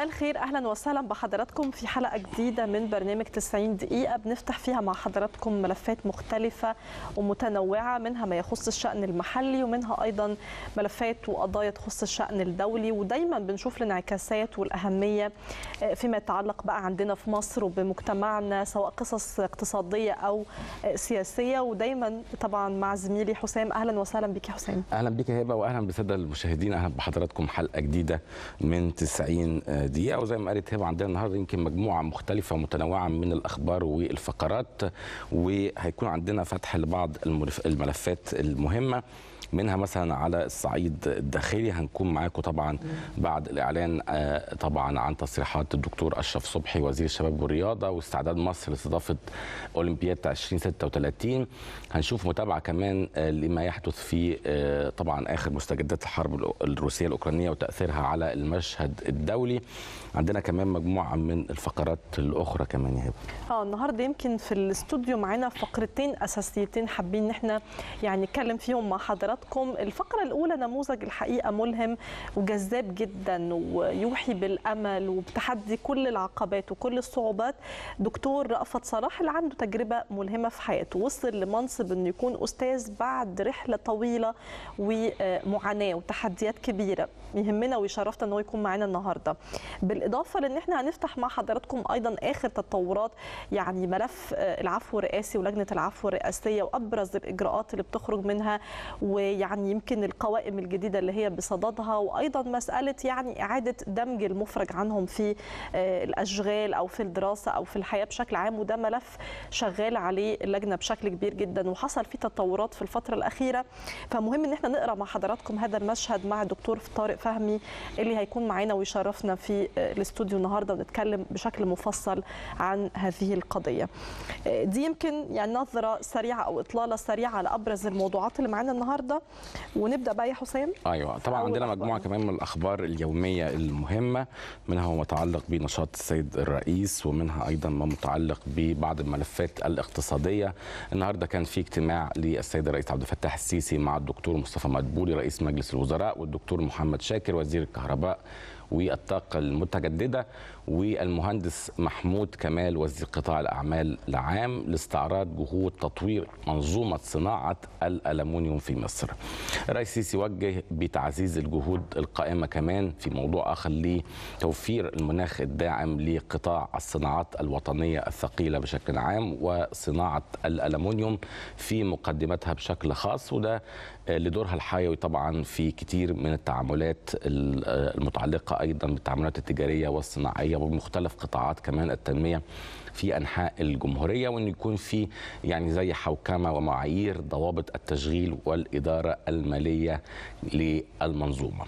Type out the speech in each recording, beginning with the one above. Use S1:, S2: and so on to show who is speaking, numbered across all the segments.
S1: مساء الخير اهلا وسهلا بحضراتكم في حلقه جديده من برنامج 90 دقيقه بنفتح فيها مع حضراتكم ملفات مختلفه ومتنوعه منها ما يخص الشان المحلي ومنها ايضا ملفات وقضايا تخص الشان الدولي ودايما بنشوف الانعكاسات والاهميه فيما يتعلق بقى عندنا في مصر وبمجتمعنا سواء قصص اقتصاديه او سياسيه ودايما طبعا مع زميلي حسام اهلا وسهلا بك يا حسام
S2: اهلا بك يا هبه واهلا بالساده المشاهدين اهلا بحضراتكم حلقه جديده من 90 دقيقه وزي ما قالت هبه عندنا النهارده يمكن مجموعه مختلفه ومتنوعه من الاخبار والفقرات وهيكون عندنا فتح لبعض الملفات المهمه منها مثلا على الصعيد الداخلي هنكون معاكم طبعا بعد الاعلان طبعا عن تصريحات الدكتور اشرف صبحي وزير الشباب والرياضه واستعداد مصر لاستضافه اولمبياد 2036 هنشوف متابعه كمان لما يحدث في طبعا اخر مستجدات الحرب الروسيه الاوكرانيه وتاثيرها على المشهد الدولي عندنا كمان مجموعه من الفقرات الاخرى كمان يا هبه
S1: اه النهارده يمكن في الاستوديو معانا فقرتين اساسيتين حابين ان احنا يعني نتكلم فيهم مع حضراتكم الفقره الاولى نموذج الحقيقه ملهم وجذاب جدا ويوحي بالامل وبتحدي كل العقبات وكل الصعوبات دكتور رأفت صلاح اللي عنده تجربه ملهمه في حياته وصل لمنصب انه يكون استاذ بعد رحله طويله ومعاناه وتحديات كبيره يهمنا ويشرفنا ان هو يكون معانا النهارده بالاضافه لان احنا هنفتح مع حضراتكم ايضا اخر تطورات يعني ملف العفو الرئاسي ولجنه العفو الرئاسيه وابرز الاجراءات اللي بتخرج منها ويعني يمكن القوائم الجديده اللي هي بصددها وايضا مساله يعني اعاده دمج المفرج عنهم في الاشغال او في الدراسه او في الحياه بشكل عام وده ملف شغال عليه اللجنه بشكل كبير جدا وحصل فيه تطورات في الفتره الاخيره فمهم ان احنا نقرا مع حضراتكم هذا المشهد مع الدكتور طارق فهمي اللي هيكون معانا ويشرفنا في الاستوديو النهارده ونتكلم بشكل مفصل عن هذه القضيه. دي يمكن يعني نظره سريعه او اطلاله سريعه على ابرز الموضوعات اللي معانا النهارده ونبدا بقى يا حسام.
S2: ايوه طبعا عندنا مجموعه كمان من الاخبار اليوميه المهمه منها ما متعلق بنشاط السيد الرئيس ومنها ايضا ما متعلق ببعض الملفات الاقتصاديه. النهارده كان في اجتماع للسيد الرئيس عبد الفتاح السيسي مع الدكتور مصطفى مدبولي رئيس مجلس الوزراء والدكتور محمد شاكر وزير الكهرباء والطاقة المتجددة والمهندس محمود كمال وزير قطاع الأعمال العام لاستعراض جهود تطوير منظومة صناعة الألمنيوم في مصر الرئيس السيسي وجه بتعزيز الجهود القائمة كمان في موضوع آخر لتوفير المناخ الداعم لقطاع الصناعات الوطنية الثقيلة بشكل عام وصناعة الألمنيوم في مقدمتها بشكل خاص وده لدورها الحيوي طبعا في كتير من التعاملات المتعلقة أيضا بالتعاملات التجارية والصناعية وبمختلف قطاعات كمان التنمية في أنحاء الجمهورية وأن يكون في يعني زي حوكمة ومعايير ضوابط التشغيل والإدارة المالية للمنظومة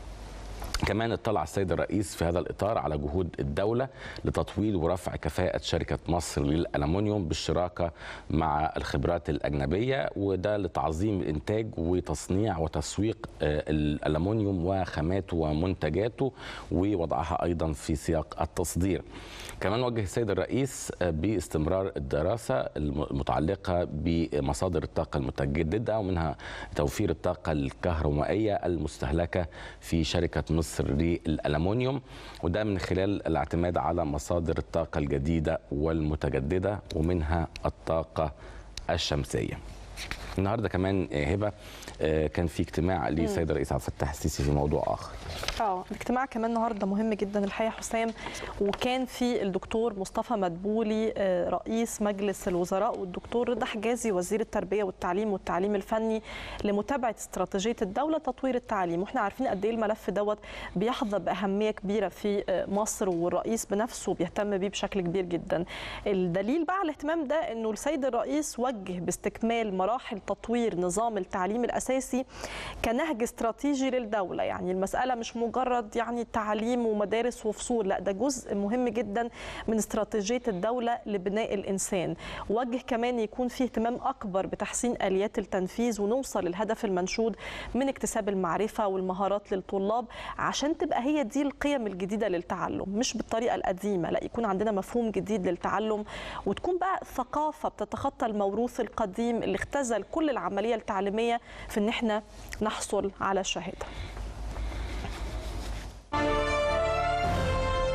S2: كمان اطلع السيد الرئيس في هذا الاطار على جهود الدوله لتطوير ورفع كفاءه شركه مصر للالومنيوم بالشراكه مع الخبرات الاجنبيه وده لتعظيم الانتاج وتصنيع وتسويق الالومنيوم وخاماته ومنتجاته ووضعها ايضا في سياق التصدير. كمان وجه السيد الرئيس باستمرار الدراسه المتعلقه بمصادر الطاقه المتجدده ومنها توفير الطاقه الكهرومائيه المستهلكه في شركه مصر مصر للألمنيوم وده من خلال الاعتماد على مصادر الطاقة الجديدة والمتجددة ومنها الطاقة الشمسية النهارده كمان هبه كان في اجتماع للسيد الرئيس عبد الفتاح السيسي في موضوع اخر.
S1: اه الاجتماع كمان النهارده مهم جدا الحقيقه حسام وكان في الدكتور مصطفى مدبولي رئيس مجلس الوزراء والدكتور رضا حجازي وزير التربيه والتعليم والتعليم الفني لمتابعه استراتيجيه الدوله تطوير التعليم واحنا عارفين قد ايه الملف دوت بيحظى باهميه كبيره في مصر والرئيس بنفسه بيهتم بيه بشكل كبير جدا. الدليل بقى على الاهتمام ده انه السيد الرئيس وجه باستكمال مراحل تطوير نظام التعليم الاساسي كنهج استراتيجي للدوله يعني المساله مش مجرد يعني تعليم ومدارس وفصول لا ده جزء مهم جدا من استراتيجيه الدوله لبناء الانسان وجه كمان يكون فيه اهتمام اكبر بتحسين اليات التنفيذ ونوصل للهدف المنشود من اكتساب المعرفه والمهارات للطلاب عشان تبقى هي دي القيم الجديده للتعلم مش بالطريقه القديمه لا يكون عندنا مفهوم جديد للتعلم وتكون بقى ثقافه بتتخطى الموروث القديم اللي اختزل كل العمليه التعليميه في ان احنا نحصل على الشهاده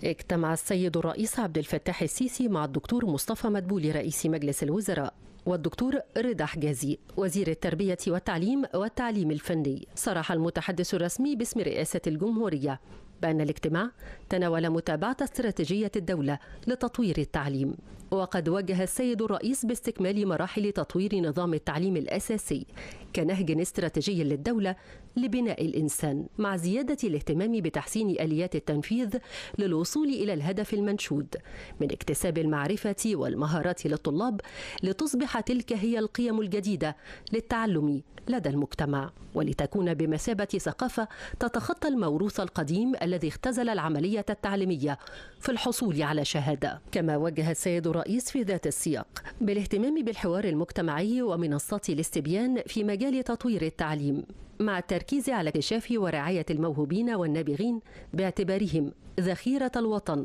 S3: اجتمع السيد الرئيس عبد الفتاح السيسي مع الدكتور مصطفى مدبولي رئيس مجلس الوزراء والدكتور رضا حجازي وزير التربية والتعليم والتعليم الفني صرح المتحدث الرسمي باسم رئاسة الجمهورية بأن الاجتماع تناول متابعة استراتيجية الدولة لتطوير التعليم وقد وجه السيد الرئيس باستكمال مراحل تطوير نظام التعليم الأساسي كنهج استراتيجي للدولة لبناء الإنسان مع زيادة الاهتمام بتحسين آليات التنفيذ للوصول إلى الهدف المنشود من اكتساب المعرفة والمهارات للطلاب لتصبح تلك هي القيم الجديدة للتعلم لدى المجتمع ولتكون بمثابة ثقافة تتخطى الموروث القديم الذي اختزل العملية التعليمية في الحصول على شهادة كما وجه السيد الرئيس في ذات السياق بالاهتمام بالحوار المجتمعي ومنصات الاستبيان في مجال تطوير التعليم مع التركيز على اكتشاف ورعاية الموهوبين والنابغين باعتبارهم ذخيرة الوطن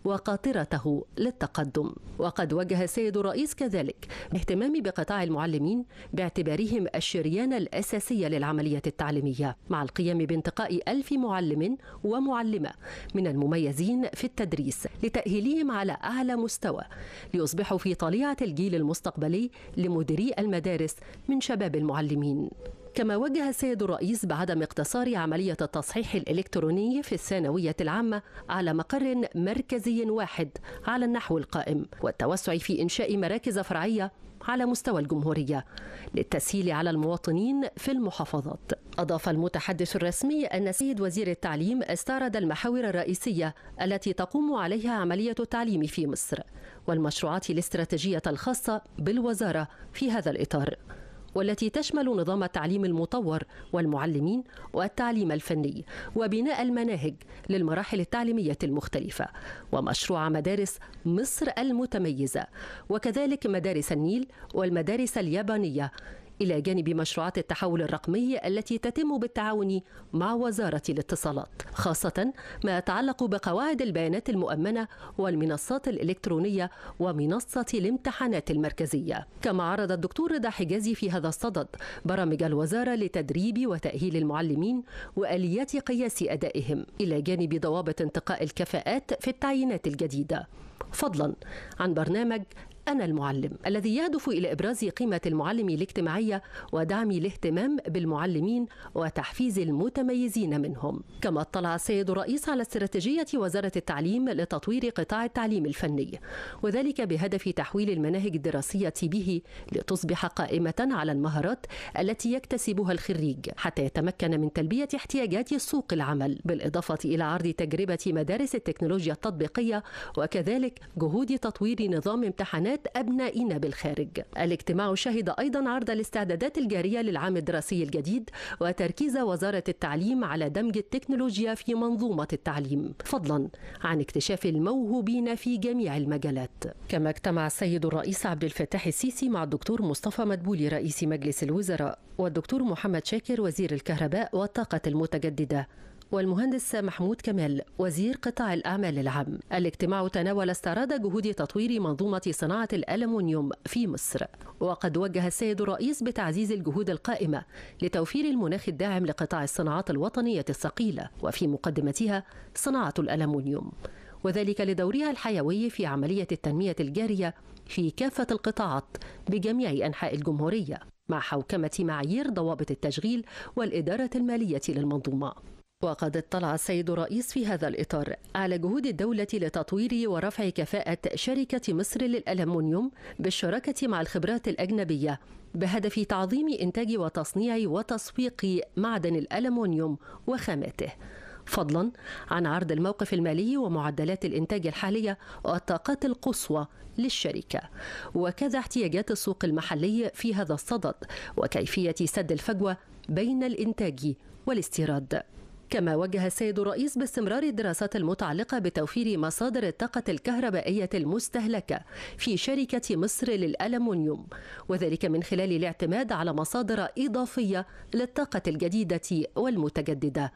S3: وقاطرته للتقدم وقد وجه السيد الرئيس كذلك اهتمام بقطاع المعلمين باعتبارهم الشريان الأساسي للعملية التعليمية مع القيام بانتقاء ألف معلم ومعلمة من المميزين في التدريس لتأهيلهم على أعلى مستوى ليصبحوا في طليعة الجيل المستقبلي لمديري المدارس من شباب المعلمين كما وجه السيد الرئيس بعدم اقتصار عملية التصحيح الإلكتروني في الثانوية العامة على مقر مركزي واحد على النحو القائم والتوسع في إنشاء مراكز فرعية على مستوى الجمهورية للتسهيل على المواطنين في المحافظات أضاف المتحدث الرسمي أن سيد وزير التعليم استعرض المحاور الرئيسية التي تقوم عليها عملية التعليم في مصر والمشروعات الاستراتيجية الخاصة بالوزارة في هذا الإطار والتي تشمل نظام التعليم المطور والمعلمين والتعليم الفني وبناء المناهج للمراحل التعليميه المختلفه ومشروع مدارس مصر المتميزه وكذلك مدارس النيل والمدارس اليابانيه إلى جانب مشروعات التحول الرقمي التي تتم بالتعاون مع وزارة الاتصالات خاصة ما يتعلق بقواعد البيانات المؤمنة والمنصات الإلكترونية ومنصة الامتحانات المركزية كما عرض الدكتور رضا حجازي في هذا الصدد برامج الوزارة لتدريب وتأهيل المعلمين وآليات قياس أدائهم إلى جانب ضوابط انتقاء الكفاءات في التعيينات الجديدة فضلا عن برنامج أنا المعلم الذي يهدف إلى إبراز قيمة المعلم الاجتماعية ودعم الاهتمام بالمعلمين وتحفيز المتميزين منهم كما اطلع السيد الرئيس على استراتيجية وزارة التعليم لتطوير قطاع التعليم الفني وذلك بهدف تحويل المناهج الدراسية به لتصبح قائمة على المهارات التي يكتسبها الخريج حتى يتمكن من تلبية احتياجات سوق العمل بالإضافة إلى عرض تجربة مدارس التكنولوجيا التطبيقية وكذلك جهود تطوير نظام امتحانات أبنائنا بالخارج الاجتماع شهد أيضا عرض الاستعدادات الجارية للعام الدراسي الجديد وتركيز وزارة التعليم على دمج التكنولوجيا في منظومة التعليم فضلا عن اكتشاف الموهوبين في جميع المجالات كما اجتمع السيد الرئيس عبد الفتاح السيسي مع الدكتور مصطفى مدبولي رئيس مجلس الوزراء والدكتور محمد شاكر وزير الكهرباء والطاقة المتجددة والمهندس محمود كمال وزير قطاع الأعمال العام الاجتماع تناول استعراض جهود تطوير منظومة صناعة الألمنيوم في مصر وقد وجه السيد الرئيس بتعزيز الجهود القائمة لتوفير المناخ الداعم لقطاع الصناعات الوطنية الثقيلة وفي مقدمتها صناعة الألمنيوم وذلك لدورها الحيوي في عملية التنمية الجارية في كافة القطاعات بجميع أنحاء الجمهورية مع حوكمة معايير ضوابط التشغيل والإدارة المالية للمنظومة وقد اطلع السيد الرئيس في هذا الإطار على جهود الدولة لتطوير ورفع كفاءة شركة مصر للألمنيوم بالشراكة مع الخبرات الأجنبية بهدف تعظيم إنتاج وتصنيع وتسويق معدن الألمنيوم وخاماته فضلا عن عرض الموقف المالي ومعدلات الإنتاج الحالية والطاقات القصوى للشركة وكذا احتياجات السوق المحلي في هذا الصدد وكيفية سد الفجوة بين الإنتاج والاستيراد كما وجه السيد الرئيس باستمرار الدراسات المتعلقة بتوفير مصادر الطاقة الكهربائية المستهلكة في شركة مصر للألمنيوم وذلك من خلال الاعتماد على مصادر إضافية للطاقة الجديدة والمتجددة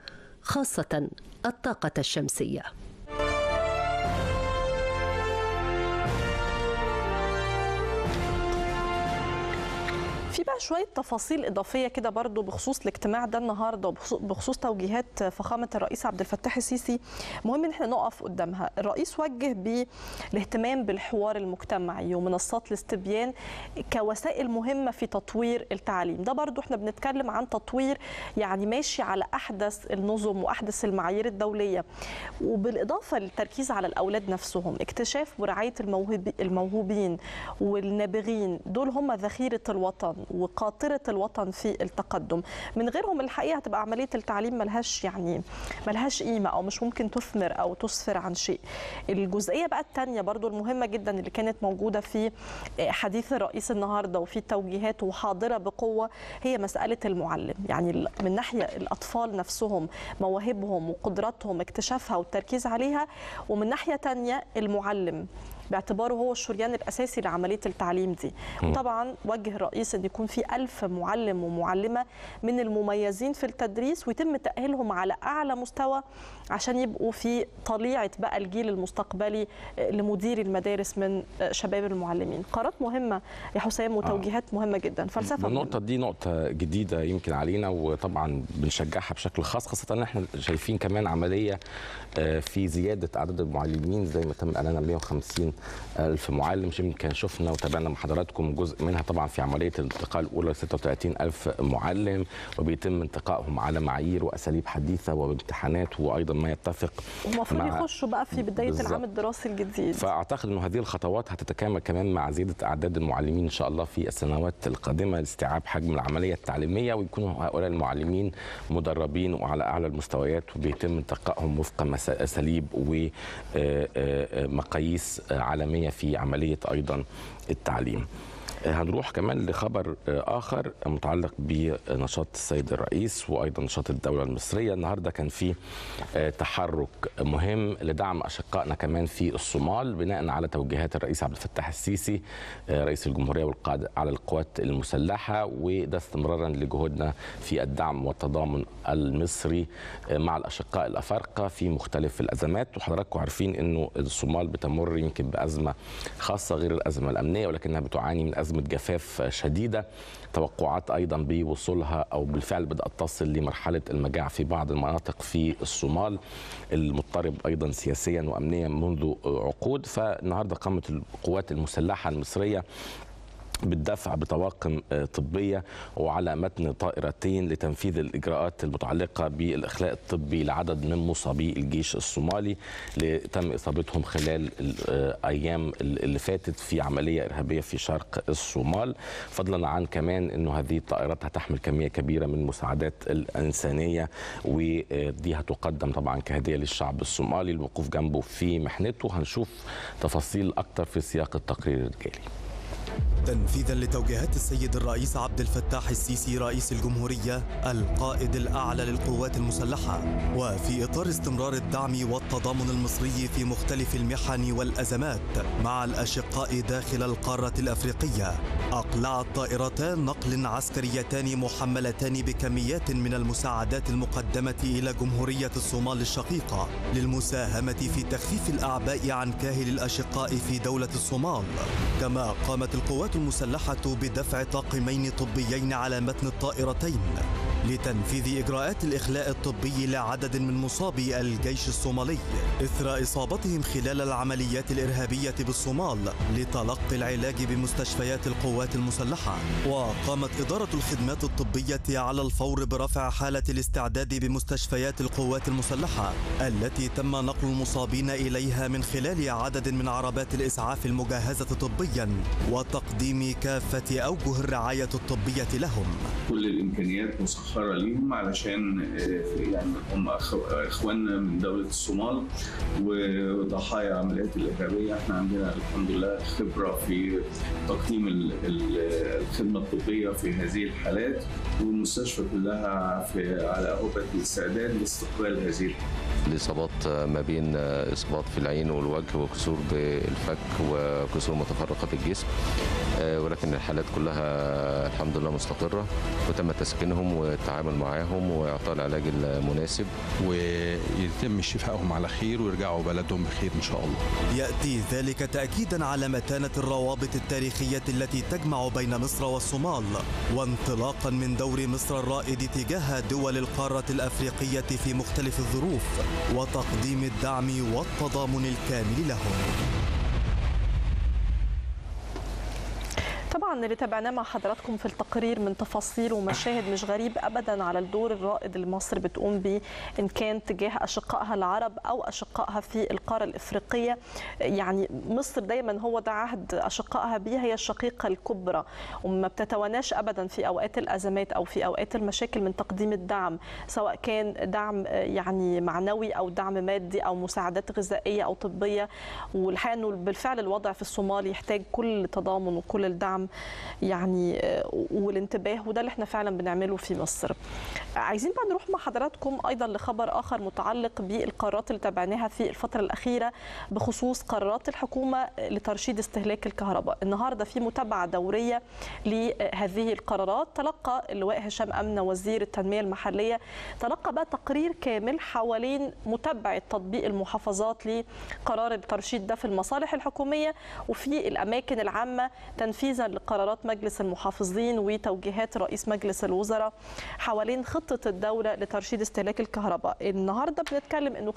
S3: خاصة الطاقة الشمسية
S1: في بقى شويه تفاصيل اضافيه كده برضو بخصوص الاجتماع ده النهارده وبخصوص توجيهات فخامه الرئيس عبد الفتاح السيسي مهم ان احنا نقف قدامها الرئيس وجه بالاهتمام بالحوار المجتمعي ومنصات الاستبيان كوسائل مهمه في تطوير التعليم ده برضو احنا بنتكلم عن تطوير يعني ماشي على احدث النظم واحدث المعايير الدوليه وبالاضافه للتركيز على الاولاد نفسهم اكتشاف ورعايه الموهوبين والنابغين دول هم ذخيره الوطن وقاطره الوطن في التقدم من غيرهم الحقيقه هتبقى عمليه التعليم ملهاش يعني ملهاش قيمه او مش ممكن تثمر او تسفر عن شيء الجزئيه بقى الثانيه برضو المهمه جدا اللي كانت موجوده في حديث الرئيس النهارده وفي توجيهات وحاضره بقوه هي مساله المعلم يعني من ناحيه الاطفال نفسهم مواهبهم وقدراتهم اكتشافها والتركيز عليها ومن ناحيه ثانيه المعلم باعتباره هو الشريان الاساسي لعمليه التعليم دي طبعا وجه الرئيس ان يكون في ألف معلم ومعلمه من المميزين في التدريس ويتم تاهيلهم على اعلى مستوى عشان يبقوا في طليعه بقى الجيل المستقبلي لمدير المدارس من شباب المعلمين قرارات مهمه يا حسام وتوجيهات آه. مهمه جدا فلسفه
S2: النقطه دي نقطه جديده يمكن علينا وطبعا بنشجعها بشكل خاص خاصه ان احنا شايفين كمان عمليه في زياده عدد المعلمين زي ما تم اعلان 150 ألف معلم يمكن شفنا وتابعنا مع حضراتكم جزء منها طبعا في عمليه الانتقال الاولى 36 ألف معلم وبيتم انتقائهم على معايير واساليب حديثه وبامتحانات وايضا ما يتفق
S1: المفروض يخشوا بقى في بدايه بالزبط. العام الدراسي الجديد
S2: فاعتقد انه هذه الخطوات هتتكامل كمان مع زياده اعداد المعلمين ان شاء الله في السنوات القادمه لاستيعاب حجم العمليه التعليميه ويكونوا هؤلاء المعلمين مدربين وعلى اعلى المستويات وبيتم انتقائهم وفق اساليب ومقاييس عالميه في عمليه ايضا التعليم. هنروح كمان لخبر اخر متعلق بنشاط السيد الرئيس وايضا نشاط الدوله المصريه النهارده كان في تحرك مهم لدعم اشقائنا كمان في الصومال بناء على توجيهات الرئيس عبد الفتاح السيسي رئيس الجمهوريه والقائد على القوات المسلحه وده استمرارا لجهودنا في الدعم والتضامن المصري مع الاشقاء الافارقه في مختلف الازمات وحضراتكم عارفين انه الصومال بتمر يمكن بازمه خاصه غير الازمه الامنيه ولكنها بتعاني من أزمة جفاف شديدة توقعات أيضا بوصولها أو بالفعل بدأت تصل لمرحلة المجاعة في بعض المناطق في الصومال المضطرب أيضا سياسيا وأمنيا منذ عقود فالنهاردة قامت القوات المسلحة المصرية بالدفع بطواقم طبية وعلى متن طائرتين لتنفيذ الإجراءات المتعلقة بالإخلاء الطبي لعدد من مصابي الجيش الصومالي اللي تم إصابتهم خلال الأيام اللي فاتت في عملية إرهابية في شرق الصومال فضلا عن كمان أنه هذه الطائرات هتحمل كمية كبيرة من المساعدات الإنسانية ودي هتقدم طبعا كهدية للشعب الصومالي الوقوف جنبه في محنته هنشوف تفاصيل أكتر في سياق التقرير الجالي
S4: تنفيذا لتوجيهات السيد الرئيس عبد الفتاح السيسي رئيس الجمهورية القائد الأعلى للقوات المسلحة وفي إطار استمرار الدعم والتضامن المصري في مختلف المحن والأزمات مع الأشقاء داخل القارة الأفريقية أقلعت طائرتان نقل عسكريتان محملتان بكميات من المساعدات المقدمة إلى جمهورية الصومال الشقيقة للمساهمة في تخفيف الأعباء عن كاهل الأشقاء في دولة الصومال كما قامت القوات المسلحة بدفع طاقمين طبيين على متن الطائرتين لتنفيذ إجراءات الإخلاء الطبي لعدد من مصابي الجيش الصومالي إثر إصابتهم خلال العمليات الإرهابية بالصومال لتلقي العلاج بمستشفيات القوات المسلحة وقامت إدارة الخدمات الطبية على الفور برفع حالة الاستعداد بمستشفيات القوات المسلحة التي تم نقل المصابين إليها من خلال عدد من عربات الإسعاف المجهزة طبيا وتقديم كافة أوجه الرعاية الطبية لهم
S5: كل الإمكانيات مسخرة ليهم علشان يعني هم إخواننا من دولة الصومال وضحايا عمليات الإرهابية احنا عندنا الحمد لله خبرة في تقديم الخدمة الطبية في هذه الحالات والمستشفى كلها في على أهبة الاستعداد لاستقبال هذه
S6: الاصابات ما بين اصابات في العين والوجه وكسور بالفك وكسور متفرقه في الجسم ولكن الحالات كلها الحمد لله مستقره وتم تسكينهم والتعامل معاهم واعطاء العلاج المناسب
S7: ويتم شفائهم على خير ويرجعوا بلدهم بخير ان شاء الله.
S4: ياتي ذلك تاكيدا على متانه الروابط التاريخيه التي تجمع بين مصر والصومال وانطلاقا من دور مصر الرائد تجاه دول القاره الافريقيه في مختلف الظروف وتقديم الدعم والتضامن الكامل لهم.
S1: طبعا اللي تابعناه مع حضراتكم في التقرير من تفاصيل ومشاهد مش غريب ابدا على الدور الرائد اللي مصر بتقوم به ان كان تجاه اشقائها العرب او اشقائها في القاره الافريقيه يعني مصر دايما هو ده عهد اشقائها بيها هي الشقيقه الكبرى وما بتتواناش ابدا في اوقات الازمات او في اوقات المشاكل من تقديم الدعم سواء كان دعم يعني معنوي او دعم مادي او مساعدات غذائيه او طبيه والحقيقه انه بالفعل الوضع في الصومال يحتاج كل تضامن وكل الدعم يعني والانتباه وده اللي احنا فعلا بنعمله في مصر. عايزين بقى نروح مع حضراتكم ايضا لخبر اخر متعلق بالقرارات اللي تابعناها في الفتره الاخيره بخصوص قرارات الحكومه لترشيد استهلاك الكهرباء. النهارده في متابعه دوريه لهذه القرارات تلقى اللواء هشام امنه وزير التنميه المحليه تلقى بقى تقرير كامل حوالين متابعه تطبيق المحافظات لقرار الترشيد ده في المصالح الحكوميه وفي الاماكن العامه تنفيذا لقرارات مجلس المحافظين وتوجيهات رئيس مجلس الوزراء حوالين خطه الدوله لترشيد استهلاك الكهرباء النهارده بنتكلم انه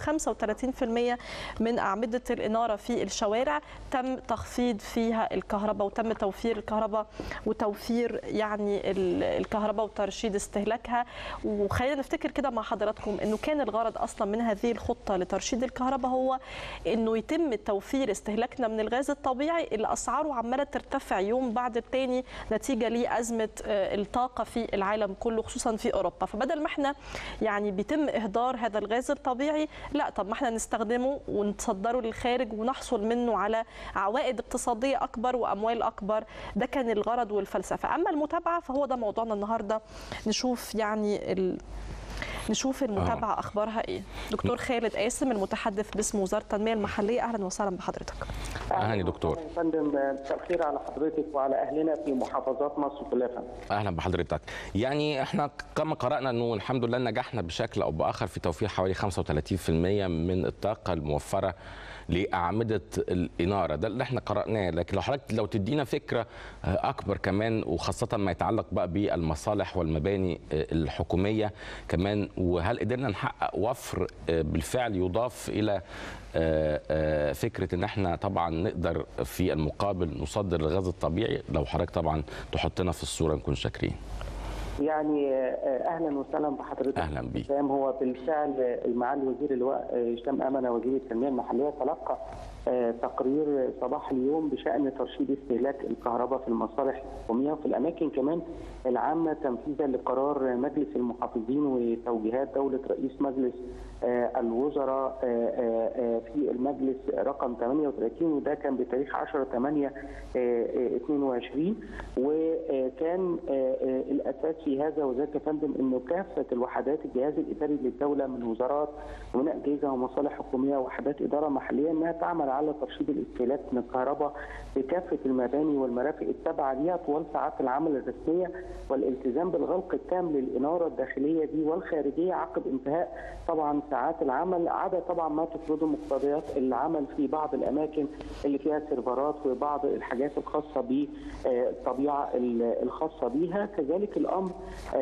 S1: 35% من اعمده الاناره في الشوارع تم تخفيض فيها الكهرباء وتم توفير الكهرباء وتوفير يعني الكهرباء وترشيد استهلاكها وخلينا نفتكر كده مع حضراتكم انه كان الغرض اصلا من هذه الخطه لترشيد الكهرباء هو انه يتم توفير استهلاكنا من الغاز الطبيعي اللي اسعاره عماله ترتفع يوم بعد الثاني نتيجه لازمه الطاقه في العالم كله خصوصا في اوروبا فبدل ما احنا يعني بيتم اهدار هذا الغاز الطبيعي لا طب ما احنا نستخدمه ونتصدره للخارج ونحصل منه على عوائد اقتصاديه اكبر واموال اكبر ده كان الغرض والفلسفه اما المتابعه فهو ده موضوعنا النهارده نشوف يعني ال... نشوف المتابعه اخبارها ايه دكتور خالد قاسم المتحدث باسم وزاره التنميه المحليه اهلا وسهلا بحضرتك
S2: اهلا يا دكتور
S8: يا فندم مساء الخير على حضرتك وعلى اهلنا في محافظات مصر كلها
S2: اهلا بحضرتك يعني احنا كما قرانا انه الحمد لله نجحنا بشكل او باخر في توفير حوالي 35% من الطاقه الموفره لاعمده الاناره ده اللي احنا قراناه لكن لو حضرتك لو تدينا فكره اكبر كمان وخاصه ما يتعلق بقى بالمصالح والمباني الحكوميه كمان وهل قدرنا نحقق وفر بالفعل يضاف الى فكره ان احنا طبعا نقدر في المقابل نصدر الغاز الطبيعي لو حضرتك طبعا تحطنا في الصوره نكون شاكرين
S8: يعني اهلا وسهلا بحضرتك
S2: اهلا بيك
S8: هو بالفعل معالي وزير اللواء هشام امنه وزير التنميه المحليه تلقى تقرير صباح اليوم بشان ترشيد استهلاك الكهرباء في المصالح الحكوميه وفي الاماكن كمان العامه تنفيذا لقرار مجلس المحافظين وتوجيهات دوله رئيس مجلس الوزراء في المجلس رقم 38 وده كان بتاريخ 10 8 22 وكان الاساس في هذا وذاك يا فندم انه كافه الوحدات الجهاز الاداري للدوله من وزارات ومن اجهزه ومصالح حكوميه ووحدات اداره محليه انها تعمل على ترشيد الاستهلاك من الكهرباء في كافه المباني والمرافق التابعه ليها طوال ساعات العمل الرسميه والالتزام بالغلق التام للاناره الداخليه دي والخارجيه عقب انتهاء طبعا ساعات العمل عدا طبعا ما تفرضه مقتضيات العمل في بعض الاماكن اللي فيها سيرفرات وبعض الحاجات الخاصه بالطبيعه الخاصه بيها كذلك الامر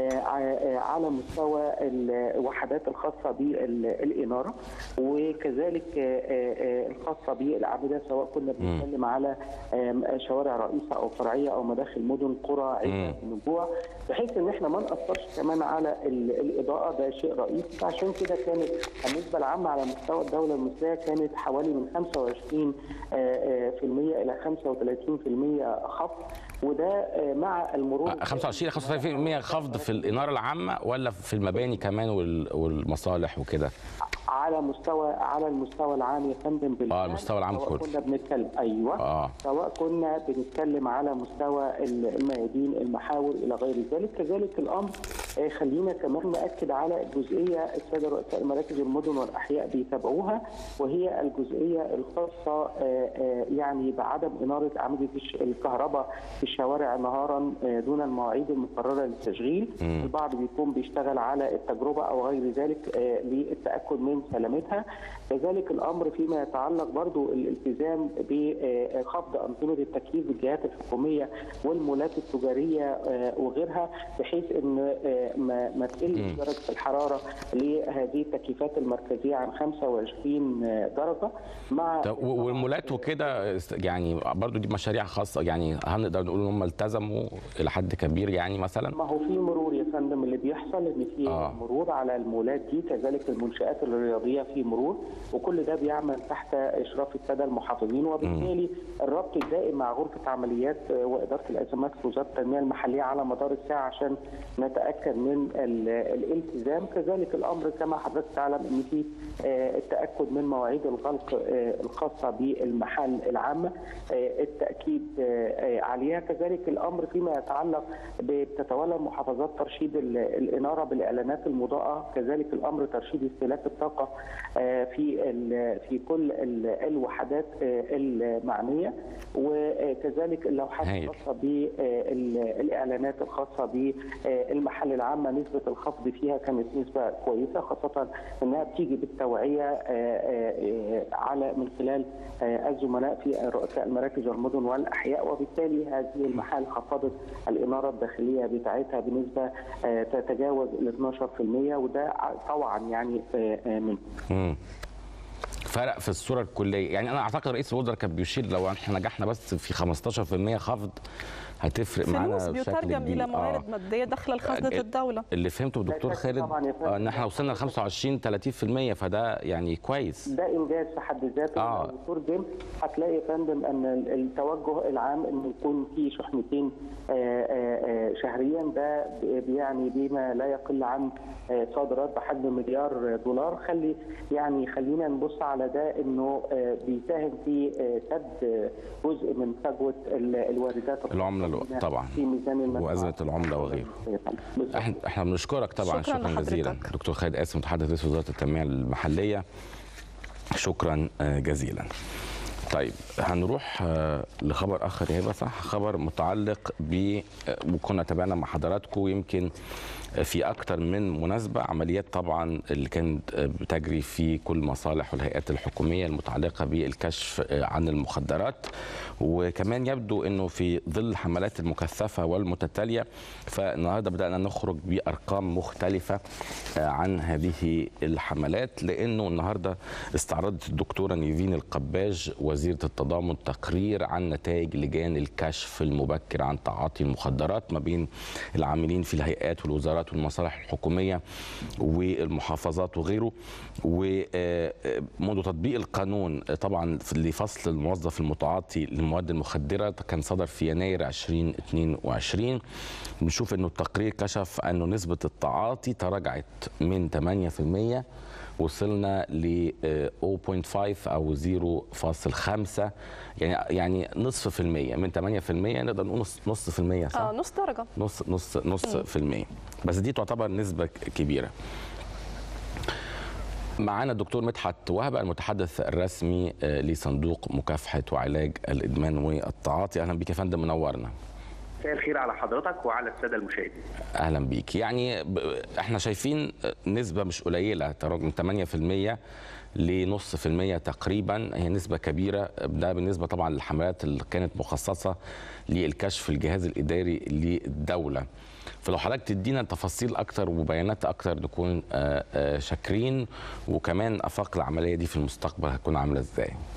S8: على مستوى الوحدات الخاصه بالاناره وكذلك الخاصه بالاعمده سواء كنا بنتكلم على شوارع رئيسه او فرعيه او مداخل مدن قرى عده النجوع بحيث ان احنا ما ناثرش كمان على الاضاءه ده شيء رئيسي عشان كده كانت النسبه العامه على مستوى الدوله المصريه كانت حوالي من 25% الى 35% خفض وده مع المرور
S2: 25 35% خفض في الاناره العامه ولا في المباني كمان والمصالح وكده؟
S8: على مستوى على المستوى العام يا فندم بالفعل
S2: اه المستوى العام
S8: سواء
S2: كله
S8: كنا بنتكلم ايوه
S2: اه
S8: سواء كنا بنتكلم على مستوى الميادين المحاور الى غير ذلك كذلك الامر آه، خلينا كمان ناكد على جزئيه الساده رؤساء مراكز المدن والاحياء بيتابعوها وهي الجزئيه الخاصه آه، آه، يعني بعدم اناره اعمده الش- الكهرباء في الشوارع نهارا آه، دون المواعيد المقرره للتشغيل
S2: مم.
S8: البعض بيكون بيشتغل على التجربه او غير ذلك آه، للتاكد من سلامتها كذلك الامر فيما يتعلق برضو الالتزام بخفض انظمه التكييف بالجهات الحكوميه والمولات التجاريه آه، وغيرها بحيث ان آه، ما ما تقلش
S2: مم.
S8: درجه الحراره لهذه التكييفات المركزيه عن 25 درجه مع
S2: طب و- والمولات وكده است- يعني برضو دي مشاريع خاصه يعني هل نقدر نقول ان هم التزموا الى حد كبير يعني مثلا
S8: ما هو في مرور يا فندم اللي بيحصل ان في
S2: آه.
S8: آه. مرور على المولات دي كذلك المنشات الرياضيه في مرور وكل ده بيعمل تحت اشراف الساده المحافظين وبالتالي الربط الدائم مع غرفه عمليات آه، واداره الازمات في وزاره التنميه المحليه على مدار الساعه عشان نتاكد من ال- الالتزام كذلك الامر كما حضرتك تعلم ان في آه، التاكد من مواعيد الغلق آه، الخاصه بالمحال العامه آه، التاكيد آه، آه، عليها كذلك الامر فيما يتعلق بتتولى المحافظات ترشيد ال- الاناره بالاعلانات المضاءه كذلك الامر ترشيد استهلاك الطاقه آه، في ال- في كل ال- الوحدات آه، المعنيه وكذلك اللوحات
S2: هايل.
S8: الخاصه بالاعلانات الخاصه بالمحل العامه نسبه الخفض فيها كانت نسبه كويسه خاصه انها بتيجي بالتوعيه آه، آه، آه، على من خلال آه، الزملاء في رؤساء المراكز والمدن والاحياء وبالتالي هذه المحال خفضت الاناره الداخليه بتاعتها بنسبه آه، تتجاوز ال 12% وده طبعا يعني آه، آه، من
S2: مم. فرق في الصوره الكليه يعني انا اعتقد رئيس الوزراء كان بيشير لو احنا نجحنا بس في 15% خفض هتفرق معانا
S1: فلوس
S2: بشكل
S1: بيترجم
S2: كبير
S1: الى
S2: آه.
S1: موارد ماديه داخله لخزنه
S2: ال-
S1: الدوله
S2: اللي فهمته دكتور
S8: لا شك
S2: خالد
S8: طبعاً يا فندم.
S2: آه، ان احنا وصلنا ل 25 30% فده يعني كويس
S8: ده انجاز في حد ذاته
S2: آه.
S8: لو ترجم هتلاقي يا فندم ان ال- التوجه العام انه يكون في شحنتين آه، آه، آه، شهريا ده ب- بيعني بما لا يقل عن آه، صادرات بحجم مليار دولار خلي يعني خلينا نبص على ده انه آه، بيساهم في آه، سد آه، جزء من فجوه ال- الواردات
S2: العملة الو-
S8: الخاصة
S2: طبعا.
S8: في ميزان المدفوعات.
S2: وأزمة العملة وغيره.
S8: بالظبط.
S2: احنا احنا بنشكرك طبعا
S1: شكراً
S2: شكرا, جزيلا
S1: لحضرتك.
S2: دكتور خالد قاسم متحدث رئيس وزاره التنميه المحليه شكرا آه، جزيلا طيب هنروح آه، لخبر اخر يا هبه صح خبر متعلق ب آه، وكنا تابعنا مع حضراتكم يمكن آه، في اكتر من مناسبه عمليات طبعا اللي كانت آه، بتجري في كل مصالح والهيئات الحكوميه المتعلقه بالكشف آه، عن المخدرات وكمان يبدو انه في ظل الحملات المكثفه والمتتاليه فالنهارده بدانا نخرج بارقام مختلفه آه، عن هذه الحملات لانه النهارده استعرضت الدكتوره نيفين القباج وزيره التضامن تقرير عن نتائج لجان الكشف المبكر عن تعاطي المخدرات ما بين العاملين في الهيئات والوزارات والمصالح الحكوميه والمحافظات وغيره ومنذ تطبيق القانون آه، طبعا في- لفصل الموظف المتعاطي للمواد المخدره كان صدر في يناير 2022 بنشوف انه التقرير كشف انه نسبه التعاطي تراجعت من 8% وصلنا ل آه، 0.5 او 0.5 يعني يعني نصف في المية من 8% نقدر نقول نص نص في المية صح؟
S1: اه نص درجه
S2: نص نص نص في المية بس دي تعتبر نسبة ك- كبيرة معانا الدكتور مدحت وهبة المتحدث الرسمي آه، لصندوق مكافحة وعلاج الإدمان والتعاطي أهلا بك يا فندم منورنا
S9: مساء الخير على حضرتك وعلى الساده المشاهدين.
S2: اهلا بيك يعني ب... احنا شايفين نسبه مش قليله تراجع من 8% لنص في المية تقريبا هي نسبة كبيرة ده بالنسبة طبعا للحملات اللي كانت مخصصة للكشف الجهاز الإداري للدولة فلو حضرتك تدينا تفاصيل أكتر وبيانات أكتر نكون آه، آه، شاكرين وكمان أفاق العملية دي في المستقبل هتكون عاملة إزاي؟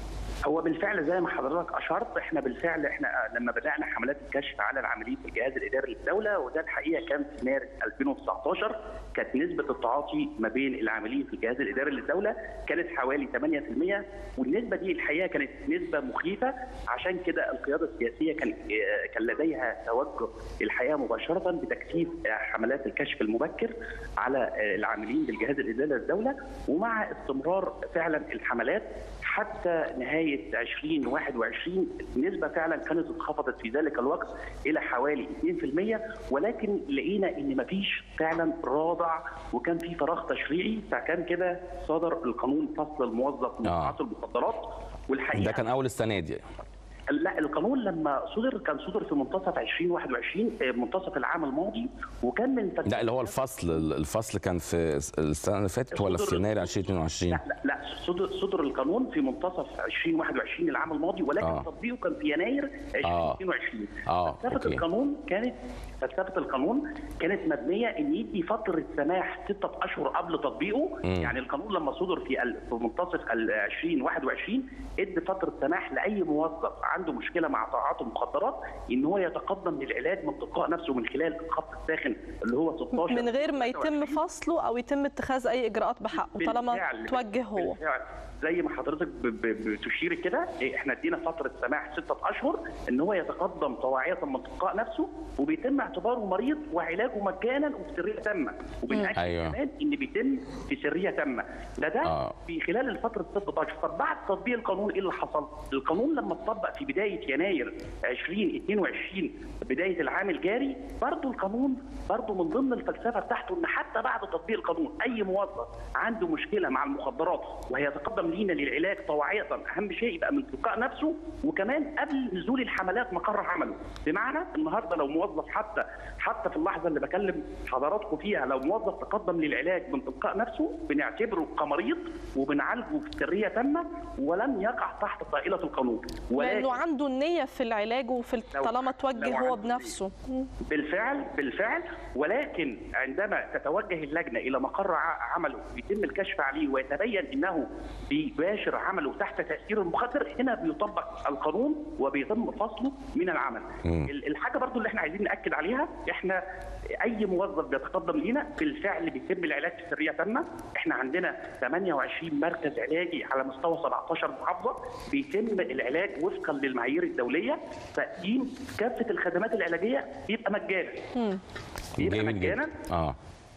S9: هو بالفعل زي ما حضرتك اشرت احنا بالفعل احنا لما بدانا حملات الكشف على العاملين في الجهاز الاداري للدوله وده الحقيقه كان في مارس 2019 كانت نسبه التعاطي ما بين العاملين في الجهاز الاداري للدوله كانت حوالي 8% والنسبه دي الحقيقه كانت نسبه مخيفه عشان كده القياده السياسيه كان كان لديها توجه الحقيقه مباشره بتكثيف حملات الكشف المبكر على العاملين بالجهاز الاداري للدوله ومع استمرار فعلا الحملات حتى نهايه 2021 النسبه فعلا كانت انخفضت في ذلك الوقت الى حوالي 2% ولكن لقينا ان مفيش فعلا رادع وكان في فراغ تشريعي فكان كده صدر القانون فصل الموظف من
S2: آه.
S9: تعاطي المخدرات والحقيقه
S2: ده كان اول السنه دي
S9: لا القانون لما صدر كان صدر في منتصف 2021 آه، منتصف العام الماضي وكان من
S2: لا اللي هو الفصل الفصل كان في السنه اللي فاتت ولا في
S9: صدر-
S2: يناير 2022
S9: لا لا, لا صدر صدر القانون في منتصف 2021 العام الماضي ولكن
S2: آه.
S9: آه. تطبيقه كان في يناير 2022
S2: آه،
S9: فلسفه
S2: أوكي.
S9: القانون كانت فلسفه القانون كانت مبنيه ان يدي فتره سماح سته اشهر قبل تطبيقه
S2: مم.
S9: يعني القانون لما صدر في ال- في منتصف ال 2021 ادى فتره سماح لاي موظف عنده مشكله مع تعاطي المخدرات ان هو يتقدم للعلاج من تلقاء نفسه من خلال الخط الساخن اللي هو 16
S1: من غير ما يتم
S9: 23.
S1: فصله او يتم اتخاذ اي اجراءات بحقه طالما
S9: بالفعل-
S1: توجه هو
S9: بالفعل. زي ما حضرتك ب- ب- بتشير كده إيه، احنا ادينا فتره سماح سته اشهر ان هو يتقدم طواعيه من تلقاء نفسه وبيتم اعتباره مريض وعلاجه مجانا وفي سريه تامه وبنأكد
S2: أيوة.
S9: كمان ان بيتم في سريه تامه ده ده
S2: آه.
S9: في خلال الفتره ست اشهر طب بعد تطبيق القانون ايه اللي حصل؟ القانون لما اتطبق في بدايه يناير 2022 بدايه العام الجاري برضه القانون برضه من ضمن الفلسفه بتاعته ان حتى بعد تطبيق القانون اي موظف عنده مشكله مع المخدرات وهيتقدم لينا للعلاج طواعيه اهم شيء يبقى من تلقاء نفسه وكمان قبل نزول الحملات مقر عمله بمعنى النهارده لو موظف حتى حتى في اللحظه اللي بكلم حضراتكم فيها لو موظف تقدم للعلاج من تلقاء نفسه بنعتبره كمريض وبنعالجه في سريه تامه ولن يقع تحت طائله القانون
S1: لانه عنده النيه في العلاج وفي
S9: لو-
S1: طالما
S9: لو
S1: توجه هو
S9: عنده
S1: بنفسه مم.
S9: بالفعل بالفعل ولكن عندما تتوجه اللجنه الى مقر ع- عمله يتم الكشف عليه ويتبين انه بيباشر عمله تحت تاثير المخدر هنا بيطبق القانون وبيتم فصله من العمل.
S2: مم.
S9: ال- الحاجه برضو اللي احنا عايزين ناكد عليها احنا اي موظف بيتقدم لينا بالفعل بيتم العلاج في سريه تامه، احنا عندنا 28 مركز علاجي على مستوى 17 محافظه بيتم العلاج وفقا للمعايير الدوليه تقديم كافه الخدمات العلاجيه بيبقى مجانا. بيبقى
S2: جميل
S9: مجانا
S2: جدا اه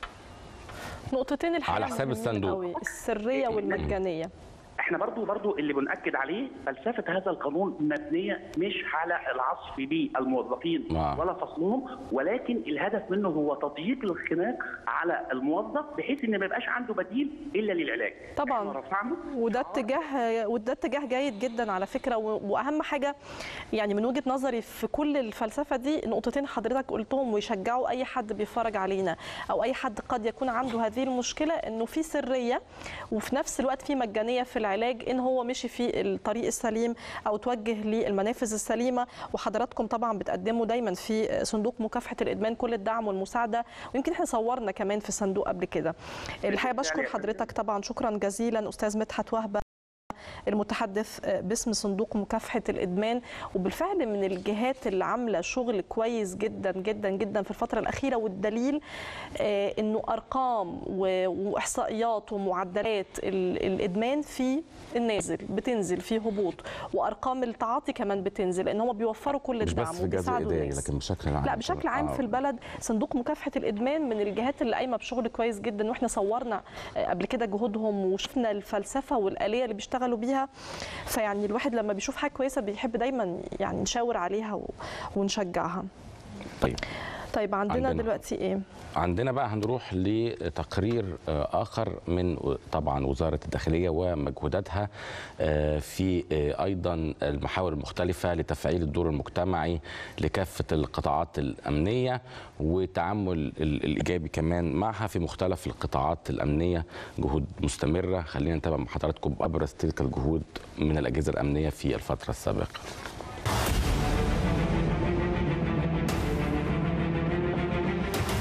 S1: نقطتين الحقيقه
S2: على حساب
S1: مهمين
S2: الصندوق.
S1: قوي، السريه والمجانيه
S9: احنا برضو برضو اللي بنأكد عليه فلسفة هذا القانون مبنية مش على العصف بالموظفين
S2: نعم.
S9: ولا فصلهم ولكن الهدف منه هو تضييق الخناق على الموظف بحيث ان ما يبقاش عنده بديل الا للعلاج
S1: طبعاً.
S9: احنا رفعنا
S1: وده اتجاه وده اتجاه جيد جدا على فكره و- واهم حاجه يعني من وجهه نظري في كل الفلسفه دي نقطتين حضرتك قلتهم ويشجعوا اي حد بيتفرج علينا او اي حد قد يكون عنده هذه المشكله انه في سريه وفي نفس الوقت في مجانيه في العلاج ان هو مشي في الطريق السليم او توجه للمنافذ السليمه وحضراتكم طبعا بتقدموا دايما في صندوق مكافحه الادمان كل الدعم والمساعده ويمكن احنا صورنا كمان في الصندوق قبل كده الحقيقه بشكر حضرتك طبعا شكرا جزيلا استاذ مدحت وهبه المتحدث باسم صندوق مكافحة الإدمان وبالفعل من الجهات اللي عاملة شغل كويس جدا جدا جدا في الفترة الأخيرة والدليل آه، أنه أرقام و- وإحصائيات ومعدلات ال- الإدمان في النازل بتنزل في هبوط وأرقام التعاطي كمان بتنزل لأن هم بيوفروا كل
S2: مش
S1: الدعم
S2: بس في الجهاز
S1: وبيساعدوا
S2: الاداري
S1: الناس.
S2: لكن بشكل عام
S1: لا بشكل عام
S2: آه.
S1: في البلد صندوق مكافحه الادمان من الجهات اللي قايمه بشغل كويس جدا واحنا صورنا آه، قبل كده جهودهم وشفنا الفلسفه والاليه اللي بيشتغلوا بيها فيعني الواحد لما بيشوف حاجه كويسه بيحب دايما يعني نشاور عليها و- ونشجعها
S2: طيب
S1: طيب عندنا,
S2: عندنا.
S1: عندنا. دلوقتي ايه
S2: عندنا بقى هنروح لتقرير آه، آخر من طبعا وزارة الداخلية ومجهوداتها آه، في آه، أيضا المحاور المختلفة لتفعيل الدور المجتمعي لكافة القطاعات الأمنية وتعامل ال- الإيجابي كمان معها في مختلف القطاعات الأمنية جهود مستمرة خلينا نتابع مع حضراتكم أبرز تلك الجهود من الأجهزة الأمنية في الفترة السابقة
S10: جهود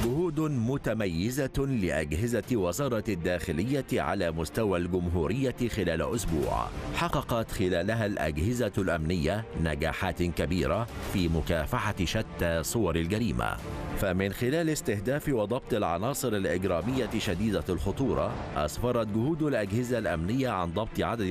S10: متميزة لأجهزة وزارة الداخلية على مستوى الجمهورية خلال أسبوع حققت خلالها الأجهزة الأمنية نجاحات كبيرة في مكافحة شتى صور الجريمة فمن خلال استهداف وضبط العناصر الإجرامية شديدة الخطورة أسفرت جهود الأجهزة الأمنية عن ضبط عدد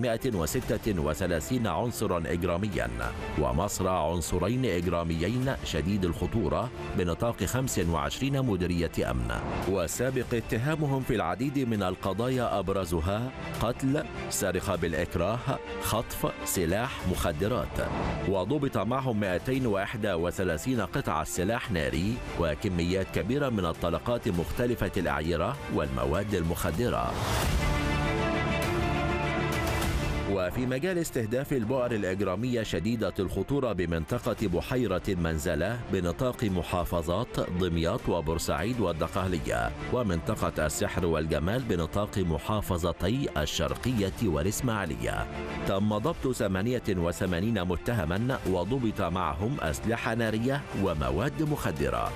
S10: 536 عنصرا إجراميا ومصرع عنصرين إجراميين شديد الخطورة بنطاق 25 مديرية أمن وسابق اتهامهم في العديد من القضايا أبرزها قتل سرقة بالإكراه خطف سلاح مخدرات وضبط معهم 231 قطعة سلاح ناري وكميات كبيرة من الطلقات مختلفة الأعيرة والمواد المخدرة وفي مجال استهداف البؤر الإجرامية شديدة الخطورة بمنطقة بحيرة المنزلة بنطاق محافظات دمياط وبورسعيد والدقهلية ومنطقة السحر والجمال بنطاق محافظتي الشرقية والإسماعيلية تم ضبط 88 متهما وضبط معهم أسلحة نارية ومواد مخدرة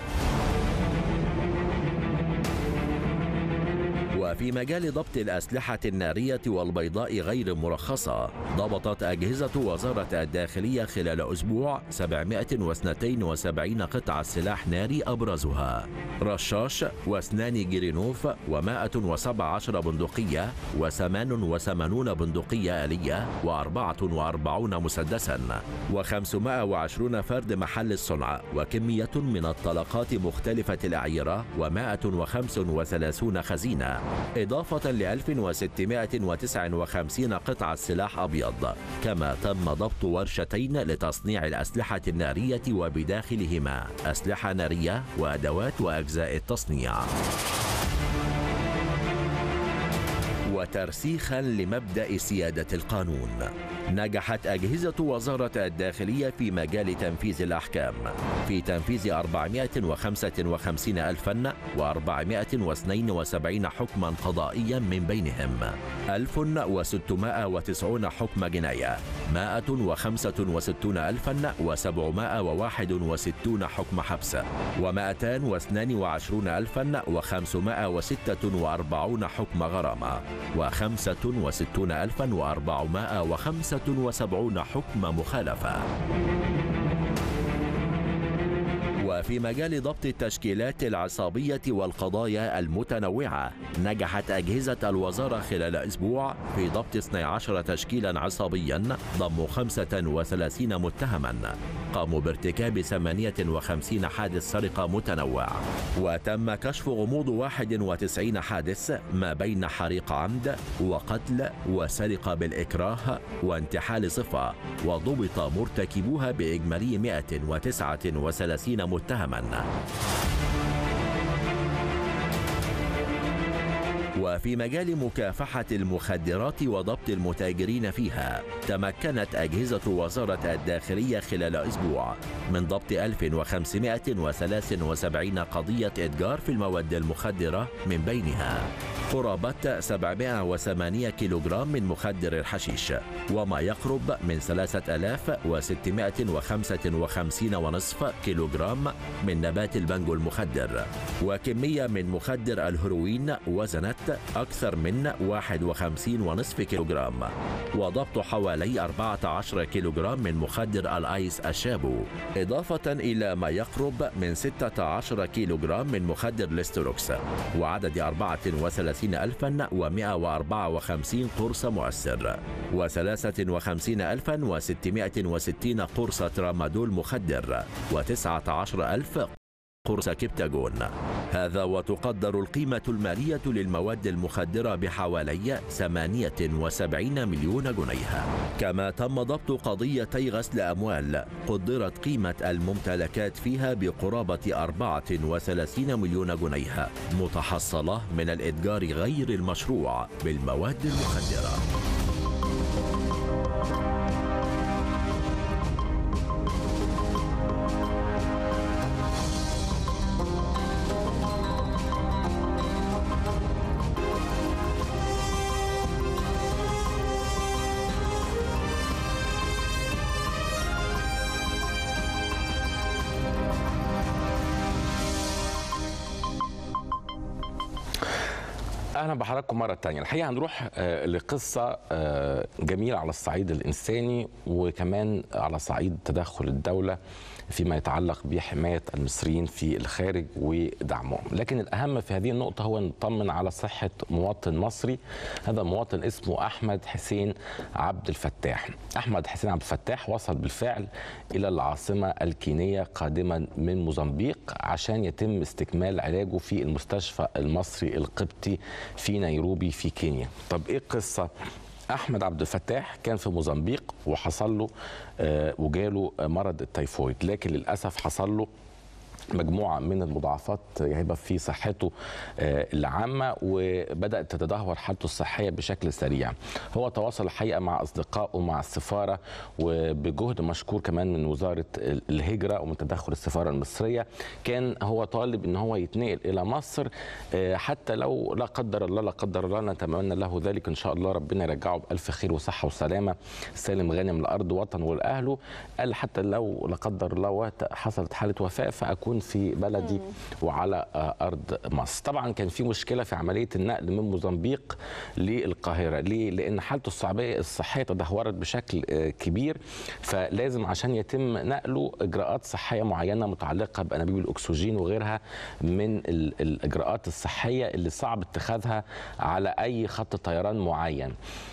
S10: وفي مجال ضبط الأسلحة النارية والبيضاء غير مرخصة ضبطت أجهزة وزارة الداخلية خلال أسبوع 772 قطعة سلاح ناري أبرزها رشاش واسنان جرينوف و117 بندقية و88 بندقية آلية و44 مسدسا و520 فرد محل الصنع وكمية من الطلقات مختلفة الأعيرة و135 خزينة إضافة ل 1659 قطعة سلاح أبيض كما تم ضبط ورشتين لتصنيع الأسلحة النارية وبداخلهما أسلحة نارية وأدوات وأجزاء التصنيع وترسيخا لمبدا سياده القانون نجحت اجهزه وزاره الداخليه في مجال تنفيذ الاحكام في تنفيذ 475,472 حكما قضائيا من بينهم 1690 حكم جنايه 165761 حكم حبس و222546 حكم غرامة و65475 حكم مخالفة وفي مجال ضبط التشكيلات العصابية والقضايا المتنوعة نجحت أجهزة الوزارة خلال أسبوع في ضبط 12 تشكيلا عصابيا ضموا 35 متهما قاموا بارتكاب 58 حادث سرقة متنوع وتم كشف غموض 91 حادث ما بين حريق عمد وقتل وسرقة بالإكراه وانتحال صفة وضبط مرتكبوها بإجمالي 139 متهما وفي مجال مكافحة المخدرات وضبط المتاجرين فيها تمكنت أجهزة وزارة الداخلية خلال أسبوع من ضبط 1573 قضية إتجار في المواد المخدرة من بينها قرابة 708 كيلوغرام من مخدر الحشيش وما يقرب من 3655 ونصف كيلوغرام من نبات البنجو المخدر وكمية من مخدر الهروين وزنت أكثر من 51 ونصف كيلوغرام وضبط حوالي 14 كيلوغرام من مخدر الآيس الشابو إضافة إلى ما يقرب من 16 كيلوغرام من مخدر ليستروكس وعدد 34154 قرص مؤثر و53660 قرصة رامادول مخدر و19000 قرص كبتاجون هذا وتقدر القيمة المالية للمواد المخدرة بحوالي 78 مليون جنيه كما تم ضبط قضيتي غسل أموال قدرت قيمة الممتلكات فيها بقرابة 34 مليون جنيه متحصلة من الإتجار غير المشروع بالمواد المخدرة
S2: اهلا بحضراتكم مره تانية الحقيقه هنروح آه، لقصه آه، جميله على الصعيد الانساني وكمان على صعيد تدخل الدوله فيما يتعلق بحمايه المصريين في الخارج ودعمهم لكن الاهم في هذه النقطه هو نطمن على صحه مواطن مصري هذا المواطن اسمه احمد حسين عبد الفتاح احمد حسين عبد الفتاح وصل بالفعل الى العاصمه الكينيه قادما من موزمبيق عشان يتم استكمال علاجه في المستشفى المصري القبطي في نيروبي في كينيا طب ايه القصه احمد عبد الفتاح كان في موزمبيق وحصل له آه، وجاله مرض التيفويد لكن للاسف حصل له مجموعة من المضاعفات هيبقى في صحته آه، العامة وبدأت تتدهور حالته الصحية بشكل سريع هو تواصل الحقيقة مع أصدقائه مع السفارة وبجهد مشكور كمان من وزارة الهجرة ومن تدخل السفارة المصرية كان هو طالب ان هو يتنقل إلى مصر آه، حتى لو لا قدر الله لا قدر الله نتمنى له ذلك إن شاء الله ربنا يرجعه بألف خير وصحة وسلامة سالم غانم لأرض وطن ولأهله قال حتى لو لا قدر الله وقت حصلت حالة وفاة فأكون في بلدي وعلى آه، أرض مصر طبعا كان في مشكلة في عملية النقل من موزمبيق للقاهرة ليه؟ لأن حالته الصعبية الصحية تدهورت بشكل آه، كبير فلازم عشان يتم نقله إجراءات صحية معينة متعلقة بأنابيب الأكسجين وغيرها من ال- الإجراءات الصحية اللي صعب اتخاذها على أي خط طيران معين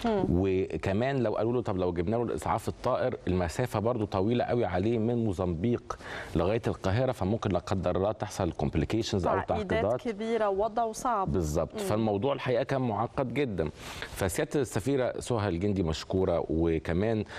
S2: وكمان لو قالوا له طب لو جبنا له الإسعاف الطائر المسافة برضو طويلة قوي عليه من موزمبيق لغاية القاهرة فممكن لا قدر الله تحصل كومبليكيشنز أو
S1: تعقيدات
S2: تعقيدات
S1: كبيره ووضعه صعب
S2: بالظبط فالموضوع الحقيقه كان معقد جدا فسياده السفيره سهى الجندي مشكوره وكمان آه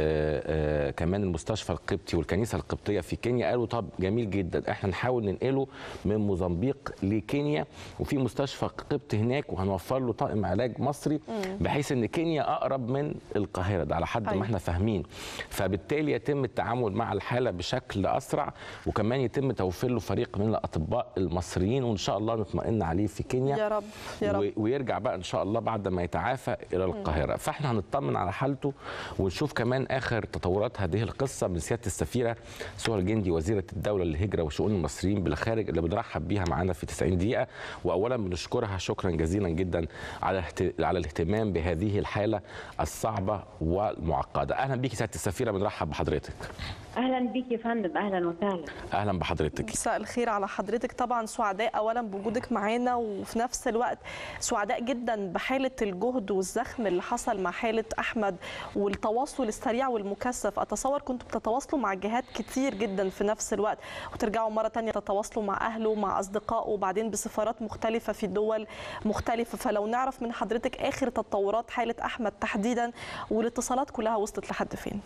S2: آه كمان المستشفى القبطي والكنيسه القبطيه في كينيا قالوا طب جميل جدا احنا نحاول ننقله من موزمبيق لكينيا وفي مستشفى قبطي هناك وهنوفر له طاقم علاج مصري بحيث ان كينيا اقرب من القاهره ده على حد ما
S1: أيوة.
S2: احنا فاهمين فبالتالي يتم التعامل مع الحاله بشكل اسرع وكمان يتم توفير له فريق من الاطباء المصريين وان شاء الله نطمئن عليه في كينيا
S1: يا رب يا رب
S2: و- ويرجع بقى ان شاء الله بعد ما يتعافى الى القاهره فاحنا هنطمن على حالته ونشوف كمان اخر تطورات هذه القصه من سياده السفيره سهى الجندي وزيره الدوله للهجره وشؤون المصريين بالخارج اللي بنرحب بيها معانا في 90 دقيقه واولا بنشكرها شكرا جزيلا جدا على اهت- على الاهتمام بهذه الحاله الصعبه والمعقده اهلا بيكي سياده السفيره بنرحب بحضرتك
S11: اهلا بيك يا فندم اهلا وسهلا
S2: اهلا بحضرتك
S1: مساء الخير على حضرتك طبعا سعداء اولا بوجودك معانا وفي نفس الوقت سعداء جدا بحاله الجهد والزخم اللي حصل مع حاله احمد والتواصل السريع والمكثف اتصور كنتوا بتتواصلوا مع جهات كتير جدا في نفس الوقت وترجعوا مره تانية تتواصلوا مع اهله مع اصدقائه وبعدين بسفارات مختلفه في دول مختلفه فلو نعرف من حضرتك اخر تطورات حاله احمد تحديدا والاتصالات كلها وصلت لحد فين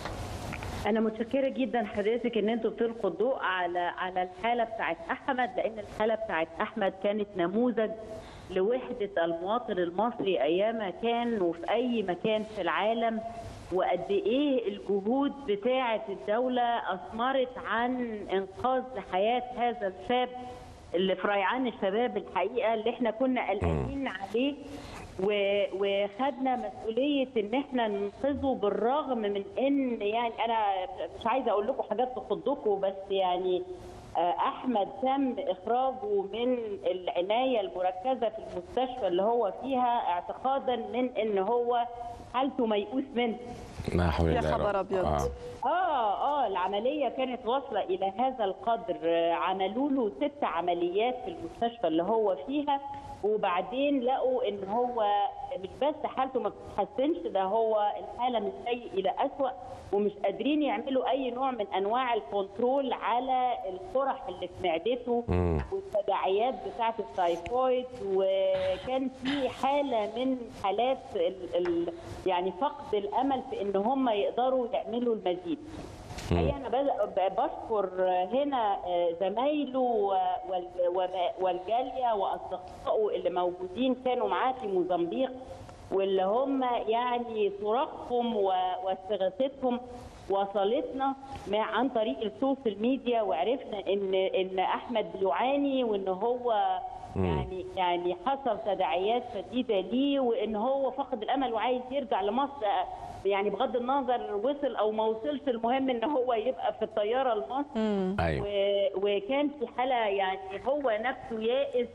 S11: انا متشكره جدا حضرتك ان انتوا بتلقوا الضوء على على الحاله بتاعت احمد لان الحاله بتاعت احمد كانت نموذج لوحده المواطن المصري ايام ما كان وفي اي مكان في العالم وقد ايه الجهود بتاعه الدوله اثمرت عن انقاذ حياه هذا الشاب اللي في ريعان الشباب الحقيقه اللي احنا كنا قلقانين عليه و- وخدنا مسؤوليه ان احنا ننقذه بالرغم من ان يعني انا مش عايزه اقول لكم حاجات تخضكم بس يعني آه، احمد تم اخراجه من العنايه المركزه في المستشفى اللي هو فيها اعتقادا من ان هو حالته ميؤوس منه
S2: لا حول
S1: يا
S2: الله رب.
S1: خبر أبيض.
S2: آه.
S11: اه اه العمليه كانت واصله الى هذا القدر آه، عملوا له ست عمليات في المستشفى اللي هو فيها وبعدين لقوا ان هو مش بس حالته ما بتتحسنش ده هو الحاله من سيء الى اسوء ومش قادرين يعملوا اي نوع من انواع الكنترول على القرح اللي في معدته
S2: مم.
S11: والتداعيات بتاعه التايفويد وكان في حاله من حالات ال ال يعني فقد الامل في ان هم يقدروا يعملوا المزيد. الحقيقه انا بز- ب- بشكر هنا آه، زمايله و- وال- وما- والجاليه واصدقائه اللي موجودين كانوا معاه في موزمبيق واللي هم يعني صراخهم و- واستغاثتهم وصلتنا مع عن طريق السوشيال ميديا وعرفنا ان ان احمد بيعاني وان هو يعني يعني حصل تداعيات شديده ليه وان هو فقد الامل وعايز يرجع لمصر يعني بغض النظر وصل او ما وصلش المهم ان هو يبقى في الطياره لمصر
S2: ايوه
S11: و- وكان في حاله يعني هو نفسه يائس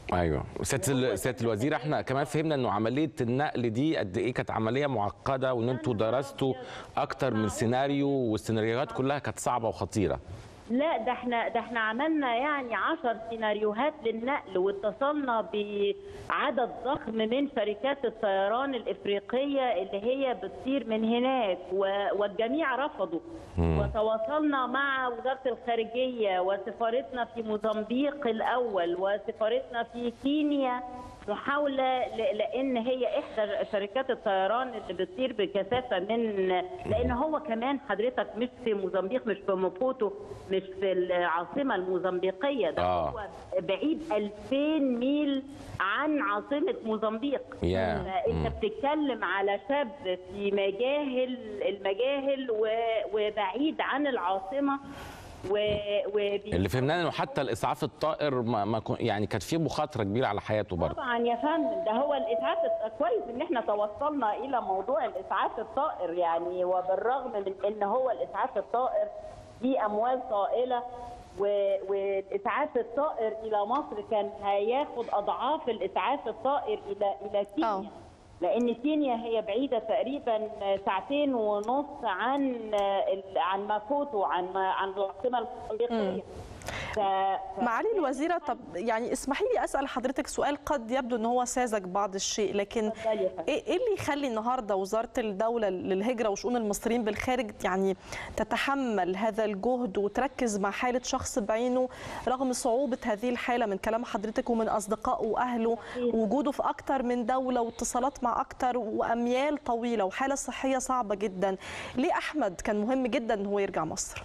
S2: ايوه سياده ال- سياده الوزير احنا كمان فهمنا انه عمليه النقل دي قد ايه كانت عمليه معقده وان انتوا درستوا اكتر من سيناريو والسيناريوهات كلها كانت صعبه وخطيره
S11: لا ده احنا ده احنا عملنا يعني عشر سيناريوهات للنقل واتصلنا بعدد ضخم من شركات الطيران الافريقيه اللي هي بتطير من هناك و- والجميع رفضوا وتواصلنا مع وزاره الخارجيه وسفارتنا في موزمبيق الاول وسفارتنا في كينيا محاولة ل- لأن هي إحدى شركات الطيران اللي بتطير بكثافة من لأن هو كمان حضرتك مش في موزمبيق مش في مابوتو مش في العاصمة الموزمبيقية ده
S2: آه.
S11: هو بعيد 2000 ميل عن عاصمة موزمبيق
S2: يا.
S11: فأنت بتتكلم على شاب في مجاهل المجاهل و- وبعيد عن العاصمة و... وبي-
S2: اللي فهمناه انه حتى الاسعاف الطائر ما ما كن- يعني كانت فيه مخاطره كبيره على حياته برضه
S11: طبعا يا فندم ده هو الاسعاف كويس ان احنا توصلنا الى موضوع الاسعاف الطائر يعني وبالرغم من ان هو الاسعاف الطائر دي اموال طائله و- والاسعاف الطائر الى مصر كان هياخد اضعاف الاسعاف الطائر الى الى كينيا
S1: آه.
S11: لان كينيا هي بعيده تقريبا ساعتين ونص عن ال- عن ماكوتو عن عن العاصمه الموزمبيقيه ف... ف-
S1: معالي الوزيرة طب يعني اسمحي لي أسأل حضرتك سؤال قد يبدو أن هو ساذج بعض الشيء لكن
S11: اتفضلي يا فندم.
S1: إيه إيه اللي يخلي النهاردة وزارة الدولة للهجرة وشؤون المصريين بالخارج يعني تتحمل هذا الجهد وتركز مع حالة شخص بعينه رغم صعوبة هذه الحالة من كلام حضرتك ومن أصدقائه وأهله وجوده في أكتر من دولة واتصالات مع أكتر وأميال طويلة وحالة صحية صعبة جدا ليه أحمد كان مهم جدا أن هو يرجع مصر؟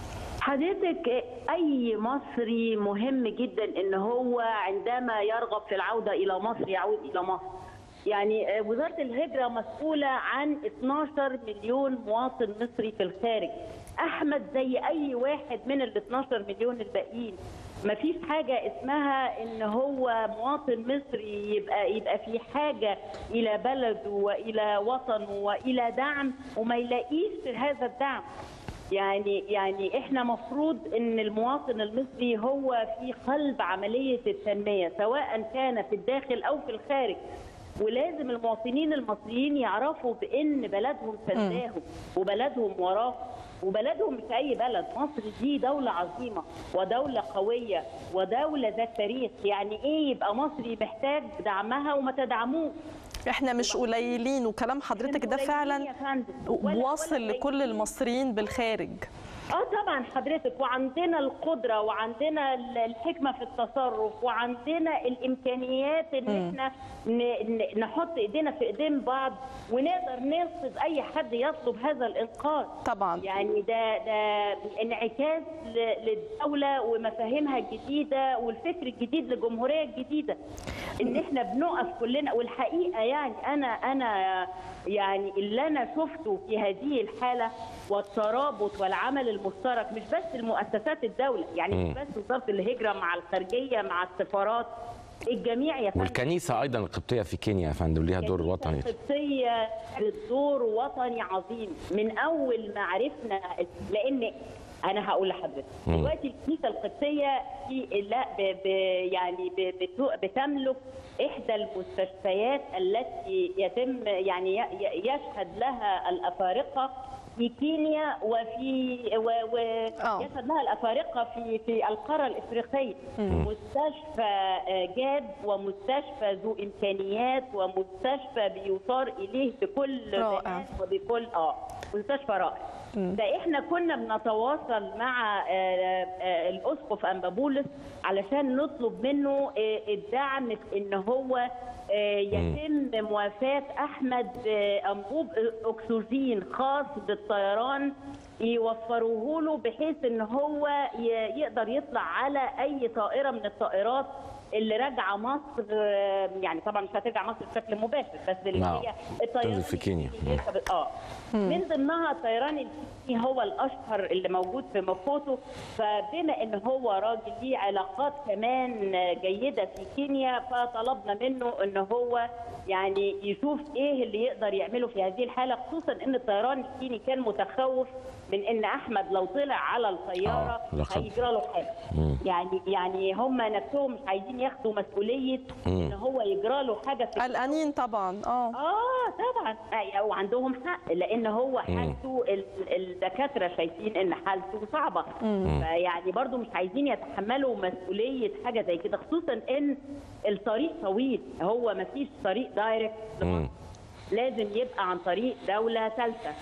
S11: حضرتك اي مصري مهم جدا ان هو عندما يرغب في العوده الى مصر يعود الى مصر يعني آه، وزاره الهجره مسؤوله عن 12 مليون مواطن مصري في الخارج احمد زي اي واحد من ال 12 مليون الباقيين ما فيش حاجة اسمها ان هو مواطن مصري يبقى يبقى في حاجة الى بلده والى وطنه والى دعم وما يلاقيش هذا الدعم يعني يعني احنا مفروض ان المواطن المصري هو في قلب عمليه التنميه سواء كان في الداخل او في الخارج ولازم المواطنين المصريين يعرفوا بان بلدهم سنداهم وبلدهم وراهم وبلدهم مش اي بلد مصر دي دوله عظيمه ودوله قويه ودوله ذات تاريخ يعني ايه يبقى مصري محتاج دعمها وما تدعموش
S1: احنا مش قليلين وكلام حضرتك ده
S11: قليلين
S1: فعلا
S11: يا فندم. ولا-
S1: واصل
S11: ولا
S1: لكل
S11: قليلين.
S1: المصريين بالخارج
S11: اه طبعا حضرتك وعندنا القدره وعندنا ال- الحكمه في التصرف وعندنا الامكانيات ان احنا ن- ن- نحط ايدينا في ايدين بعض ونقدر ننقذ اي حد يطلب هذا الانقاذ
S1: طبعا
S11: يعني ده ده انعكاس ل- للدوله ومفاهيمها الجديده والفكر الجديد للجمهوريه الجديده ان احنا بنقف كلنا والحقيقه يعني انا انا يعني اللي انا شفته في هذه الحاله والترابط والعمل المشترك مش بس المؤسسات الدوله يعني مش بس وزاره الهجره مع الخارجيه مع السفارات الجميع يا فندم
S2: والكنيسه ايضا القبطيه في كينيا يا فندم ليها دور وطني
S11: القبطية دور وطني عظيم من أول ما عرفنا لأن أنا هقول لحضرتك دلوقتي الكنيسة القبطية في لا ب ب يعني ب بت- بتملك إحدى المستشفيات التي يتم يعني ي- ي- يشهد لها الأفارقة في كينيا وفي و و
S1: آه.
S11: يشهد لها الافارقه في في القاره الافريقيه مستشفى آه، جاد ومستشفى ذو امكانيات ومستشفى بيثار اليه بكل
S1: رائع.
S11: بنات وبكل اه مستشفى رائع ده احنا كنا بنتواصل مع آه، آه، الاسقف انبابولس علشان نطلب منه آه، الدعم في ان هو آه، يتم موافاه احمد آه، انبوب اكسجين خاص بالطيران يوفروه له بحيث ان هو ي- يقدر يطلع على اي طائره من الطائرات اللي راجعه مصر آه، يعني طبعا مش هترجع مصر بشكل مباشر بس اللي
S2: نعم.
S11: هي الطيران
S2: تنزل في كينيا.
S11: اللي يركب- اه من ضمنها الطيران الكيني هو الاشهر اللي موجود في مفوتو فبما ان هو راجل ليه علاقات كمان جيده في كينيا فطلبنا منه ان هو يعني يشوف ايه اللي يقدر يعمله في هذه الحاله خصوصا ان الطيران الكيني كان متخوف من ان احمد لو طلع على الطياره
S2: آه، لا خبر.
S11: هيجرى له حاجه يعني يعني هم نفسهم مش عايزين وبعدين ياخدوا مسؤوليه ان هو يجرى له حاجه في
S1: قلقانين طبعا اه
S11: اه طبعا أي- وعندهم حق لان هو حالته ال- الدكاتره شايفين ان حالته صعبه فيعني برضو مش عايزين يتحملوا مسؤوليه حاجه زي كده خصوصا ان الطريق طويل هو ما فيش طريق دايركت
S2: مم.
S11: لازم يبقى عن طريق دولة ثالثة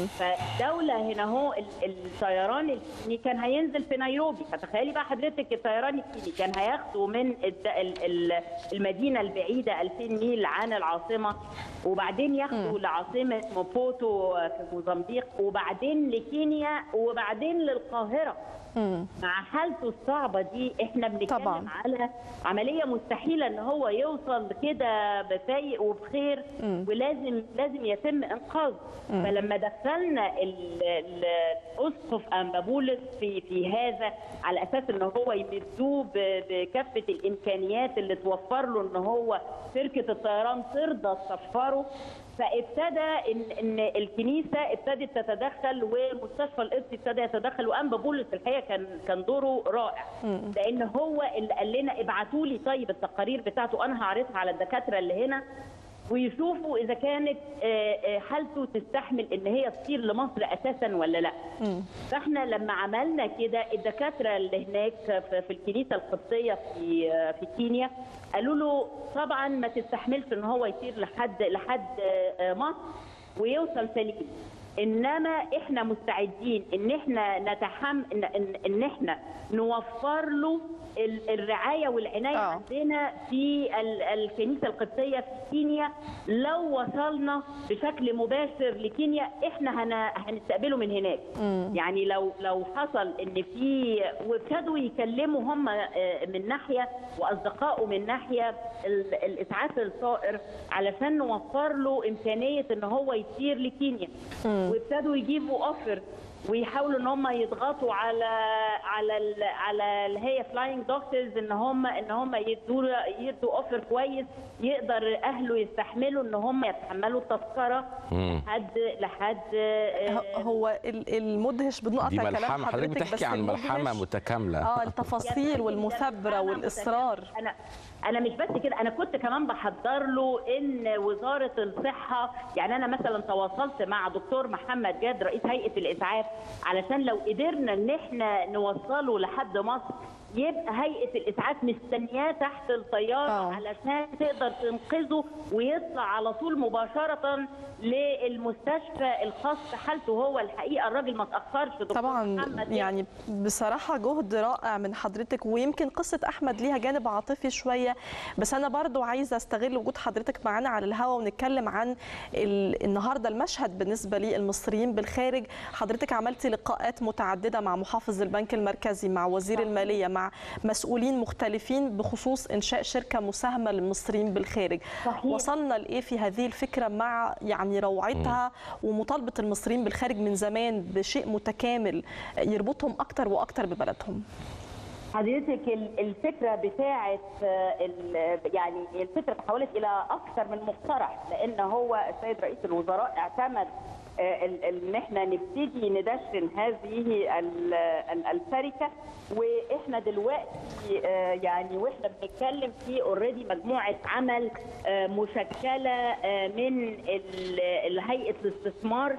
S11: فدولة هنا هو ال- الطيران الكيني كان هينزل في نيروبي فتخيلي بقى حضرتك الطيران الكيني كان هياخده من الد- ال- ال- المدينة البعيدة 2000 ميل عن العاصمة وبعدين ياخده لعاصمة موبوتو في موزمبيق وبعدين لكينيا وبعدين للقاهرة مع حالته الصعبة دي احنا بنتكلم
S1: طبعاً.
S11: على عملية مستحيلة ان هو يوصل كده بفايق وبخير ولازم لازم يتم انقاذه فلما دخلنا ال- ال- الاسقف امبابولس في في هذا على اساس ان هو يمدوه ب- بكافة الامكانيات اللي توفر له ان هو شركة الطيران ترضى تسفره فابتدى ان ان الكنيسه ابتدت تتدخل ومستشفى القدس ابتدى يتدخل وانبا بولس الحقيقه كان كان دوره رائع لان هو اللي قال لنا ابعتوا لي طيب التقارير بتاعته انا هعرضها على الدكاتره اللي هنا ويشوفوا اذا كانت آه، آه، حالته تستحمل ان هي تطير لمصر اساسا ولا لا فاحنا لما عملنا كده الدكاتره اللي هناك في في الكنيسه القبطيه في آه، في كينيا قالوا له طبعا ما تستحملش ان هو يطير لحد لحد آه، آه، مصر ويوصل سليم انما احنا مستعدين ان احنا نتحمل ان, إن, إن احنا نوفر له ال- الرعايه والعنايه
S1: آه.
S11: عندنا في ال- الكنيسه القبطيه في كينيا لو وصلنا بشكل مباشر لكينيا احنا هن- هنستقبله من هناك يعني لو لو حصل ان في وابتدوا يكلموا هم آه، من ناحيه واصدقائه من ناحيه ال- الاسعاف الطائر علشان نوفر له امكانيه ان هو يطير لكينيا وابتدوا يجيبوا اوفر ويحاولوا ان هم يضغطوا على على ال على اللي هي فلاينج دكتورز ان هم ان هم يدوا يدوا اوفر كويس يقدر اهله يستحملوا ان هم يتحملوا التذكره
S2: مم.
S11: لحد لحد آه،
S1: ه- هو ال- المدهش بدون
S2: دي
S1: قطع كلام
S2: ملحمه حضرتك
S1: حضرتك بس
S2: بتحكي عن ملحمه
S1: المدهش-
S2: متكامله
S1: اه التفاصيل والمثابره والاصرار
S11: انا انا مش بس كده انا كنت كمان بحضر له ان وزاره الصحه يعني انا مثلا تواصلت مع دكتور محمد جاد رئيس هيئه الاسعاف علشان لو قدرنا ان احنا نوصله لحد مصر يبقى هيئه الاسعاف مستنياه تحت الطياره
S1: آه.
S11: علشان تقدر تنقذه ويطلع على طول مباشره للمستشفى الخاص بحالته هو الحقيقه الراجل ما تاخرش دكتور
S1: طبعا
S11: محمد
S1: يعني بصراحة جهد رائع من حضرتك ويمكن قصة أحمد ليها جانب عاطفي شوية بس أنا برضو عايزة أستغل وجود حضرتك معانا على الهواء ونتكلم عن ال- النهاردة المشهد بالنسبة للمصريين بالخارج حضرتك عملتي لقاءات متعددة مع محافظ البنك المركزي مع وزير المالية مع مسؤولين مختلفين بخصوص إنشاء شركة مساهمة للمصريين بالخارج
S11: صحيح.
S1: وصلنا لإيه في هذه الفكرة مع يعني روعتها ومطالبة المصريين بالخارج من زمان بشيء متكامل يربطهم أكتر وأكتر ببلدهم
S11: حضرتك ال- الفكره بتاعه آه، ال- يعني الفكره تحولت الى اكثر من مقترح لان هو السيد رئيس الوزراء اعتمد آه، ال- ال- ان احنا نبتدي ندشن هذه ال- ال- الشركه واحنا دلوقتي آه، يعني واحنا بنتكلم في اوريدي مجموعه عمل آه، مشكله آه، من ال- ال- هيئه الاستثمار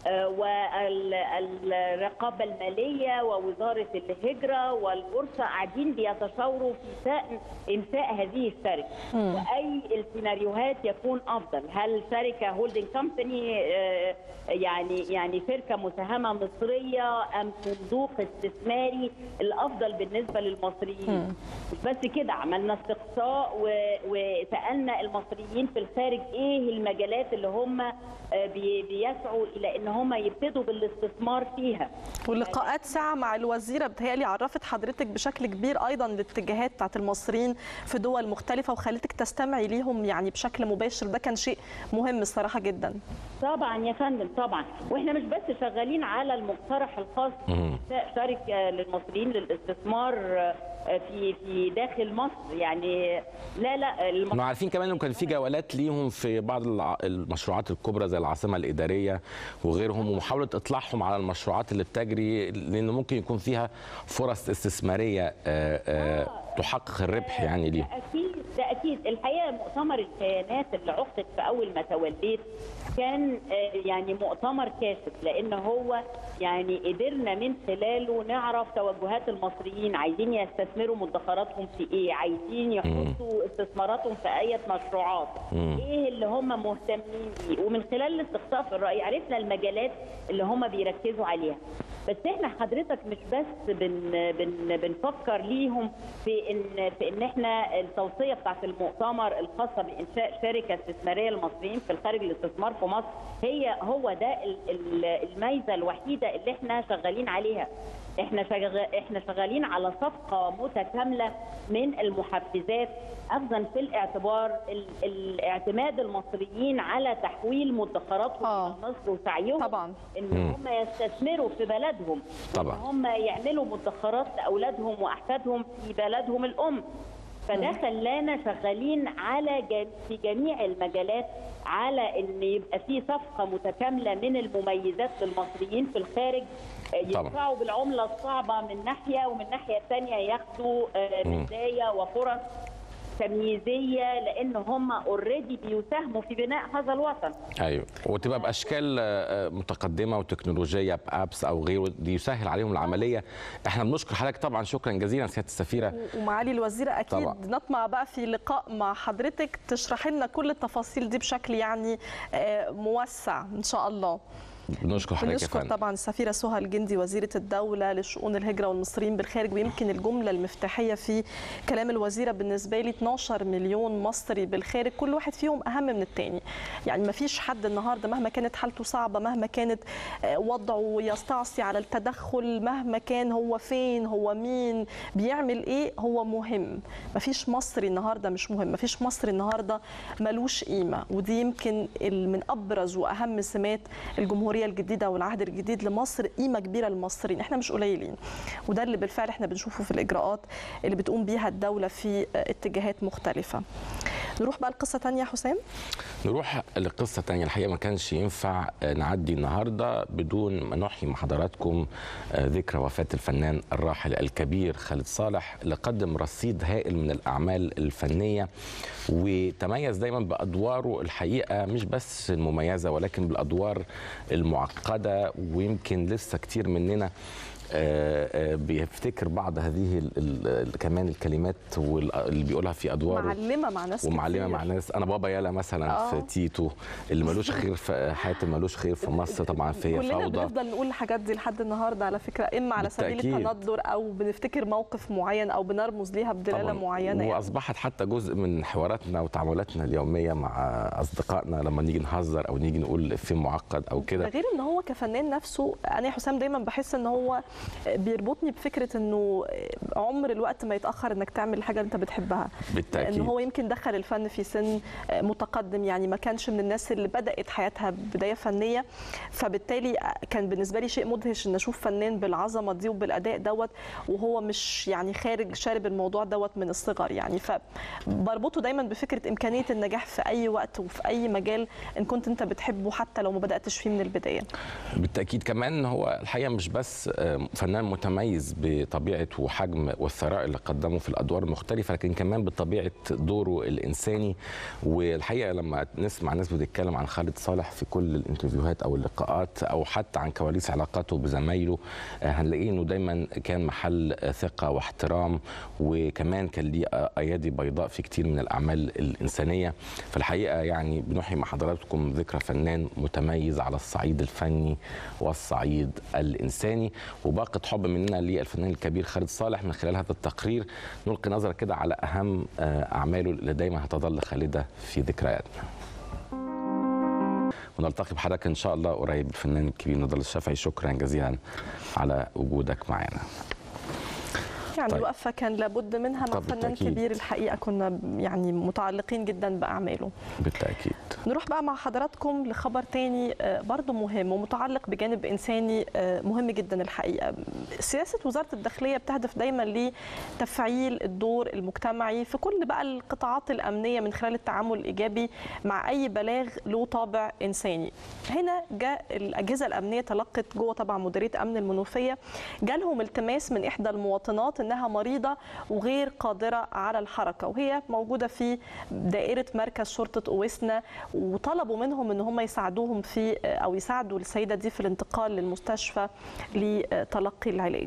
S11: والرقابة المالية ووزارة الهجرة والبورصة قاعدين بيتشاوروا في شأن إنشاء هذه الشركة وأي السيناريوهات يكون أفضل هل شركة هولدنج كومباني يعني يعني شركة مساهمة مصرية أم صندوق استثماري الأفضل بالنسبة للمصريين مش بس كده عملنا استقصاء و- وسألنا المصريين في الخارج إيه المجالات اللي هم آه، بي- بيسعوا إلى إن هم يبتدوا بالاستثمار فيها
S1: ولقاءات ساعة مع الوزيرة بتهيألي عرفت حضرتك بشكل كبير أيضا الاتجاهات بتاعت المصريين في دول مختلفة وخلتك تستمعي ليهم يعني بشكل مباشر ده كان شيء مهم الصراحة جدا
S11: طبعا يا فندم طبعا واحنا مش بس شغالين على المقترح الخاص بإنشاء شركه للمصريين للاستثمار آه، في في داخل مصر يعني لا لا الم-
S2: كنا عارفين كمان انه كان في جولات ليهم في بعض الع- المشروعات الكبرى زي العاصمه الاداريه وغيرها وغيرهم ومحاوله اطلاعهم على المشروعات اللي بتجري لان ممكن يكون فيها فرص استثماريه آه، آه، تحقق الربح يعني ليهم
S11: اكيد ده اكيد الحقيقه مؤتمر الكيانات اللي عقد في اول ما توليت كان آه، يعني مؤتمر كاشف لان هو يعني قدرنا من خلاله نعرف توجهات المصريين عايزين يستثمروا مدخراتهم في ايه عايزين يحطوا استثماراتهم في اي مشروعات
S12: مم.
S11: ايه اللي هم مهتمين بيه ومن خلال الاستقصاء في الراي عرفنا المجالات اللي هم بيركزوا عليها بس احنا حضرتك مش بس بن بن بنفكر ليهم في ان في ان احنا التوصيه بتاعت المؤتمر الخاصه بانشاء شركه استثماريه للمصريين في الخارج للاستثمار في مصر هي هو ده ال- ال- الميزه الوحيده اللي احنا شغالين عليها احنا شغال احنا شغالين على صفقه متكامله من المحفزات اخذا في الاعتبار ال- الاعتماد المصريين على تحويل مدخراتهم من مصر وسعيهم طبعا ان
S2: مم.
S11: هم يستثمروا في بلدهم
S2: طبعا.
S11: ان هم يعملوا مدخرات لاولادهم واحفادهم في بلدهم الام فده خلانا شغالين على جم- في جميع المجالات على ان يبقى في صفقه متكامله من المميزات للمصريين في الخارج آه،
S2: طبعا.
S11: يدفعوا بالعمله الصعبه من ناحيه ومن الناحيه الثانيه ياخدوا آه،
S2: مم.
S11: مزايا وفرص تمييزيه لان هم اوريدي بيساهموا في بناء هذا الوطن
S2: ايوه وتبقى باشكال آه، متقدمه وتكنولوجيه بابس او غيره دي يسهل عليهم العمليه احنا بنشكر حضرتك طبعا شكرا جزيلا سياده السفيره
S1: ومعالي الوزيرة أكيد
S2: طبعا.
S1: نطمع بقى في لقاء مع حضرتك تشرح لنا كل التفاصيل دي بشكل يعني آه، موسع إن شاء الله
S2: بنشكر حضرتك يا
S1: بنشكر
S2: فندم
S1: طبعا السفيرة سهى الجندي وزيرة الدولة لشؤون الهجرة والمصريين بالخارج ويمكن الجملة المفتاحية في كلام الوزيرة بالنسبة لي 12 مليون مصري بالخارج كل واحد فيهم أهم من التاني يعني ما فيش حد النهاردة مهما كانت حالته صعبة مهما كانت آه، وضعه يستعصي على التدخل مهما كان هو فين هو مين بيعمل ايه هو مهم ما فيش مصري النهاردة مش مهم ما فيش مصري النهاردة ملوش قيمة ودي يمكن ال- من أبرز وأهم سمات الجمهورية الجديدة والعهد الجديد لمصر قيمة كبيرة للمصريين احنا مش قليلين وده اللي بالفعل احنا بنشوفه في الإجراءات اللي بتقوم بيها الدولة في آه، اتجاهات مختلفة نروح بقى لقصة تانية يا حسام
S2: نروح لقصة تانية الحقيقة ما كانش ينفع آه، نعدي النهاردة بدون ما نحيي مع حضراتكم آه، ذكرى وفاة الفنان الراحل الكبير خالد صالح اللي قدم رصيد هائل من الأعمال الفنية وتميز دايما بأدواره الحقيقة مش بس المميزة ولكن بالأدوار المعقدة ويمكن لسه كتير مننا آه، آه، بيفتكر بعض هذه ال- ال- كمان الكلمات وال- اللي بيقولها في أدواره
S1: معلمة مع ناس
S2: ومعلمه
S1: كتير.
S2: مع ناس انا بابا يالا مثلا
S1: آه.
S2: في تيتو اللي ملوش خير في حياتي ملوش خير في مصر طبعا في
S1: كلنا
S2: فوضى
S1: بنفضل نقول الحاجات دي لحد النهارده على فكره اما على سبيل
S2: بالتأكيد.
S1: التندر او بنفتكر موقف معين او بنرمز ليها بدلاله
S2: طبعاً.
S1: معينه يعني.
S2: واصبحت حتى جزء من حواراتنا وتعاملاتنا اليوميه مع اصدقائنا لما نيجي نهزر او نيجي نقول في معقد او
S1: ده
S2: كده
S1: غير ان هو كفنان نفسه انا يا حسام دايما بحس ان هو بيربطني بفكره انه عمر الوقت ما يتاخر انك تعمل الحاجه اللي انت بتحبها
S2: بالتأكيد.
S1: لان هو يمكن دخل الفن في سن متقدم يعني ما كانش من الناس اللي بدات حياتها بدايه فنيه فبالتالي كان بالنسبه لي شيء مدهش ان اشوف فنان بالعظمه دي وبالاداء دوت وهو مش يعني خارج شارب الموضوع دوت من الصغر يعني فبربطه دايما بفكره امكانيه النجاح في اي وقت وفي اي مجال ان كنت انت بتحبه حتى لو ما بداتش فيه من البدايه
S2: بالتاكيد كمان هو الحقيقه مش بس آه، فنان متميز بطبيعه وحجم والثراء اللي قدمه في الادوار المختلفه لكن كمان بطبيعه دوره الانساني والحقيقه لما نسمع ناس بتتكلم عن خالد صالح في كل الانترفيوهات او اللقاءات او حتى عن كواليس علاقاته بزمايله آه، هنلاقيه انه دايما كان محل آه، ثقه واحترام وكمان كان ليه آه، ايادي بيضاء في كتير من الاعمال الانسانيه فالحقيقه يعني بنحيي مع حضراتكم ذكرى فنان متميز على الصعيد الفني والصعيد الانساني وباقه حب مننا للفنان الكبير خالد صالح من خلال هذا التقرير نلقي نظره كده على اهم آه، اعماله اللي دايما هتظل خالده في ذكرياتنا ونلتقي بحضرتك ان شاء الله قريب الفنان الكبير نضال الشافعي شكرا جزيلا على وجودك معنا
S1: يعني
S2: طيب.
S1: الوقفه كان لابد منها مع
S2: طب
S1: فنان
S2: بالتأكيد.
S1: كبير الحقيقه كنا يعني متعلقين جدا باعماله
S2: بالتاكيد
S1: نروح بقى مع حضراتكم لخبر تاني آه، برضو مهم ومتعلق بجانب إنساني آه، مهم جدا الحقيقة سياسة وزارة الداخلية بتهدف دايما لتفعيل الدور المجتمعي في كل بقى القطاعات الأمنية من خلال التعامل الإيجابي مع أي بلاغ له طابع إنساني هنا جاء الأجهزة الأمنية تلقت جوه طبعا مديرية أمن المنوفية جالهم التماس من إحدى المواطنات إنها مريضة وغير قادرة على الحركة وهي موجودة في دائرة مركز شرطة أويسنا وطلبوا منهم ان هم يساعدوهم في او يساعدوا السيده دي في الانتقال للمستشفى لتلقي العلاج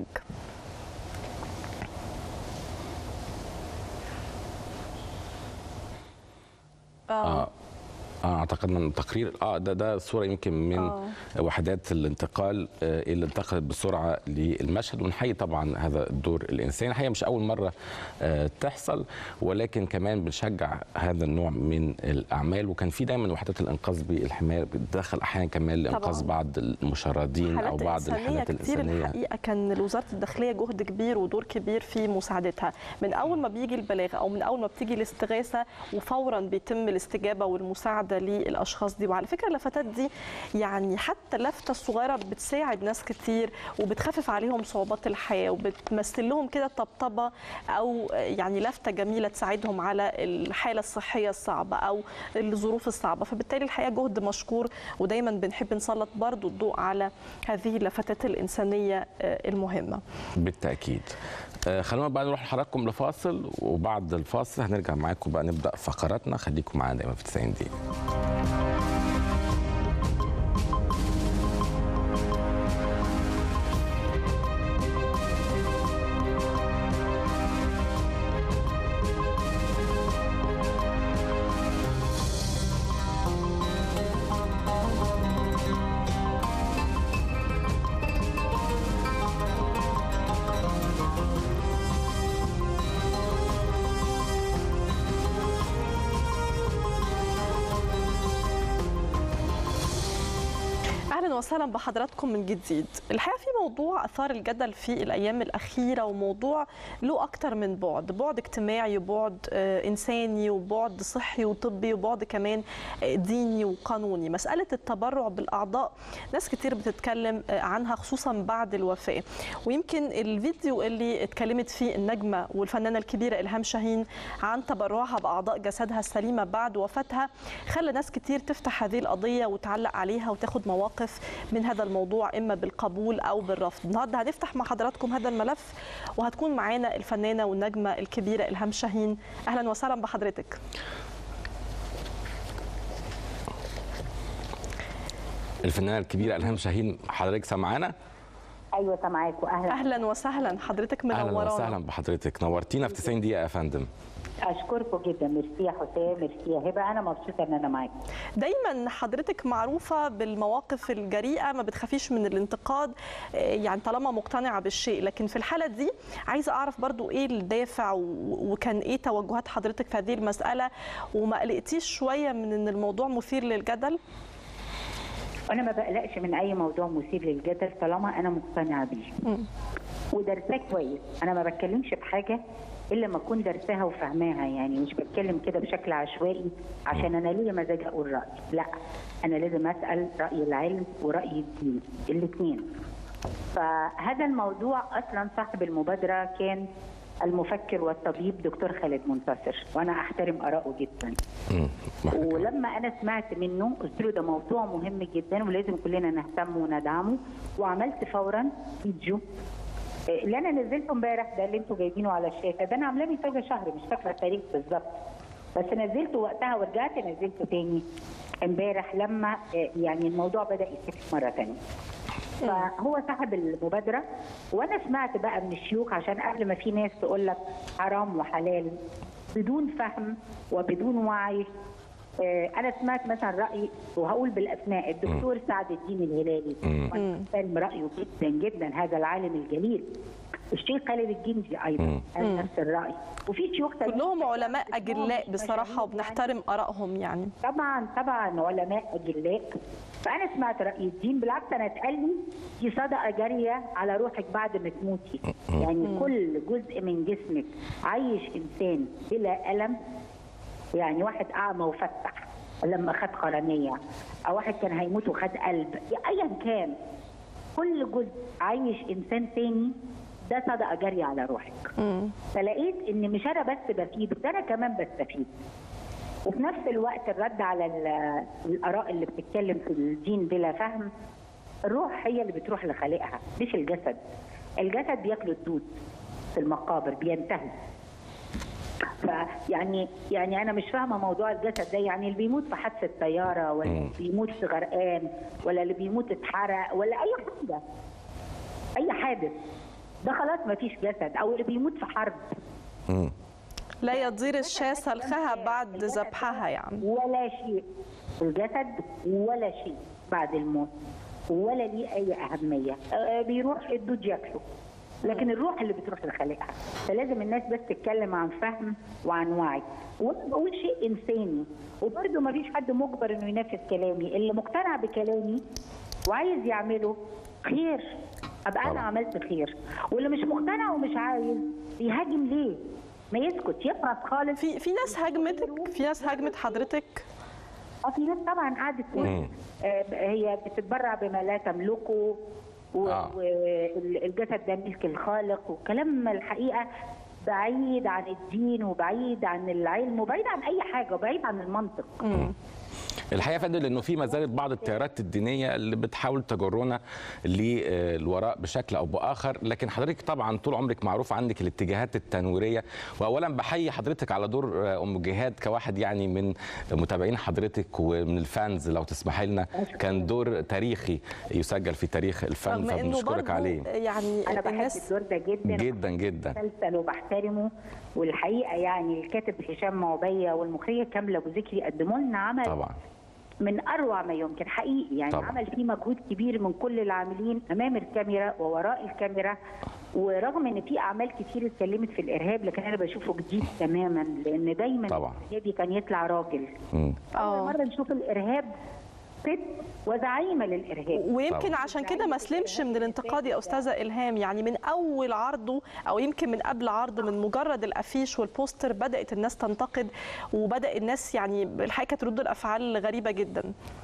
S2: اه آه، اعتقد من التقرير اه ده ده صوره يمكن من
S1: آه.
S2: وحدات الانتقال آه، اللي انتقلت بسرعه للمشهد ونحيي طبعا هذا الدور الانساني الحقيقه مش اول مره آه، تحصل ولكن كمان بنشجع هذا النوع من الاعمال وكان في دايما وحدات الانقاذ بالحمايه بتدخل احيانا كمان لانقاذ
S1: طبعاً.
S2: بعض المشردين او
S1: حالات
S2: بعض
S1: إنسانية
S2: الحالات
S1: كتير
S2: الانسانيه
S1: الحقيقه كان لوزاره الداخليه جهد كبير ودور كبير في مساعدتها من اول ما بيجي البلاغ او من اول ما بتيجي الاستغاثه وفورا بيتم الاستجابه والمساعده للاشخاص دي وعلى فكره اللفتات دي يعني حتى اللفته الصغيره بتساعد ناس كتير وبتخفف عليهم صعوبات الحياه وبتمثل لهم كده طبطبه او يعني لفته جميله تساعدهم على الحاله الصحيه الصعبه او الظروف الصعبه فبالتالي الحقيقه جهد مشكور ودايما بنحب نسلط برضو الضوء على هذه اللفتات الانسانيه آه، المهمه
S2: بالتاكيد آه، خلونا بقى نروح لحضراتكم لفاصل وبعد الفاصل هنرجع معاكم بقى نبدا فقراتنا خليكم معانا دايما في 90 دقيقه
S1: اهلا وسهلا بحضراتكم من جديد الحقيقه في موضوع اثار الجدل في الايام الاخيره وموضوع له اكتر من بعد بعد اجتماعي وبعد آه، انساني وبعد صحي وطبي وبعد كمان آه، ديني وقانوني مساله التبرع بالاعضاء ناس كتير بتتكلم آه، عنها خصوصا بعد الوفاه ويمكن الفيديو اللي اتكلمت فيه النجمه والفنانه الكبيره الهام شاهين عن تبرعها باعضاء جسدها السليمه بعد وفاتها خلى ناس كتير تفتح هذه القضيه وتعلق عليها وتاخد مواقف من هذا الموضوع اما بالقبول او بالرفض النهارده هنفتح مع حضراتكم هذا الملف وهتكون معانا الفنانه والنجمه الكبيره الهام شاهين اهلا وسهلا بحضرتك
S2: الفنانه الكبيره الهام شاهين حضرتك سامعانا
S12: ايوه سامعاكوا اهلا
S1: اهلا وسهلا حضرتك
S2: اهلا
S1: منورانا
S2: وسهلا بحضرتك نورتينا في 90 دقيقه يا فندم
S12: اشكركم جدا ميرسي يا حسام ميرسي يا هبه انا مبسوطه ان انا معاكم
S1: دايما حضرتك معروفه بالمواقف الجريئه ما بتخافيش من الانتقاد آه، يعني طالما مقتنعه بالشيء لكن في الحاله دي عايزه اعرف برضو ايه الدافع و- وكان ايه توجهات حضرتك في هذه المساله وما قلقتيش شويه من ان الموضوع مثير للجدل
S12: وانا ما بقلقش من اي موضوع مثير للجدل طالما انا مقتنعه بيه ودرساه كويس انا ما بتكلمش بحاجه الا ما اكون درساها وفاهماها يعني مش بتكلم كده بشكل عشوائي عشان انا ليا مزاج اقول رايي لا انا لازم اسال راي العلم وراي الدين الاثنين فهذا الموضوع اصلا صاحب المبادره كان المفكر والطبيب دكتور خالد منتصر وانا احترم اراءه جدا
S2: مم.
S12: ولما انا سمعت منه قلت له ده موضوع مهم جدا ولازم كلنا نهتم وندعمه وعملت فورا فيديو إيه، اللي انا نزلته امبارح ده اللي انتوا جايبينه على الشاشه ده انا عاملاه من كذا شهر مش فاكره التاريخ بالظبط بس نزلته وقتها ورجعت نزلته تاني امبارح لما إيه، يعني الموضوع بدا يتفتح مره ثانيه فهو صاحب المبادره وانا سمعت بقى من الشيوخ عشان قبل ما في ناس تقول لك حرام وحلال بدون فهم وبدون وعي آه، انا سمعت مثلا راي وهقول بالاسماء الدكتور سعد الدين الهلالي
S2: مم.
S12: وانا احترم رايه جدا جدا هذا العالم الجليل الشيخ خالد الجندي ايضا قال نفس الراي وفي شيوخ تانيين
S1: كلهم علماء
S12: اسمهم
S1: اجلاء
S12: مش
S1: بصراحه
S12: مشاهير
S1: وبنحترم ارائهم يعني
S12: طبعا طبعا علماء اجلاء فانا سمعت راي الدين بالعكس انا اتقال لي دي صدقه جاريه على روحك بعد ما تموتي يعني كل جزء من جسمك عايش انسان بلا الم يعني واحد اعمى وفتح لما خد قرنيه او واحد كان هيموت وخد قلب ايا كان كل جزء عايش انسان تاني ده صدقه جاريه على روحك فلقيت ان مش انا بس بفيد ده انا كمان بستفيد وفي نفس الوقت الرد على ال- الاراء اللي بتتكلم في الدين بلا فهم الروح هي اللي بتروح لخالقها مش الجسد الجسد بياكله الدود في المقابر بينتهي فيعني يعني انا مش فاهمه موضوع الجسد ده يعني اللي بيموت في حادثه طياره ولا اللي بيموت في غرقان ولا اللي بيموت اتحرق ولا اي حاجه اي حادث ده خلاص ما فيش جسد او اللي بيموت في حرب
S1: لا يضير الشاة سلخها بعد ذبحها يعني
S12: ولا شيء الجسد ولا شيء بعد الموت ولا ليه اي اهميه آه، بيروح الدود ياكله لكن الروح اللي بتروح لخالقها فلازم الناس بس تتكلم عن فهم وعن وعي وانا بقول شيء انساني وبرده ما فيش حد مجبر انه ينفذ كلامي اللي مقتنع بكلامي وعايز يعمله خير ابقى انا
S2: طبعا.
S12: عملت خير واللي مش مقتنع ومش عايز يهاجم ليه ما يسكت يفرط خالص
S1: في في ناس هاجمتك في ناس هاجمت حضرتك
S12: اه في ناس طبعا قعدت تقول
S2: مم.
S12: آه، هي بتتبرع بما لا تملكه
S2: آه.
S12: والجسد ده ملك الخالق وكلام الحقيقه بعيد عن الدين وبعيد عن العلم وبعيد عن اي حاجه وبعيد عن المنطق
S2: الحقيقه يا فندم انه في ما زالت بعض التيارات الدينيه اللي بتحاول تجرنا للوراء بشكل او باخر لكن حضرتك طبعا طول عمرك معروف عندك الاتجاهات التنويريه واولا بحيي حضرتك على دور ام جهاد كواحد يعني من متابعين حضرتك ومن الفانز لو تسمحي لنا كان دور تاريخي يسجل في تاريخ الفن
S1: رغم انه
S2: فبنشكرك
S1: برضه
S2: عليه
S1: يعني
S12: انا بحب
S1: الناس
S12: الدور ده جدا
S2: جدا جدا
S12: مسلسل وبحترمه والحقيقه يعني الكاتب هشام معبيه والمخرجه كامله ابو ذكري قدموا لنا عمل
S2: طبعا
S12: من اروع ما يمكن حقيقي يعني
S2: طبعا.
S12: طبعا. عمل فيه مجهود كبير من كل العاملين امام الكاميرا ووراء الكاميرا ورغم ان في اعمال كتير اتكلمت في الارهاب لكن انا بشوفه جديد تماما لان دايما
S2: طبعا.
S12: الارهابي كان يطلع راجل
S2: مم.
S12: اول
S1: آه.
S12: مره نشوف الارهاب ست وزعيمه للارهاب
S1: ويمكن
S2: طبعا.
S1: عشان كده ما سلمش من الانتقاد يا استاذه الهام يعني من اول عرضه او يمكن من قبل عرضه من مجرد الافيش والبوستر بدات الناس تنتقد وبدا الناس يعني الحقيقه كانت ردود الافعال غريبه جدا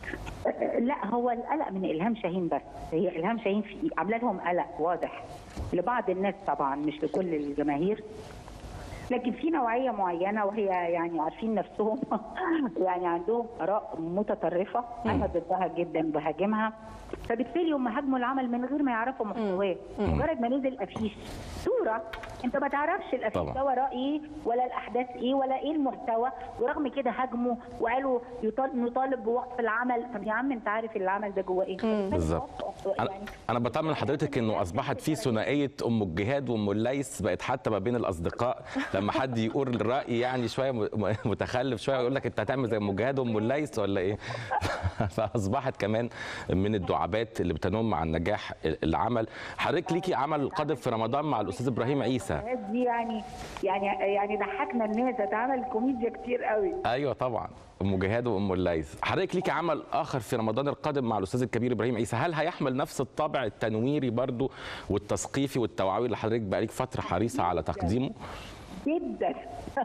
S12: لا هو القلق من الهام شاهين بس هي الهام شاهين في عامله لهم قلق واضح لبعض الناس طبعا مش لكل الجماهير لكن في نوعيه معينه وهي يعني عارفين نفسهم يعني عندهم اراء متطرفه انا ضدها جدا بهاجمها فبالتالي هم هاجموا العمل من غير ما يعرفوا محتواه مجرد ما نزل افيش صوره انت ما تعرفش الافيش
S2: طبعا.
S12: ده وراه ايه ولا الاحداث ايه ولا ايه المحتوى ورغم كده هاجموا وقالوا يطال- نطالب بوقف العمل طب يا عم انت عارف العمل ده جواه ايه
S2: بالظبط انا
S12: يعني
S2: انا بطمن حضرتك انه اصبحت في ثنائيه ام الجهاد وام الليث بقت حتى ما بين الاصدقاء لما حد يقول الراي يعني شويه م- متخلف شويه يقول لك انت هتعمل زي ام الجهاد وام الليث ولا ايه فاصبحت كمان من الدعابات اللي بتنم عن نجاح العمل حضرتك ليكي عمل قادم في رمضان مع الاستاذ ابراهيم عيسى
S12: دي يعني يعني يعني ضحكنا الناس اتعمل كوميديا كتير قوي
S2: ايوه طبعا ام جهاد وام الليث حضرتك ليكي عمل اخر في رمضان القادم مع الاستاذ الكبير ابراهيم عيسى هل هيحمل نفس الطابع التنويري برضو والتثقيفي والتوعوي اللي حضرتك بقالك فتره حريصه على تقديمه
S12: جدا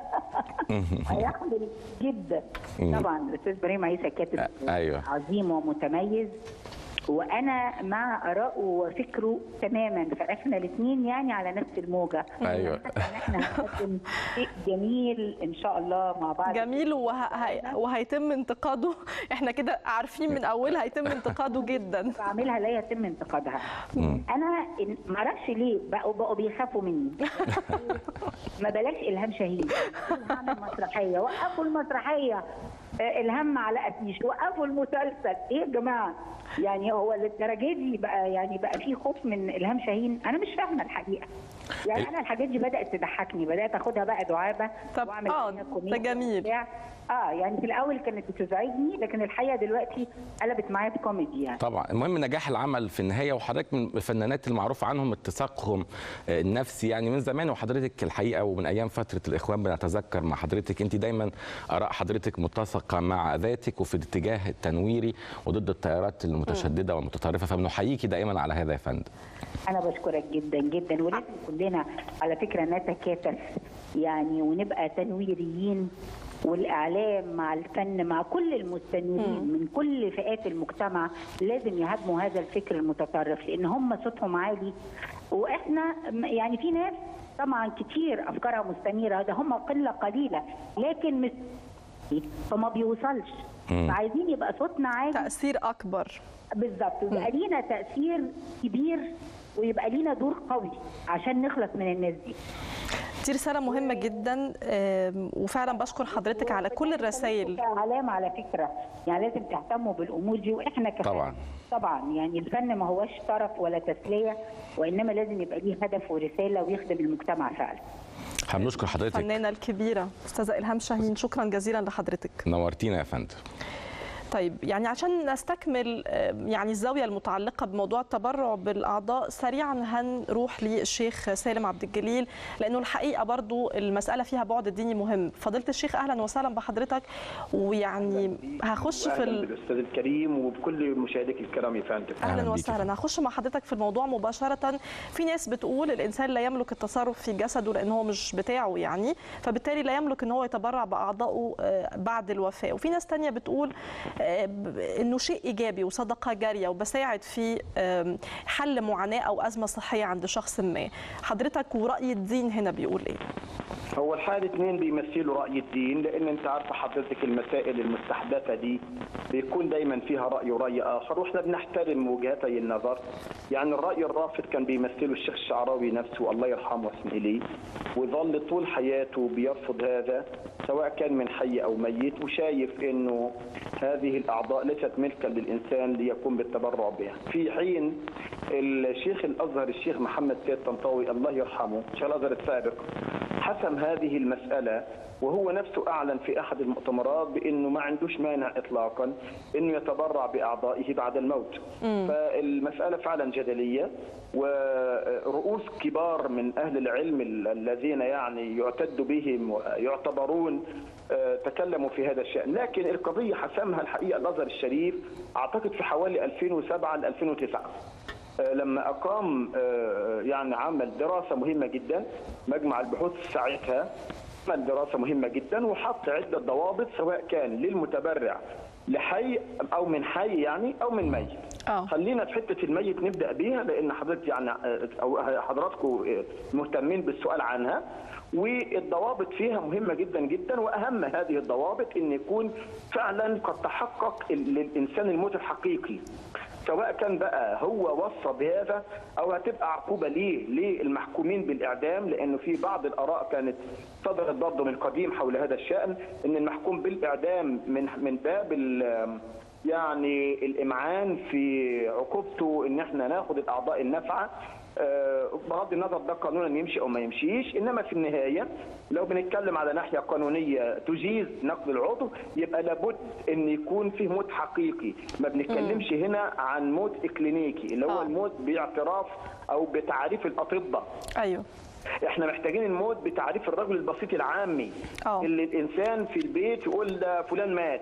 S12: هيحمل جدا طبعا الاستاذ ابراهيم عيسى كاتب
S2: أ- أيوة.
S12: عظيم ومتميز وانا مع ارائه وفكره تماما فاحنا الاثنين يعني على نفس الموجه
S2: أيوة.
S12: ان احنا هنقدم شيء جميل ان شاء الله مع بعض
S1: جميل وه... هي... وهيتم انتقاده احنا كده عارفين من اولها هيتم انتقاده جدا
S12: بعملها لا يتم انتقادها انا إن- معرفش ليه بقوا بقوا بيخافوا مني ما بلاش الهام شاهين هعمل مسرحيه وقفوا المسرحيه آه، الهام على افيش وقفوا المسلسل ايه يا جماعه يعني هو للدرجه دي بقى يعني بقى في خوف من الهام شاهين انا مش فاهمه الحقيقه يعني انا الحاجات دي بدات تضحكني بدات اخدها بقى دعابه
S1: طب
S12: واعمل
S1: اه
S12: فيها
S1: ده
S12: كوميديا
S1: جميل
S12: وبتاع. اه يعني في الاول كانت بتزعجني لكن الحقيقه دلوقتي قلبت معايا بكوميدي يعني
S2: طبعا المهم نجاح العمل في النهايه وحضرتك من الفنانات المعروف عنهم اتساقهم آه، النفسي يعني من زمان وحضرتك الحقيقه ومن ايام فتره الاخوان بنتذكر مع حضرتك انت دايما اراء حضرتك متسقه مع ذاتك وفي الاتجاه التنويري وضد التيارات المتشدده والمتطرفه فبنحييكي دائما على هذا يا فندم
S12: انا بشكرك جدا جدا ولازم كلنا على فكره نتكاتف يعني ونبقى تنويريين والاعلام مع الفن مع كل المستنيرين من كل فئات المجتمع لازم يهاجموا هذا الفكر المتطرف لان هم صوتهم عالي واحنا م- يعني في ناس طبعا كتير افكارها مستنيره ده هم قله قليله لكن مش فما بيوصلش
S1: مم.
S12: فعايزين يبقى صوتنا عالي
S1: تاثير اكبر
S12: بالظبط ويبقى لينا تاثير كبير ويبقى لينا دور قوي عشان نخلص من الناس دي
S1: دي رساله مهمه جدا آم، وفعلا بشكر حضرتك على كل الرسائل
S12: علام على فكره يعني لازم تهتموا بالامور دي واحنا كفايه
S2: طبعا
S12: طبعا يعني الفن ما هوش طرف ولا تسليه وانما لازم يبقى ليه هدف ورساله ويخدم المجتمع فعلا
S2: هنشكر حضرتك
S1: الفنانه الكبيره استاذه الهام شاهين شكرا جزيلا لحضرتك
S2: نورتينا يا فندم
S1: طيب يعني عشان نستكمل آه، يعني الزاويه المتعلقه بموضوع التبرع بالاعضاء سريعا هنروح للشيخ سالم عبد الجليل لانه الحقيقه برضو المساله فيها بعد ديني مهم فضيله الشيخ اهلا وسهلا بحضرتك ويعني هخش في
S13: أهلاً
S1: ال...
S13: بالاستاذ الكريم وبكل مشاهديك الكرام يا فندم
S1: اهلا وسهلا هخش مع حضرتك في الموضوع مباشره في ناس بتقول الانسان لا يملك التصرف في جسده لان هو مش بتاعه يعني فبالتالي لا يملك ان هو يتبرع باعضائه آه، بعد الوفاه وفي ناس تانية بتقول آه، ب- انه شيء ايجابي وصدقه جاريه وبساعد في آم، حل معاناه او ازمه صحيه عند شخص ما حضرتك وراي الدين هنا بيقول ايه
S13: هو الحال اثنين بيمثلوا راي الدين لان انت عارفه حضرتك المسائل المستحدثه دي بيكون دايما فيها راي وراي اخر واحنا بنحترم وجهتي النظر يعني الراي الرافض كان بيمثله الشيخ الشعراوي نفسه الله يرحمه واسمه اليه وظل طول حياته بيرفض هذا سواء كان من حي او ميت وشايف انه هذه الاعضاء ليست ملكا للانسان ليقوم بالتبرع بها في حين الشيخ الازهر الشيخ محمد سيد طنطاوي الله يرحمه شيخ الازهر السابق حسم هذه المساله وهو نفسه اعلن في احد المؤتمرات بانه ما عندوش مانع اطلاقا انه يتبرع باعضائه بعد الموت فالمساله فعلا جدليه ورؤوس كبار من اهل العلم ال- الذين يعني يعتد بهم ويعتبرون آه، تكلموا في هذا الشان لكن القضيه حسمها الحقيقه الازهر الشريف اعتقد في حوالي 2007 ل 2009 آه، لما اقام آه، يعني عمل دراسه مهمه جدا مجمع البحوث ساعتها عمل دراسه مهمه جدا وحط عده ضوابط سواء كان للمتبرع لحي او من حي يعني او من ميت
S1: اه
S13: خلينا في حته الميت نبدا بيها لان حضرتك يعني آه، او حضراتكم آه، مهتمين بالسؤال عنها والضوابط فيها مهمه جدا جدا واهم هذه الضوابط ان يكون فعلا قد تحقق ال- للانسان الموت الحقيقي سواء كان بقى هو وصى بهذا او هتبقى عقوبه ليه للمحكومين بالاعدام لانه في بعض الاراء كانت صدرت برضه من قديم حول هذا الشان ان المحكوم بالاعدام من من باب ال- يعني الامعان في عقوبته ان احنا ناخد الاعضاء النافعه آه، بغض النظر ده قانونا يمشي او ما يمشيش انما في النهايه لو بنتكلم على ناحيه قانونيه تجيز نقد العضو يبقى لابد ان يكون فيه موت حقيقي ما بنتكلمش هنا عن موت اكلينيكي اللي هو
S1: آه.
S13: الموت باعتراف او بتعريف الاطباء
S1: ايوه
S13: احنا محتاجين الموت بتعريف الرجل البسيط العامي
S1: أوه.
S13: اللي الانسان في البيت يقول ده فلان مات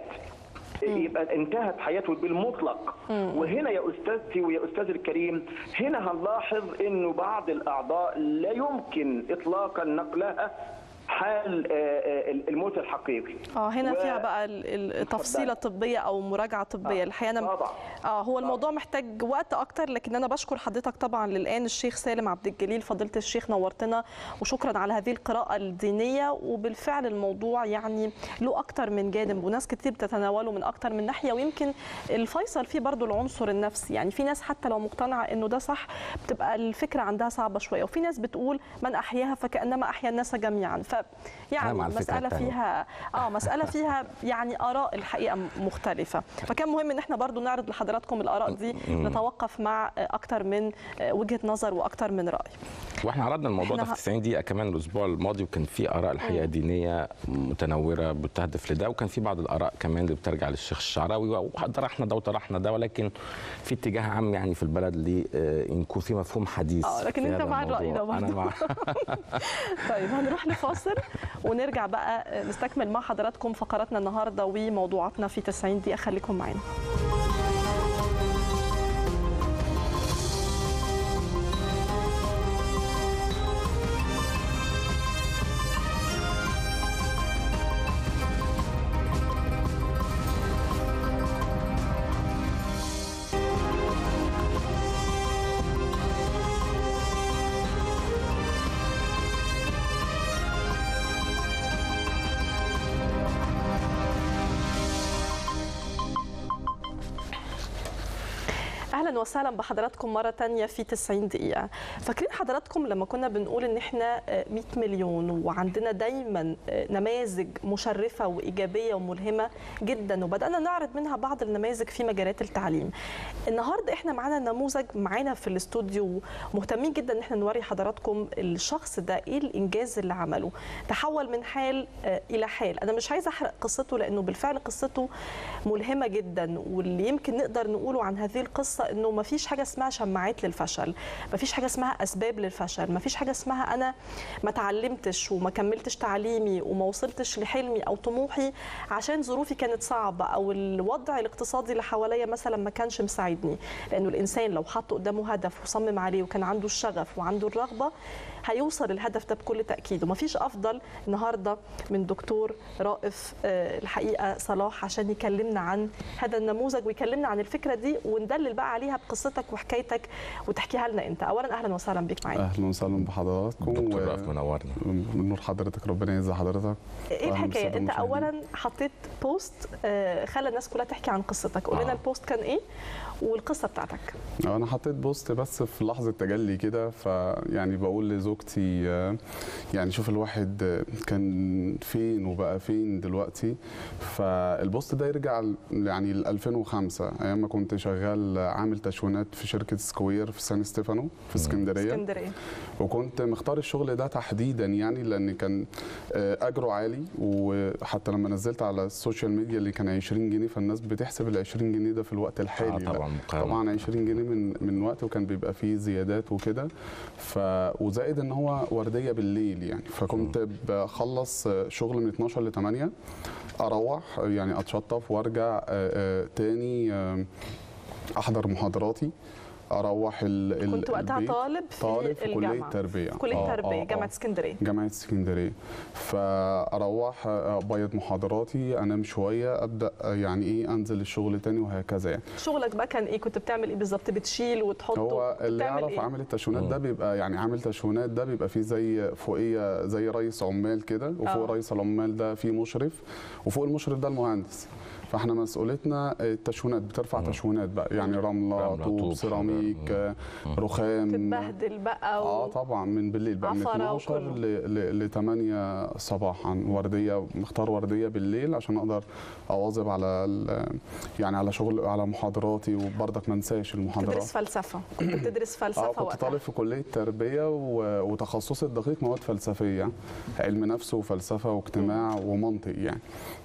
S13: يبقى انتهت حياته بالمطلق
S1: مم.
S13: وهنا يا استاذتي ويا استاذ الكريم هنا هنلاحظ انه بعض الاعضاء لا يمكن اطلاقا نقلها حال آه، آه، الموت الحقيقي
S1: اه هنا
S13: و-
S1: فيها بقى ال- ال- التفصيله طبيه او مراجعه طبيه الحقيقه انا
S13: طبعا
S1: اه هو الموضوع محتاج وقت اكتر لكن انا بشكر حضرتك طبعا للان الشيخ سالم عبد الجليل فضيله الشيخ نورتنا وشكرا على هذه القراءه الدينيه وبالفعل الموضوع يعني له اكتر من جانب وناس كتير بتتناوله من اكتر من ناحيه ويمكن الفيصل فيه برضو العنصر النفسي يعني في ناس حتى لو مقتنعه انه ده صح بتبقى الفكره عندها صعبه شويه وفي ناس بتقول من احياها فكانما احيا الناس جميعا ف يعني
S2: أنا مع الفكرة
S1: مساله
S2: التانية.
S1: فيها اه مساله فيها يعني اراء الحقيقه مختلفه فكان مهم ان احنا برضو نعرض لحضراتكم الاراء دي
S2: مم.
S1: نتوقف مع اكتر من وجهه نظر واكتر من راي
S2: واحنا عرضنا الموضوع ده
S1: إحنا
S2: في 90 دقيقه كمان الاسبوع الماضي وكان في اراء الحقيقه دينيه متنوره بتهدف لده وكان في بعض الاراء كمان اللي بترجع للشيخ الشعراوي وطرحنا ده وطرحنا ده ولكن في اتجاه عام يعني في البلد ل يكون في مفهوم حديث
S1: اه لكن
S2: في
S1: انت
S2: هذا
S1: مع الراي ده
S2: الموضوع. انا
S1: برضه
S2: مع
S1: طيب هنروح لفاصل ونرجع بقى نستكمل مع حضراتكم فقراتنا النهارده وموضوعاتنا في 90 دقيقه خليكم معانا اهلا وسهلا بحضراتكم مره تانية في 90 دقيقه فاكرين حضراتكم لما كنا بنقول ان احنا 100 مليون وعندنا دايما نماذج مشرفه وايجابيه وملهمه جدا وبدانا نعرض منها بعض النماذج في مجالات التعليم النهارده احنا معانا نموذج معانا في الاستوديو مهتمين جدا ان احنا نوري حضراتكم الشخص ده ايه الانجاز اللي عمله تحول من حال الى حال انا مش عايزه احرق قصته لانه بالفعل قصته ملهمه جدا واللي يمكن نقدر نقوله عن هذه القصه انه ما فيش حاجه اسمها شماعات للفشل ما فيش حاجه اسمها اسباب للفشل ما فيش حاجه اسمها انا ما تعلمتش وما كملتش تعليمي وما وصلتش لحلمي او طموحي عشان ظروفي كانت صعبه او الوضع الاقتصادي اللي حواليا مثلا ما كانش مساعدني لانه الانسان لو حط قدامه هدف وصمم عليه وكان عنده الشغف وعنده الرغبه هيوصل الهدف ده بكل تاكيد وما فيش افضل النهارده من دكتور رائف الحقيقه صلاح عشان يكلمنا عن هذا النموذج ويكلمنا عن الفكره دي وندلل بقى عليها بقصتك وحكايتك وتحكيها لنا انت اولا اهلا وسهلا بك معانا
S14: اهلا وسهلا بحضراتكم
S2: دكتور رائف منورنا
S14: من نور حضرتك ربنا يعز حضرتك
S1: ايه الحكايه انت اولا حطيت بوست خلى الناس كلها تحكي عن قصتك قول لنا آه. البوست كان ايه والقصه بتاعتك
S14: انا حطيت بوست بس في لحظه تجلي كده فيعني بقول لزوجتي يعني شوف الواحد كان فين وبقى فين دلوقتي فالبوست ده يرجع يعني ل 2005 ايام ما كنت شغال عامل تشوينات في شركه سكوير في سان ستيفانو في اسكندريه
S1: اسكندريه
S14: وكنت مختار الشغل ده تحديدا يعني لان كان اجره عالي وحتى لما نزلت على السوشيال ميديا اللي كان 20 جنيه فالناس بتحسب ال 20 جنيه ده في الوقت الحالي
S2: آه طبعا
S14: طبعا 20 جنيه من من وقت وكان بيبقى فيه زيادات وكده ف وزائد ان هو ورديه بالليل يعني فكنت بخلص شغل من 12 ل 8 اروح يعني اتشطف وارجع تاني احضر محاضراتي اروح ال
S1: كنت وقتها طالب في
S14: طالب في كليه
S1: الجامعة.
S14: تربيه
S1: في كليه
S14: آه،
S1: تربيه
S14: آه،
S1: جامعه
S14: آه.
S1: اسكندريه
S14: جامعه اسكندريه فاروح ابيض محاضراتي انام شويه ابدا يعني ايه انزل الشغل تاني وهكذا يعني
S1: شغلك بقى كان ايه كنت بتعمل ايه بالظبط بتشيل وتحط
S14: هو اللي
S1: بتعمل
S14: يعرف
S1: إيه؟
S14: عامل التشوينات ده بيبقى يعني عامل تشوينات ده بيبقى فيه زي فوقيه زي رئيس عمال كده وفوق
S1: آه.
S14: رئيس العمال ده فيه مشرف وفوق المشرف ده المهندس فاحنا مسؤوليتنا التشوينات بترفع تشوينات بقى يعني رمله,
S2: رملة،
S14: طوب
S2: طوب،
S14: سيراميك آه، رخام
S1: تتبهدل بقى و...
S14: اه طبعا من بالليل بقى من
S1: عفرة
S14: 12
S1: وكله.
S14: ل ل 8 صباحا ورديه مختار ورديه بالليل عشان اقدر اواظب على ال- يعني على شغل على محاضراتي وبرضك ما انساش المحاضرات
S1: تدرس فلسفه كنت بتدرس
S14: اه
S1: فلسفه
S14: كنت
S1: وقتها
S14: طالب في كليه تربيه و- وتخصصي الدقيق مواد فلسفيه علم نفس وفلسفه واجتماع ومنطق يعني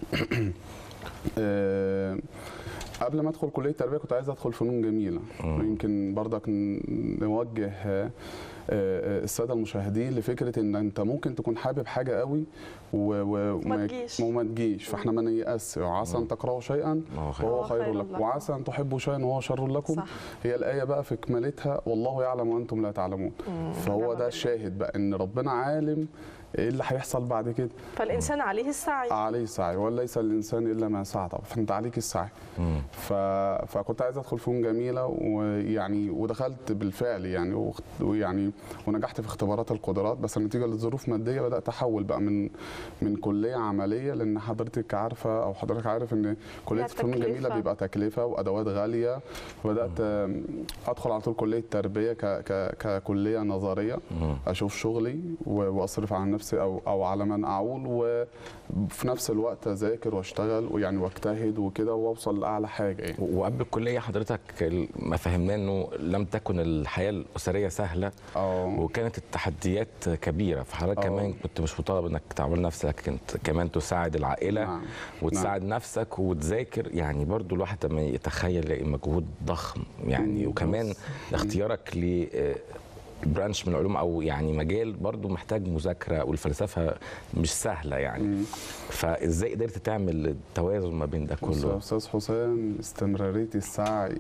S14: آه، قبل ما ادخل كليه التربيه كنت عايز ادخل فنون جميله ويمكن برضك ن- نوجه آه، آه، الساده المشاهدين لفكره ان انت ممكن تكون حابب حاجه قوي و- و-
S1: وما تجيش.
S14: وما تجيش فاحنا ما نيأس وعسى ان تقرأوا شيئا
S2: وهو خير.
S14: وهو خير
S1: خير
S14: لكم
S1: لكم.
S14: وعسى ان تحبوا شيئا وهو شر لكم
S1: صح.
S14: هي الآية بقى في كمالتها والله يعلم وأنتم لا تعلمون فهو ده الشاهد بقى إن ربنا عالم إيه اللي هيحصل بعد كده
S1: فالانسان عليه السعي
S14: عليه السعي وليس الإنسان إلا ما سعى طبعا فأنت عليك السعي ف... فكنت عايز أدخل فنون جميلة ويعني ودخلت بالفعل يعني واخت- ويعني ونجحت في اختبارات القدرات بس نتيجة لظروف مادية بدأت أحول بقى من من كلية عملية لأن حضرتك عارفة أو حضرتك عارف إن كلية
S1: ليها
S14: الفنون
S1: تكلفة.
S14: الجميلة بيبقى تكلفة وأدوات غالية فبدأت آم، أدخل على طول كلية تربية ك... ك... ككلية نظرية اشوف شغلي و- واصرف على نفسي او او على من اعول وفي نفس الوقت اذاكر واشتغل ويعني واجتهد وكده واوصل لاعلى حاجه يعني
S2: وقبل الكليه حضرتك ما فهمنا انه لم تكن الحياه الاسريه سهله
S14: اه
S2: وكانت التحديات كبيره فحضرتك
S14: أوه.
S2: كمان كنت مش مطالب انك تعمل نفسك انت كمان تساعد العائله
S14: نعم.
S2: وتساعد
S14: نعم.
S2: نفسك وتذاكر يعني برضو الواحد لما يتخيل يلاقي مجهود ضخم يعني وكمان اختيارك ل برانش من العلوم او يعني مجال برضو محتاج مذاكره والفلسفه مش سهله يعني فازاي قدرت تعمل التوازن ما بين ده
S14: بص يا
S2: كله
S14: استاذ حسام استمراريه السعي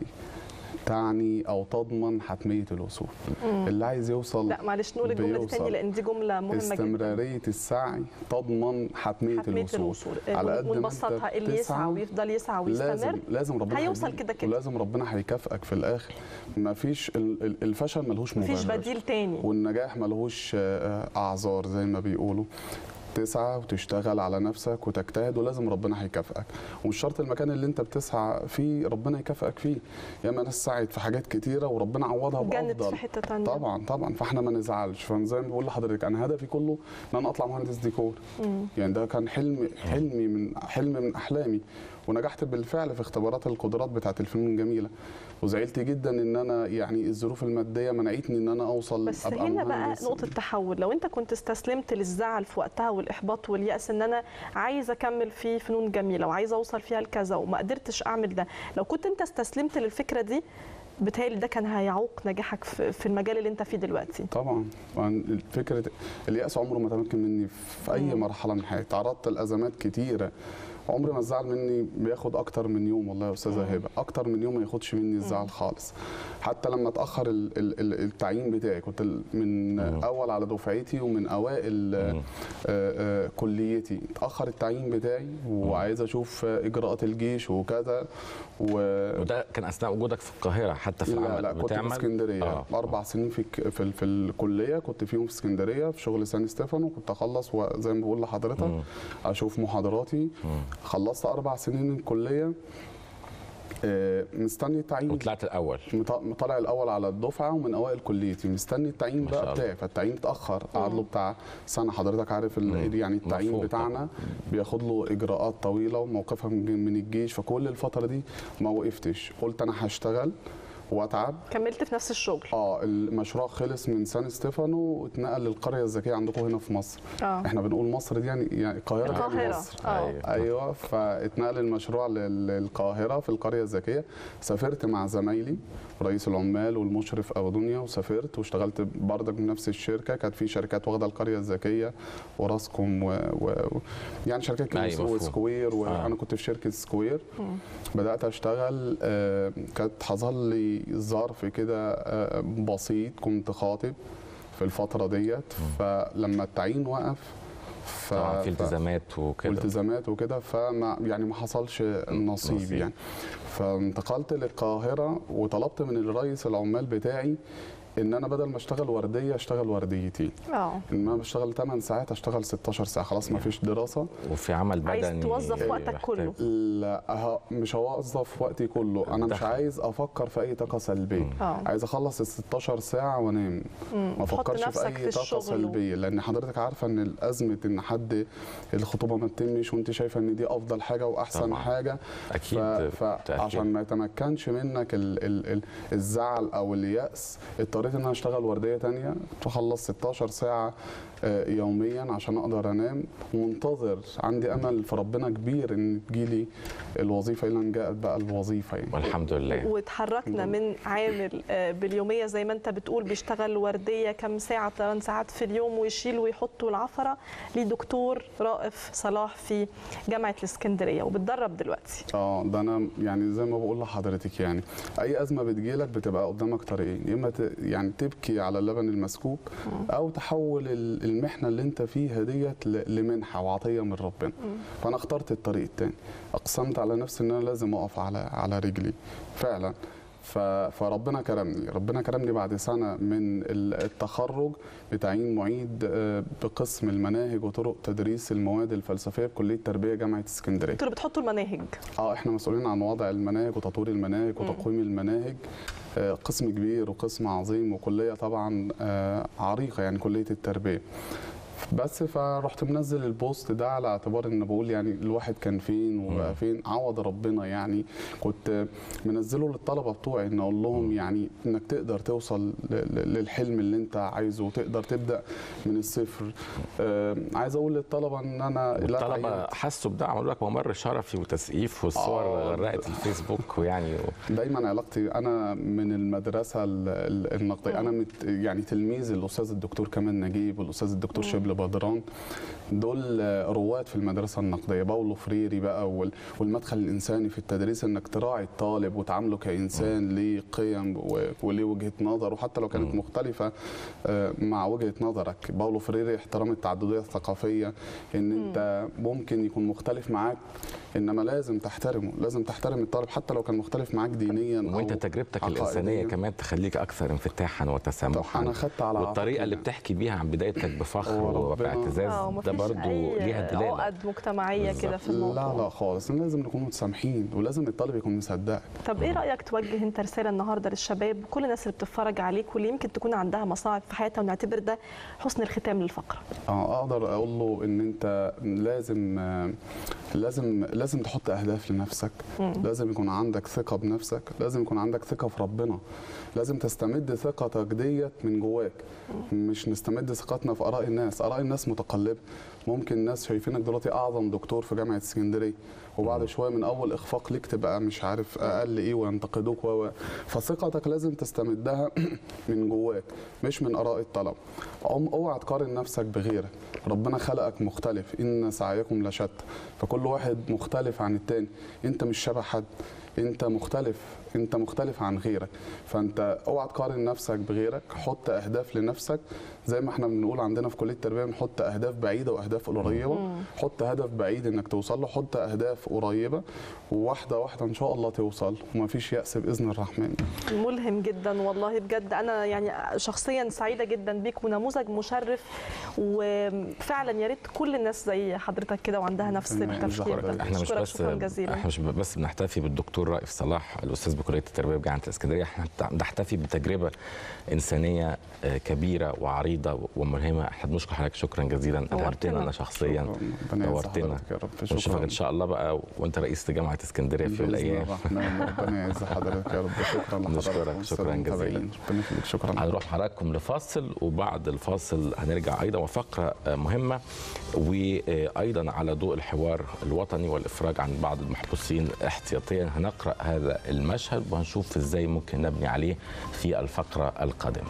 S14: تعني او تضمن حتميه الوصول
S1: مم.
S14: اللي عايز يوصل
S1: لا معلش نقول الجمله دي
S14: بيوصل.
S1: تاني لان دي جمله مهمه جدا
S14: استمراريه السعي تضمن حتميه,
S1: حتميه
S14: الوصول,
S1: الوصول
S14: على قد ما أنت
S1: ونبسطها اللي يسعى
S14: بتسعى،
S1: ويفضل يسعى ويستمر
S14: لازم لازم ربنا
S1: هيوصل
S14: هيديك،
S1: كده كده
S14: ولازم ربنا هيكافئك في الاخر ما فيش ال- ال- الفشل ملهوش مبرر
S1: مفيش بديل تاني
S14: والنجاح ملهوش آه، اعذار زي ما بيقولوا تسعى وتشتغل على نفسك وتجتهد ولازم ربنا هيكافئك ومش شرط المكان اللي انت بتسعى فيه ربنا يكافئك فيه ياما ناس سعت في حاجات كتيره وربنا عوضها
S1: جنت
S14: بافضل
S1: في حته تانيه
S14: طبعا طبعا فاحنا ما نزعلش فزي ما بقول لحضرتك انا هدفي كله ان انا اطلع مهندس ديكور
S1: مم.
S14: يعني ده كان حلم حلمي من حلم من احلامي ونجحت بالفعل في اختبارات القدرات بتاعه الفنون الجميله وزعلت جدا ان انا يعني الظروف الماديه منعتني ان انا اوصل
S1: بس
S14: ابقى
S1: هنا بقى
S14: مهندس.
S1: نقطة تحول لو انت كنت استسلمت للزعل في وقتها والإحباط واليأس ان انا عايز اكمل في فنون جميلة وعايزة اوصل فيها لكذا وما قدرتش اعمل ده لو كنت انت استسلمت للفكرة دي بتهيألي ده كان هيعوق نجاحك في في المجال اللي انت فيه دلوقتي
S14: طبعا طبعاً فكره الياس عمره ما تمكن مني في اي
S1: مم.
S14: مرحله من حياتي تعرضت لازمات كتيره عمري ما الزعل مني بياخد اكتر من يوم والله يا استاذه هبه اكتر من يوم ما ياخدش مني الزعل خالص حتى لما اتاخر ال- ال- ال- التعيين بتاعي كنت ال- من اول على دفعتي ومن اوائل آه، آه، كليتي اتاخر التعيين بتاعي وعايز اشوف آه، اجراءات الجيش وكذا و...
S2: وده كان اثناء وجودك في القاهره حتى في
S14: لا
S2: العمل
S14: لا كنت في
S2: بتعمل
S14: اسكندريه
S2: آه.
S14: آه. اربع سنين في ك- في, ال- في الكليه كنت فيهم في اسكندريه في شغل سان ستيفانو كنت اخلص وزي ما بقول لحضرتك اشوف محاضراتي خلصت اربع سنين الكليه آه، مستني التعيين
S2: وطلعت الاول
S14: طالع الاول على الدفعه ومن اوائل كليتي مستني التعيين
S2: ما شاء
S14: بقى
S2: الله.
S14: بتاعي فالتعيين اتاخر قعد له بتاع سنه حضرتك عارف ال- يعني التعيين
S2: مفهوم
S14: بتاعنا بياخد له اجراءات طويله وموقفها من من الجيش فكل الفتره دي ما وقفتش قلت انا هشتغل واتعب
S1: كملت في نفس الشغل
S14: اه المشروع خلص من سان ستيفانو واتنقل للقريه الذكيه عندكم هنا في مصر
S1: اه
S14: احنا بنقول مصر دي يعني يعني القاهره يعني
S1: القاهرة.
S14: مصر
S1: آه.
S14: ايوه فاتنقل المشروع لل- للقاهره في القريه الذكيه سافرت مع زمايلي رئيس العمال والمشرف ابو دنيا وسافرت واشتغلت بردك بنفس الشركه كانت في شركات واخده القريه الذكيه وراسكوم و... و... يعني شركات
S2: أيوة،
S14: كده
S2: مفهوم.
S14: وسكوير وانا
S2: آه.
S14: كنت في شركه سكوير بدات اشتغل آه، كانت حصل لي ظرف كده آه، بسيط كنت خاطب في الفتره ديت فلما التعيين وقف ف...
S2: طبعا في
S14: ف-
S2: التزامات وكده
S14: والتزامات وكده فما يعني ما حصلش نصيب,
S2: نصيب.
S14: يعني فانتقلت للقاهره وطلبت من الرئيس العمال بتاعي ان انا بدل ما اشتغل ورديه اشتغل ورديتين
S1: اه
S14: ان انا بشتغل 8 ساعات اشتغل 16 ساعه خلاص ما فيش دراسه
S2: وفي عمل
S1: عايز
S2: بدني
S1: توظف وقتك
S2: محتاج-
S1: كله
S14: لا أه- مش هوظف وقتي كله انا مش
S2: دخل.
S14: عايز افكر في اي طاقه سلبيه
S1: اه
S14: عايز اخلص ال 16 ساعه وانام
S1: مم.
S14: ما
S1: تحط
S14: افكرش
S1: نفسك
S14: في
S1: في
S14: اي طاقه
S1: الشغل و-
S14: سلبيه لان حضرتك عارفه ان الازمه ان حد الخطوبه ما تتمش وانت شايفه ان دي افضل حاجه واحسن
S2: طبعاً.
S14: حاجه
S2: اكيد
S14: ف...
S2: تأثير.
S14: فعشان ما يتمكنش منك ال... ال... ال... الزعل او الياس اضطريت ان انا اشتغل ورديه تانية تخلص 16 ساعه آه، يوميا عشان اقدر انام ومنتظر عندي امل في ربنا كبير ان تجيلي الوظيفه الا ان جاءت بقى الوظيفه يعني
S2: والحمد لله
S1: وتحركنا من عامل آه، باليوميه زي ما انت بتقول بيشتغل ورديه كم ساعه 8 ساعات في اليوم ويشيل ويحط العفره لدكتور رائف صلاح في جامعه الاسكندريه وبتدرب دلوقتي
S14: اه ده انا يعني زي ما بقول لحضرتك يعني اي ازمه بتجيلك بتبقى قدامك طريقين يا اما ت- يعني تبكي على اللبن المسكوب او تحول ال- المحنه اللي انت فيها ديت ل- لمنحه وعطيه من ربنا فانا اخترت الطريق التاني اقسمت على نفسي ان انا لازم اقف على على رجلي فعلا ف- فربنا كرمني ربنا كرمني بعد سنه من ال- التخرج بتعيين معيد آه، بقسم المناهج وطرق تدريس المواد الفلسفيه بكليه تربيه جامعه اسكندريه
S1: انتوا اللي بتحطوا المناهج
S14: اه احنا مسؤولين عن وضع المناهج وتطوير المناهج وتقويم المناهج آه، قسم كبير وقسم عظيم وكليه طبعا آه، عريقه يعني كليه التربيه بس فرحت منزل البوست ده على اعتبار ان بقول يعني الواحد كان فين وبقى فين عوض ربنا يعني كنت منزله للطلبه بتوعي ان اقول لهم يعني انك تقدر توصل ل- ل- للحلم اللي انت عايزه وتقدر تبدا من الصفر آه، عايز اقول للطلبه ان انا لا
S2: الطلبه
S14: تعينت.
S2: حسوا بده عملوا لك ممر شرفي وتسقيف والصور
S14: آه.
S2: غرقت الفيسبوك ويعني
S14: دايما علاقتي انا من المدرسه ال- ال- النقديه انا مت يعني تلميذ الاستاذ الدكتور كمال نجيب والاستاذ الدكتور شبل بدران دول رواد في المدرسه النقديه باولو فريري بقى وال- والمدخل الانساني في التدريس انك تراعي الطالب وتعامله كانسان ليه قيم و- وليه وجهه نظر وحتى لو كانت مختلفه آه، مع وجهه نظرك باولو فريري احترام التعدديه الثقافيه ان انت ممكن يكون مختلف معاك انما لازم تحترمه لازم تحترم الطالب حتى لو كان مختلف معاك دينيا
S2: وانت
S14: أو
S2: تجربتك
S14: عقائدياً.
S2: الانسانيه كمان تخليك اكثر انفتاحا وتسامحا
S14: طب أنا خدت على
S2: والطريقه اللي
S14: عاتقي.
S2: بتحكي بيها عن بدايتك بفخر
S14: وربنا-
S2: وباعتزاز
S1: اه
S2: ده
S1: مفيش
S2: برضو
S1: أي
S2: ليها دلاله
S1: عقد مجتمعيه كده في الموضوع
S14: لا لا خالص لازم نكون متسامحين ولازم الطالب يكون مصدقك
S1: طب ايه رايك توجه انت رساله النهارده للشباب وكل الناس اللي بتتفرج عليك واللي يمكن تكون عندها مصاعب في حياتها ونعتبر ده حسن الختام للفقره
S14: اه اقدر اقول له ان انت لازم آه، لازم لازم تحط اهداف لنفسك
S1: مم.
S14: لازم يكون عندك ثقه بنفسك لازم يكون عندك ثقه في ربنا لازم تستمد ثقتك ديت من جواك مش نستمد ثقتنا في اراء الناس اراء الناس متقلبه ممكن الناس شايفينك دلوقتي اعظم دكتور في جامعه اسكندريه وبعد شويه من اول اخفاق ليك تبقى مش عارف اقل ايه وينتقدوك و و- فثقتك لازم تستمدها من جواك مش من اراء الطلب أم اوعى تقارن نفسك بغيرك ربنا خلقك مختلف ان سعيكم لشتى فكل واحد مختلف عن التاني انت مش شبه حد انت مختلف انت مختلف عن غيرك فانت اوعى تقارن نفسك بغيرك حط اهداف لنفسك زي ما احنا بنقول عندنا في كليه التربيه بنحط اهداف بعيده واهداف قريبه
S1: مم.
S14: حط هدف بعيد انك توصل له حط اهداف قريبه وواحده واحده ان شاء الله توصل ومفيش يأس باذن الرحمن
S1: ملهم جدا والله بجد انا يعني شخصيا سعيده جدا بيك ونموذج مشرف وفعلا يا ريت كل الناس زي حضرتك كده وعندها نفس
S14: ربنا يعز
S1: التفكير
S14: حضرتك.
S1: ده
S2: احنا مش
S1: أشكرك
S2: بس
S1: شكرا جزيلا
S2: احنا مش بس بنحتفي بالدكتور رائف صلاح الاستاذ بكليه التربيه بجامعه الاسكندريه احنا بنحتفي بتجربه انسانيه آه، كبيره وعريضه وملهمه احنا بنشكر حضرتك شكرا جزيلا
S1: نورتنا.
S2: الهمتنا انا شخصيا
S14: شكراً. ربنا يعز
S2: نورتنا
S14: حضرتك يا رب
S2: ونشوفك
S14: شكرا
S2: ان شاء الله بقى وانت رئيس جامعه اسكندريه في
S14: بإذن
S2: الايام
S14: الرحمن ربنا يعز حضرتك يا رب شكرا لحضرتك
S2: نشكرك
S14: والسادة
S2: شكرا جزيلا
S14: المتابعين. ربنا يخليك شكرا
S2: هنروح حضراتكم لفاصل وبعد الفاصل هنرجع ايضا وفقره آه، مهمه وايضا على ضوء الحوار الوطني والافراج عن بعض المحبوسين احتياطيا هنقرا هذا المشهد وهنشوف ازاي ممكن نبني عليه في الفقره القادمه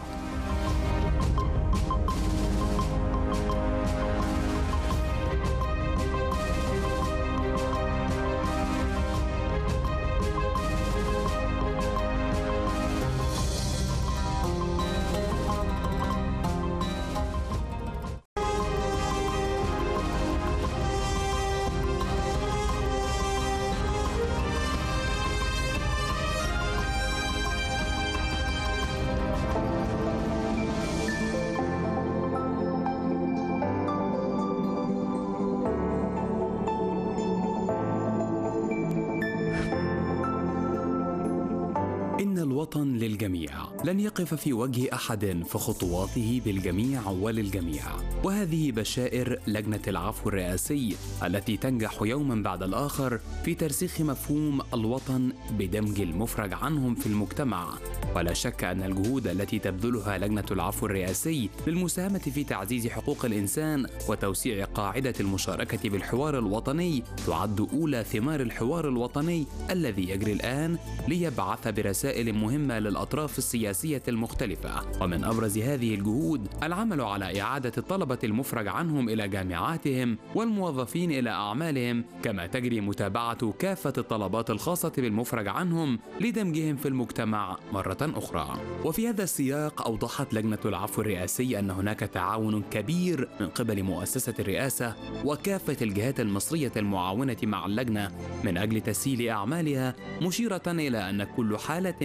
S15: إن الوطن للجميع لن يقف في وجه أحد في خطواته بالجميع وللجميع وهذه بشائر لجنة العفو الرئاسي التي تنجح يوما بعد الآخر في ترسيخ مفهوم الوطن بدمج المفرج عنهم في المجتمع ولا شك أن الجهود التي تبذلها لجنة العفو الرئاسي للمساهمة في تعزيز حقوق الإنسان وتوسيع قاعدة المشاركة بالحوار الوطني تعد أولى ثمار الحوار الوطني الذي يجري الآن ليبعث برسائل مهمة للأطراف السياسية المختلفة ومن أبرز هذه الجهود العمل على إعادة الطلبة المفرج عنهم إلى جامعاتهم والموظفين إلى أعمالهم كما تجري متابعة كافة الطلبات الخاصة بالمفرج عنهم لدمجهم في المجتمع مرة أخرى وفي هذا السياق أوضحت لجنة العفو الرئاسي أن هناك تعاون كبير من قبل مؤسسة الرئاسة وكافة الجهات المصرية المعاونة مع اللجنة من أجل تسهيل أعمالها مشيرة إلى أن كل حالة من الخارج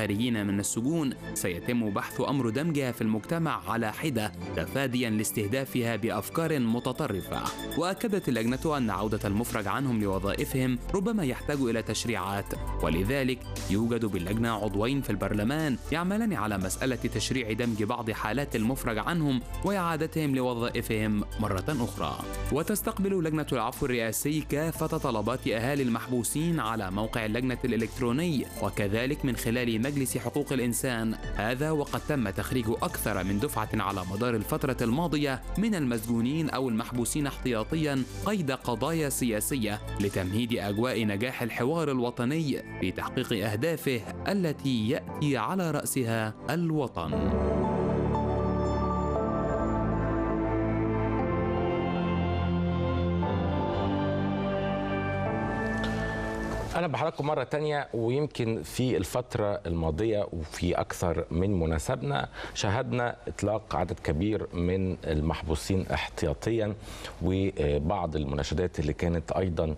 S15: الخارجين من السجون سيتم بحث أمر دمجها في المجتمع على حدة تفاديا لاستهدافها بأفكار متطرفة وأكدت اللجنة أن عودة المفرج عنهم لوظائفهم ربما يحتاج إلى تشريعات ولذلك يوجد باللجنة عضوين في البرلمان يعملان على مسألة تشريع دمج بعض حالات المفرج عنهم وإعادتهم لوظائفهم مرة أخرى وتستقبل لجنة العفو الرئاسي كافة طلبات أهالي المحبوسين على موقع اللجنة الإلكتروني وكذلك من خلال مجلس حقوق الإنسان هذا وقد تم تخريج أكثر من دفعة على مدار الفترة الماضية من المسجونين أو المحبوسين احتياطيا قيد قضايا سياسية لتمهيد أجواء نجاح الحوار الوطني في تحقيق أهدافه التي يأتي على رأسها الوطن.
S2: أنا بحضراتكم مرة تانية ويمكن في الفترة الماضية وفي أكثر من مناسبة شاهدنا إطلاق عدد كبير من المحبوسين احتياطيا وبعض المناشدات اللي كانت أيضا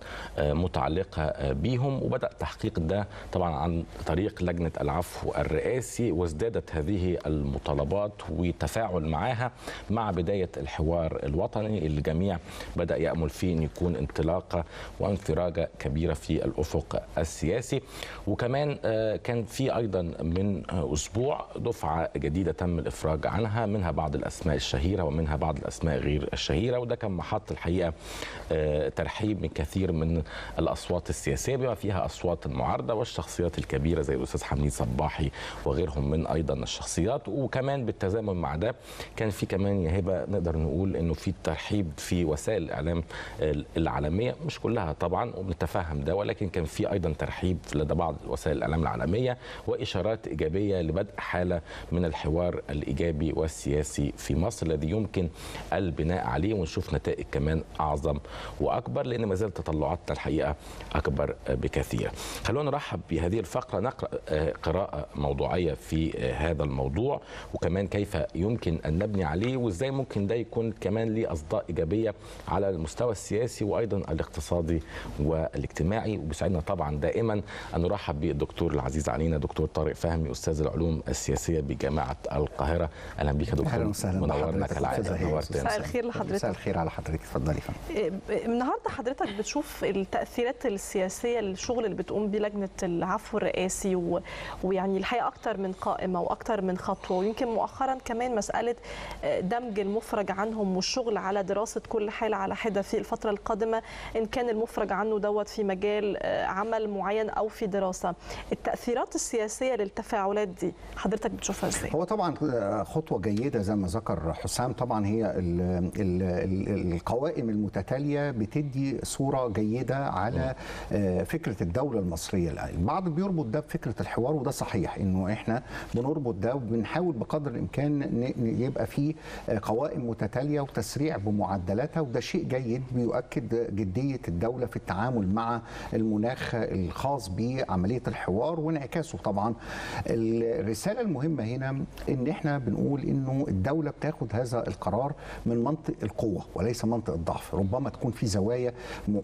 S2: متعلقة بيهم وبدأ تحقيق ده طبعا عن طريق لجنة العفو الرئاسي وازدادت هذه المطالبات وتفاعل معها مع بداية الحوار الوطني اللي الجميع بدأ يأمل فيه أن يكون انطلاقة وانفراجة كبيرة في الأفق السياسي وكمان كان في ايضا من اسبوع دفعه جديده تم الافراج عنها منها بعض الاسماء الشهيره ومنها بعض الاسماء غير الشهيره وده كان محط الحقيقه ترحيب من كثير من الاصوات السياسيه بما فيها اصوات المعارضه والشخصيات الكبيره زي الاستاذ حميد صباحي وغيرهم من ايضا الشخصيات وكمان بالتزامن مع ده كان في كمان يا هبه نقدر نقول انه في ترحيب في وسائل الاعلام العالميه مش كلها طبعا وبنتفهم ده ولكن كان في ايضا ترحيب لدى بعض وسائل الاعلام العالميه واشارات ايجابيه لبدء حاله من الحوار الايجابي والسياسي في مصر الذي يمكن البناء عليه ونشوف نتائج كمان اعظم واكبر لان ما زالت تطلعاتنا الحقيقه اكبر بكثير. خلونا نرحب بهذه الفقره نقرا قراءه موضوعيه في هذا الموضوع وكمان كيف يمكن ان نبني عليه وازاي ممكن ده يكون كمان ليه اصداء ايجابيه على المستوى السياسي وايضا الاقتصادي والاجتماعي وبيسعدنا طبعا دائما ان نرحب بالدكتور العزيز علينا دكتور طارق فهمي استاذ العلوم السياسيه بجامعه القاهره اهلا بك يا دكتور
S16: اهلا وسهلا
S2: منورنا كالعاده
S1: مساء الخير لحضرتك
S16: مساء الخير على حضرتك اتفضلي
S1: النهارده حضرتك بتشوف التاثيرات السياسيه للشغل اللي بتقوم بيه لجنه العفو الرئاسي و... ويعني الحقيقه اكتر من قائمه واكتر من خطوه ويمكن مؤخرا كمان مساله دمج المفرج عنهم والشغل على دراسه كل حاله على حده في الفتره القادمه ان كان المفرج عنه دوت في مجال عمل معين او في دراسه التاثيرات السياسيه للتفاعلات دي حضرتك بتشوفها ازاي
S16: هو طبعا خطوه جيده زي ما ذكر حسام طبعا هي ال ال ال القوائم المتتاليه بتدي صوره جيده على فكره الدوله المصريه الان البعض بيربط ده بفكره الحوار وده صحيح انه احنا بنربط ده وبنحاول بقدر الامكان يبقى في قوائم متتاليه وتسريع بمعدلاتها وده شيء جيد بيؤكد جديه الدوله في التعامل مع المناخ الخاص بعمليه الحوار وانعكاسه طبعا الرساله المهمه هنا ان احنا بنقول انه الدوله بتاخد هذا القرار من منطق القوه وليس منطق الضعف ربما تكون في زوايا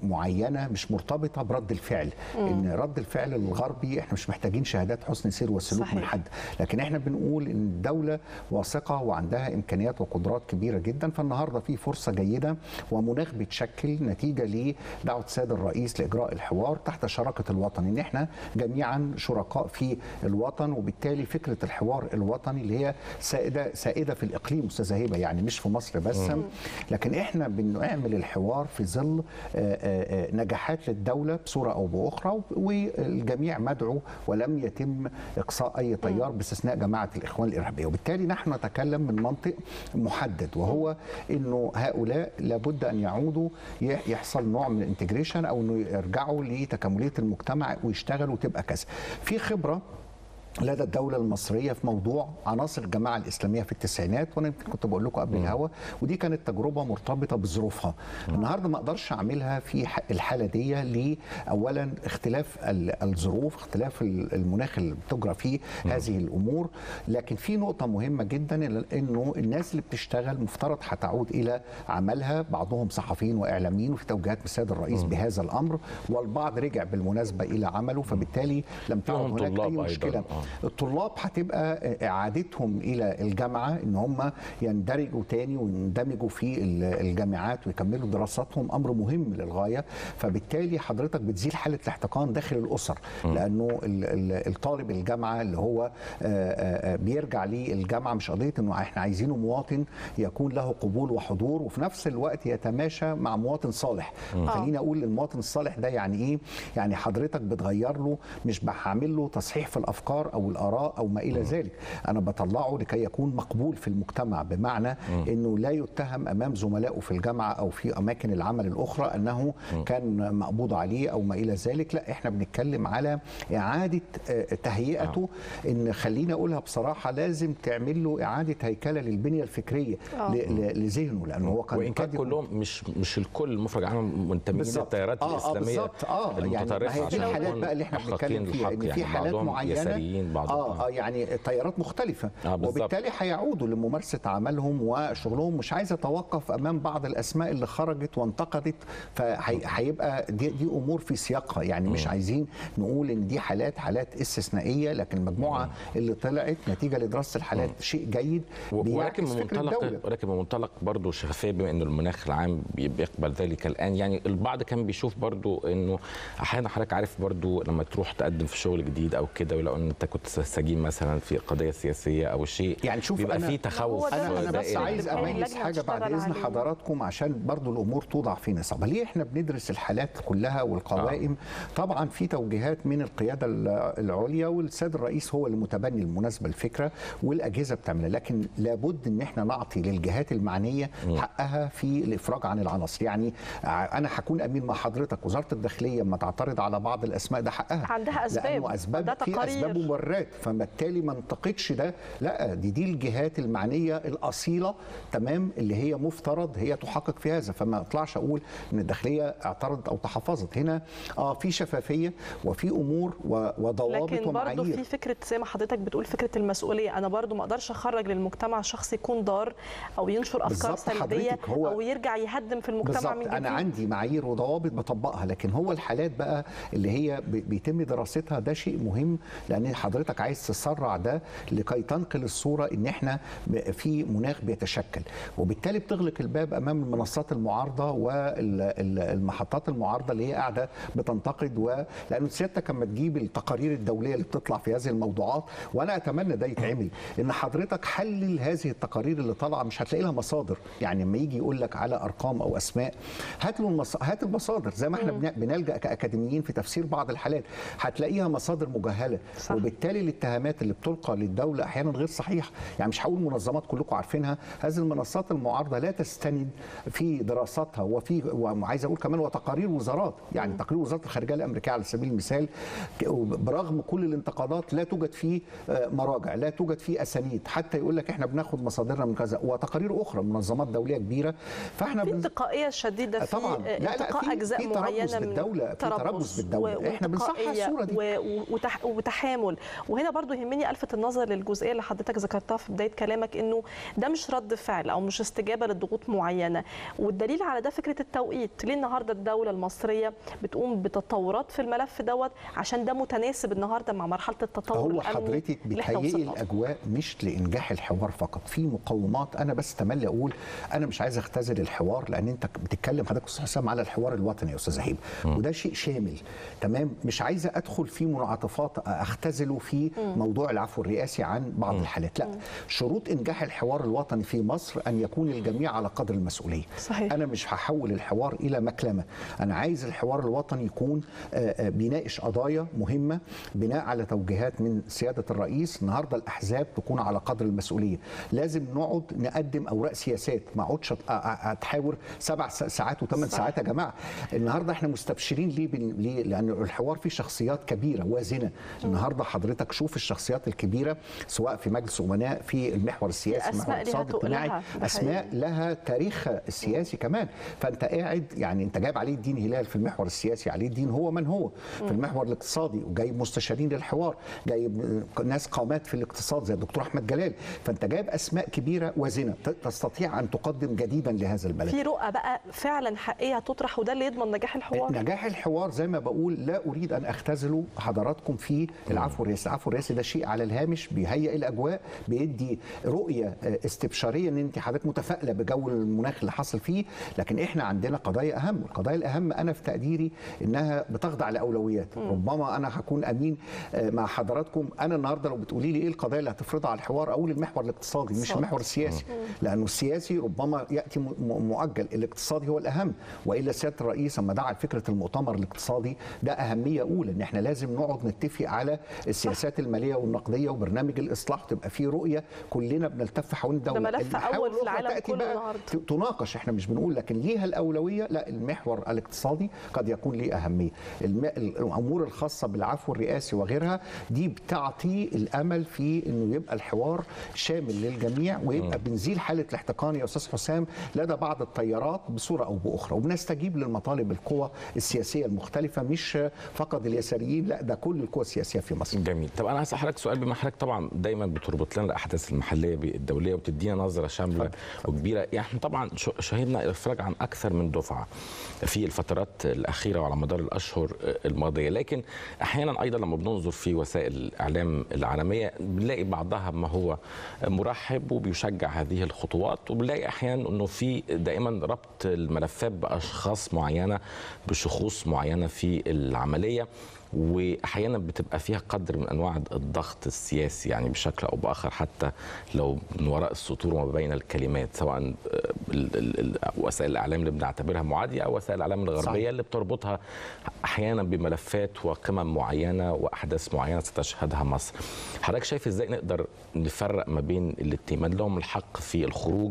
S16: معينه مش مرتبطه برد الفعل مم. ان رد الفعل الغربي احنا مش محتاجين شهادات حسن سير والسلوك صحيح. من حد لكن احنا بنقول ان الدوله واثقه وعندها امكانيات وقدرات كبيره جدا فالنهارده في فرصه جيده ومناخ بيتشكل نتيجه لدعوه السيد الرئيس لاجراء الحوار تحت شراكه الوطن ان احنا جميعا شركاء في الوطن وبالتالي فكره الحوار الوطني اللي هي سائده سائده في الاقليم استاذه هبه يعني مش في مصر بس مم. لكن احنا بنعمل الحوار في ظل نجاحات للدوله بصوره او باخرى والجميع مدعو ولم يتم اقصاء اي تيار باستثناء جماعه الاخوان الارهابيه وبالتالي نحن نتكلم من منطق محدد وهو انه هؤلاء لابد ان يعودوا يحصل نوع من الانتجريشن او انه يرجعوا لتكامليه المجتمع ويشتغلوا وتبقى كذا في خبره لدى الدولة المصرية في موضوع عناصر الجماعة الإسلامية في التسعينات وأنا يمكن كنت بقول لكم قبل الهوا ودي كانت تجربة مرتبطة بظروفها النهاردة ما أقدرش أعملها في الحالة دي لأولا اختلاف الظروف اختلاف المناخ اللي بتجرى فيه هذه الأمور لكن في نقطة مهمة جدا إنه الناس اللي بتشتغل مفترض هتعود إلى عملها بعضهم صحفيين وإعلاميين وفي توجيهات من السيد الرئيس بهذا الأمر والبعض رجع بالمناسبة إلى عمله فبالتالي لم تعد هناك أي مشكلة الطلاب هتبقى اعادتهم الى الجامعه ان هم يندرجوا تاني ويندمجوا في ال- الجامعات ويكملوا دراساتهم امر مهم للغايه فبالتالي حضرتك بتزيل حاله الاحتقان داخل الاسر لانه ال- ال- الطالب الجامعه اللي هو آه، آه، آه، بيرجع للجامعه مش قضيه انه احنا عايزينه مواطن يكون له قبول وحضور وفي نفس الوقت يتماشى مع مواطن صالح
S17: مم.
S16: خليني اقول المواطن الصالح ده يعني ايه يعني حضرتك بتغير له مش بعمل له تصحيح في الافكار او الاراء او ما الى ذلك انا بطلعه لكي يكون مقبول في المجتمع بمعنى انه لا يتهم امام زملائه في الجامعه او في اماكن العمل الاخرى انه كان مقبوض عليه او ما الى ذلك لا احنا بنتكلم على اعاده آه، تهيئته ان خليني اقولها بصراحه لازم تعمل له اعاده هيكله للبنيه الفكريه
S2: آه.
S16: ل- ل- لذهنه لانه هو كان
S2: وان كان
S16: قد يكون-
S2: كلهم مش مش الكل مفرج عنهم منتمين
S16: بالظبط.
S2: للتيارات
S16: آه، آه،
S2: الاسلاميه
S16: بالظبط اه يعني ما
S2: المتطرفه
S16: هي دي
S2: عشان
S16: الحالات
S2: نكون
S16: بقى اللي احنا
S2: محققين
S16: بنتكلم فيها
S2: الحق
S16: ان في
S2: يعني
S16: حالات
S2: بعضهم
S16: معينه
S2: يساريين بعضهم
S16: اه اه يعني تيارات مختلفه
S2: آه، بالظبط.
S16: وبالتالي هيعودوا لممارسه عملهم وشغلهم مش عايز اتوقف امام بعض الاسماء اللي خرجت وانتقدت فهيبقى دي, دي امور في سياقها يعني مش عايزين نقول ان دي حالات حالات استثنائيه لكن المجموعه اللي طلعت نتيجه لدراسه الحالات شيء جيد
S2: ولكن
S16: بيعكس
S2: من
S16: فكر
S2: منطلق
S16: الدوله
S2: ولكن من منطلق برضه الشفافيه بما ان المناخ العام بي- بيقبل ذلك الان يعني البعض كان بيشوف برضه انه احيانا حضرتك عارف برضه لما تروح تقدم في شغل جديد او كده ولو ان انت كنت سجين مثلا في قضيه سياسيه او شيء
S16: يعني شوف
S2: بيبقى
S16: انا
S2: فيه تخوف
S16: انا انا بس
S2: دائري.
S16: عايز
S2: آه.
S16: اميز حاجه بعد اذن حضراتكم عشان برضو الامور توضع في نصابها ليه احنا بندرس الحالات كلها والقوائم آه. طبعا في توجيهات من القياده ال- العليا والسيد الرئيس هو اللي متبني المناسبه الفكره والاجهزه بتعملها لكن لابد ان احنا نعطي للجهات المعنيه حقها في الافراج عن العناصر يعني ع- انا هكون امين مع حضرتك وزاره الداخليه لما تعترض على بعض الاسماء ده حقها
S1: عندها أسباب.
S16: لانه اسباب
S1: ده
S16: في
S1: تقارير.
S16: اسباب مبررات فبالتالي ما انتقدش ده لا دي دي الجهات المعنيه الاصيله تمام اللي هي مفترض هي تحقق في هذا فما اطلعش اقول ان الداخليه اعترضت او تحفظت هنا اه في شفافيه وفي امور و- وضوابط
S1: لكن برضه
S16: ومعايير
S1: في فكره زي ما حضرتك بتقول فكره المسؤوليه انا برضه ما اقدرش اخرج للمجتمع شخص يكون ضار او ينشر افكار
S16: بالظبط
S1: سلبيه
S16: حضرتك، هو-
S1: او يرجع يهدم في المجتمع
S16: بالظبط
S1: من جديد
S16: انا عندي معايير وضوابط بطبقها لكن هو الحالات بقى اللي هي بي- بيتم دراستها ده شيء مهم لان حضرتك عايز تسرع ده لكي تنقل الصوره ان احنا ب- في مناخ بيتشكل وبالتالي بتغلق الباب امام المنصات المعارضه والمحطات المعارضه اللي هي قاعده بتنتقد و... لانه سيادتك لما تجيب التقارير الدوليه اللي بتطلع في هذه الموضوعات وانا اتمنى ده يتعمل ان حضرتك حلل هذه التقارير اللي طالعه مش هتلاقي لها مصادر يعني لما يجي يقول لك على ارقام او اسماء هات له المص... هات المصادر زي ما احنا بن- بنلجا كاكاديميين في تفسير بعض الحالات هتلاقيها مصادر مجهله صح. وبالتالي الاتهامات اللي بتلقى للدوله احيانا غير صحيحه يعني مش هقول منظمات كلكم عارفينها هذه المنصات المعارضه لا تستند في دراساتها وفي وعايز اقول كمان وتقارير وزارات يعني تقرير وزاره الخارجيه الامريكيه على سبيل المثال ك- برغم كل الانتقادات لا توجد فيه آه، مراجع لا توجد فيه اسانيد حتى يقول لك احنا بناخد مصادرنا من كذا وتقارير اخرى منظمات دوليه كبيره فاحنا
S1: في
S16: بن-
S1: انتقائيه شديده في
S16: طبعا لا لا
S1: انتقاء
S16: في
S1: اجزاء
S16: في تربص
S1: معينه من
S16: بالدوله في تربص بالدوله
S1: و-
S16: احنا بنصحح
S1: وانتقائية
S16: الصوره دي
S1: و- و- وتح وتحامل وهنا برضو يهمني الفت النظر للجزئيه اللي حضرتك ذكرتها في بدايه كلامك انه ده مش رد فعل او مش استجابه لضغوط معينه والدليل على ده فكره التوقيت ليه النهارده الدوله المصريه بتقوم بتطورات في الملف دوت عشان ده متناسب النهارده مع مرحله التطور
S16: هو
S1: الامني
S16: حضرتك
S1: اللي احنا
S16: بتهيئي
S1: وصلنا له.
S16: الاجواء مش لانجاح الحوار فقط في مقومات انا بس تملي اقول انا مش عايز اختزل الحوار لان انت بتتكلم حضرتك استاذ حسام على الحوار الوطني يا استاذ هيب وده شيء شامل تمام مش عايزه ادخل في منعطفات اختزله في موضوع العفو الرئاسي عن بعض الحالات لا شروط انجاح الحوار الوطني في مصر ان يكون الجميع على قدر المسؤوليه
S1: صحيح.
S16: انا مش هحول الحوار الى مكلمه انا عايز الحوار الوطني يكون آه، آه، بيناقش قضايا مهمه بناء على توجيهات من سياده الرئيس النهارده الاحزاب تكون على قدر المسؤوليه لازم نقعد نقدم اوراق سياسات ما اقعدش أت- أ- أ- اتحاور سبع س- ساعات وثمان
S1: صح.
S16: ساعات يا جماعه النهارده احنا مستبشرين ليه, بن- ليه لان الحوار فيه شخصيات كبيره وازنه النهارده حضرتك شوف الشخصيات الكبيره سواء في مجلس امناء في المحور السياسي
S1: أسماء
S16: المحور
S1: ليها
S16: الاقتصادي الاجتماعي
S1: تقلها، ده
S16: اسماء
S1: حقيقي.
S16: لها تاريخها السياسي كمان فانت قاعد يعني انت جايب علي الدين هلال في المحور السياسي علي الدين هو من هو في المحور الاقتصادي وجايب مستشارين للحوار جايب ناس قامات في الاقتصاد زي الدكتور احمد جلال فانت جايب اسماء كبيره وازنه ت- تستطيع ان تقدم جديدا لهذا البلد
S1: في رؤى بقى فعلا حقيقيه تطرح وده اللي يضمن نجاح الحوار
S16: نجاح الحوار زي ما بقول لا اريد ان اختزله حضراتكم في العفو الرئاسي العفو الرئاسي ده شيء على الهامش بيهيئ الاجواء بيدي رؤيه آه، استبشاريه ان انت حضرتك متفائله بجو المناخ اللي حصل فيه لكن احنا عندنا قضايا اهم القضايا الاهم انا في تقديري انها بتخضع لاولويات ربما انا هكون امين آه، مع حضراتكم انا النهارده لو بتقولي لي ايه القضايا اللي هتفرضها على الحوار اقول المحور الاقتصادي مش
S17: اقتصادي.
S16: المحور السياسي لانه السياسي ربما ياتي م- م- مؤجل الاقتصادي هو الاهم والا سياده الرئيس لما دعا لفكره المؤتمر الاقتصادي ده اهميه اولى ان احنا لازم نقعد نتفق على السياسات الماليه والنقديه وبرنامج الاصلاح تبقى فيه رؤيه كلنا بنلتف حوالين ده
S1: ده ملف
S16: المحاور
S1: أول في
S16: الأخرى
S1: العالم
S16: تأتي
S1: كله
S16: بقى
S1: النهاردة.
S16: ت- تناقش احنا مش بنقول لكن ليها الاولويه لا المحور الاقتصادي قد يكون ليه اهميه الم- الامور الخاصه بالعفو الرئاسي وغيرها دي بتعطي الامل في انه يبقى الحوار شامل للجميع ويبقى بنزيل حاله الاحتقان يا استاذ حسام لدى بعض التيارات بصوره او باخرى وبنستجيب للمطالب القوى السياسيه المختلفه مش فقط اليساريين لا ده كل القوى السياسيه في مصر
S2: جميل طب انا هسال حضرتك سؤال بما حضرتك طبعا دايما بتربط لنا الاحداث المحليه بالدوليه وبتدينا نظره شامله وكبيره يعني احنا طبعا ش- شهدنا افراج عن اكثر من دفعه في الفترات الاخيره وعلى مدار الاشهر الماضيه لكن احيانا ايضا لما بننظر في وسائل الاعلام العالميه بنلاقي بعضها ما هو مرحب وبيشجع هذه الخطوات وبنلاقي احيانا انه في دائما ربط الملفات باشخاص معينه بشخوص معينه في العمليه واحيانا بتبقى فيها قدر من انواع الضغط السياسي يعني بشكل او باخر حتى لو من وراء السطور وما بين الكلمات سواء ال- ال- ال- وسائل الاعلام اللي بنعتبرها معاديه او وسائل الاعلام الغربيه
S16: صحيح.
S2: اللي بتربطها احيانا بملفات وقمم معينه واحداث معينه ستشهدها مصر. حضرتك شايف ازاي نقدر نفرق ما بين الاثنين من لهم الحق في الخروج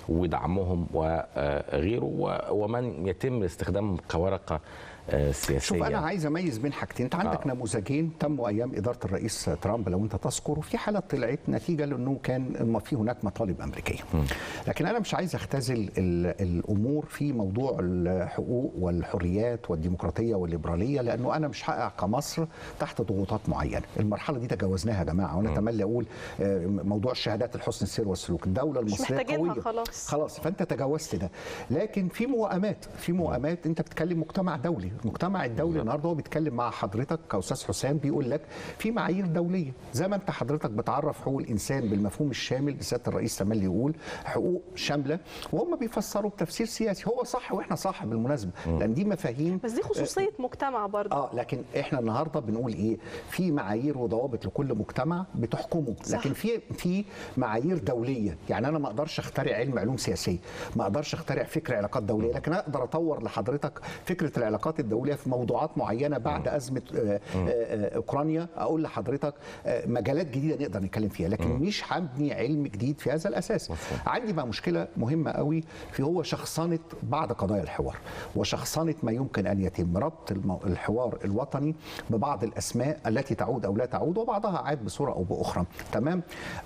S2: ودعمهم وغيره و- ومن يتم استخدامهم كورقه آه، سياسيه
S16: شوف انا عايز اميز بين حاجتين انت عندك
S2: آه.
S16: نموذجين تموا ايام اداره الرئيس ترامب لو انت تذكر وفي حاله طلعت نتيجه لانه كان ما في هناك مطالب امريكيه لكن انا مش عايز اختزل ال- الامور في موضوع الحقوق والحريات والديمقراطيه والليبراليه لانه انا مش هقع كمصر تحت ضغوطات معينه المرحله دي تجاوزناها يا جماعه وانا اتمنى اقول آه، موضوع الشهادات الحسن السير والسلوك الدوله
S1: مش
S16: المصريه
S1: محتاجينها
S16: قويه
S1: خلاص.
S16: خلاص فانت تجاوزت ده لكن في موائمات في موائمات انت بتتكلم مجتمع دولي المجتمع الدولي النهارده هو بيتكلم مع حضرتك كاستاذ حسام بيقول لك في معايير دوليه زي ما انت حضرتك بتعرف حقوق الانسان بالمفهوم الشامل سياده الرئيس تملي يقول حقوق شامله وهم بيفسروا بتفسير سياسي هو صح واحنا صح بالمناسبه لان دي مفاهيم
S1: بس دي خصوصيه مجتمع برضه
S16: اه لكن احنا النهارده بنقول ايه في معايير وضوابط لكل مجتمع بتحكمه
S1: صح.
S16: لكن في في معايير دوليه يعني انا ما اقدرش اخترع علم علوم سياسيه ما اقدرش اخترع فكر علاقات دوليه لكن اقدر اطور لحضرتك فكره العلاقات الدوليه في موضوعات معينه بعد ازمه آه، آه، آه، اوكرانيا اقول لحضرتك آه، مجالات جديده نقدر نتكلم فيها لكن مش هبني علم جديد في هذا الاساس عندي بقى مشكله مهمه قوي في هو شخصنه بعض قضايا الحوار وشخصنه ما يمكن ان يتم ربط المو- الحوار الوطني ببعض الاسماء التي تعود او لا تعود وبعضها عاد بصوره او باخرى تمام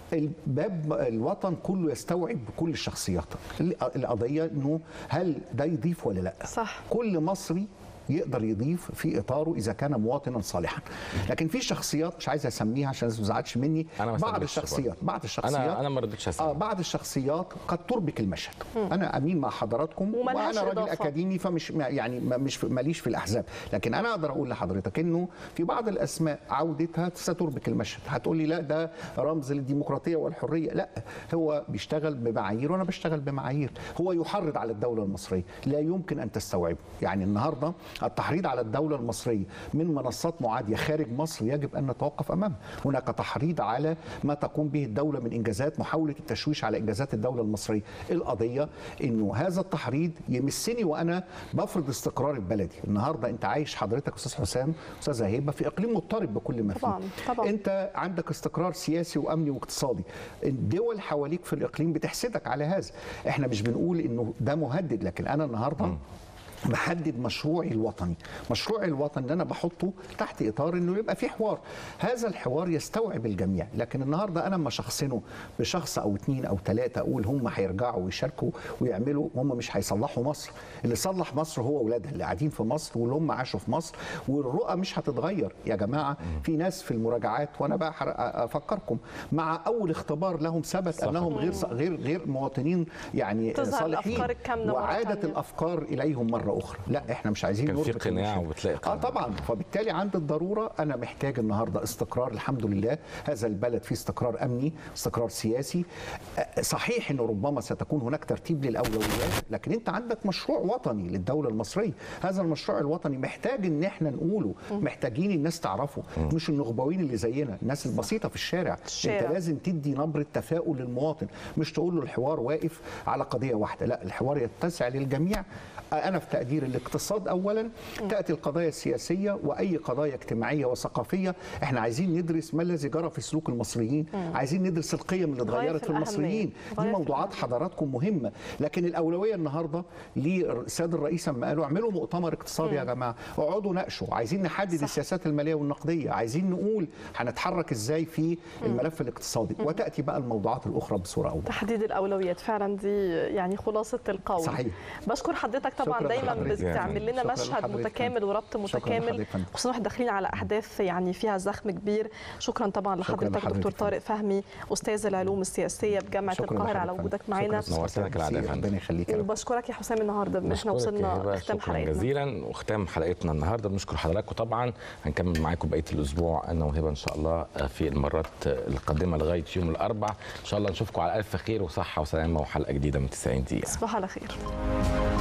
S16: الباب الوطن كله يستوعب كل الشخصيات القضيه انه هل ده يضيف ولا لا
S1: صح
S16: كل مصري يقدر يضيف في اطاره اذا كان مواطنا صالحا لكن في شخصيات مش عايز اسميها عشان ما تزعلش مني
S2: أنا ما
S16: بعض
S2: سميتش
S16: الشخصيات
S2: برضه.
S16: بعض الشخصيات
S2: انا انا ما رضيتش اسمي
S16: اه بعض الشخصيات قد تربك المشهد
S1: مم.
S16: انا امين مع حضراتكم
S1: وملهاش
S16: وانا راجل
S1: إضافة.
S16: اكاديمي فمش ما- يعني ما- مش ماليش في الاحزاب لكن انا اقدر اقول لحضرتك انه في بعض الاسماء عودتها ستربك المشهد هتقول لي لا ده رمز للديمقراطيه والحريه لا هو بيشتغل بمعايير وانا بشتغل بمعايير هو يحرض على الدوله المصريه لا يمكن ان تستوعبه يعني النهارده التحريض على الدوله المصريه من منصات معاديه خارج مصر يجب ان نتوقف امامها هناك تحريض على ما تقوم به الدوله من انجازات محاوله التشويش على انجازات الدوله المصريه القضيه انه هذا التحريض يمسني وانا بفرض استقرار بلدي النهارده انت عايش حضرتك استاذ حسام استاذه هبه في اقليم مضطرب بكل ما فيه
S1: طبعاً، طبعاً.
S16: انت عندك استقرار سياسي وامني واقتصادي الدول حواليك في الاقليم بتحسدك على هذا احنا مش بنقول انه ده مهدد لكن انا النهارده محدد مشروعي الوطني مشروعي الوطني اللي انا بحطه تحت اطار انه يبقى في حوار هذا الحوار يستوعب الجميع لكن النهارده انا لما شخصنه بشخص او اثنين او ثلاثه اقول هم هيرجعوا ويشاركوا ويعملوا هم مش هيصلحوا مصر اللي صلح مصر هو اولادها اللي قاعدين في مصر واللي هم عاشوا في مصر والرؤى مش هتتغير يا جماعه في ناس في المراجعات وانا بقى حر- افكركم مع اول اختبار لهم ثبت
S1: صح.
S16: انهم غير غير غير مواطنين يعني
S1: تظهر
S16: صالحين
S1: الأفكار الكامنة مرة
S16: وعادت
S1: تانية.
S16: الافكار اليهم مره مره اخرى لا احنا مش عايزين
S2: كان في
S16: نربط
S2: قناع
S16: المشهد.
S2: وبتلاقي
S16: اه طبعا فبالتالي عند الضروره انا محتاج النهارده استقرار الحمد لله هذا البلد فيه استقرار امني استقرار سياسي آه، صحيح انه ربما ستكون هناك ترتيب للاولويات لكن انت عندك مشروع وطني للدوله المصريه هذا المشروع الوطني محتاج ان احنا نقوله محتاجين الناس تعرفه مش النخبويين اللي زينا الناس البسيطه في الشارع
S1: الشارع.
S16: انت لازم تدي نبره تفاؤل للمواطن مش تقول له الحوار واقف على قضيه واحده لا الحوار يتسع للجميع انا في تقدير الاقتصاد اولا تاتي القضايا السياسيه واي قضايا اجتماعيه وثقافيه احنا عايزين ندرس ما الذي جرى في سلوك المصريين عايزين ندرس القيم اللي
S1: غاية
S16: اتغيرت
S1: في
S16: في المصريين
S1: الأهمية.
S16: دي
S1: غاية في
S16: موضوعات حضراتكم مهمه لكن الاولويه النهارده للسيد الرئيس لما قالوا اعملوا مؤتمر اقتصادي يا جماعه اقعدوا ناقشوا عايزين نحدد السياسات الماليه والنقديه عايزين نقول هنتحرك ازاي في الملف الاقتصادي وتاتي بقى الموضوعات الاخرى بصوره اوضح
S1: تحديد الاولويات فعلا دي يعني خلاصه القول
S16: صحيح.
S1: بشكر حضرتك طبعا
S16: شكراً
S1: دايما
S16: لحضرتك.
S1: بتعمل لنا
S16: شكراً
S1: مشهد
S16: لحضرتك.
S1: متكامل وربط
S16: شكراً
S1: متكامل
S16: لحضرتك فندم.
S1: خصوصا احنا داخلين على احداث يعني فيها زخم كبير شكرا طبعا
S16: شكراً
S1: لحضرتك
S16: لحضرتك
S1: دكتور
S16: فندم.
S1: طارق فهمي استاذ العلوم السياسيه بجامعه
S16: شكراً
S1: القاهره على
S16: لحضرتك
S1: وجودك
S16: فندم.
S1: معانا
S16: شكراً
S2: نورتنا كالعاده يا فندم
S16: ربنا يخليك يا رب.
S1: وبشكرك يا حسام النهارده ان احنا
S2: بشكرك يا
S1: وصلنا
S2: هبة،
S1: ختام
S2: شكرا
S1: حلقتنا
S2: جزيلا وختام حلقتنا النهارده بنشكر حضراتكم طبعا هنكمل معاكم بقيه الاسبوع انا وهبه ان شاء الله في المرات القادمه لغايه يوم الاربع ان شاء الله نشوفكم على الف خير وصحه وسلامه وحلقه جديده من 90 دقيقه
S1: تصبحوا على خير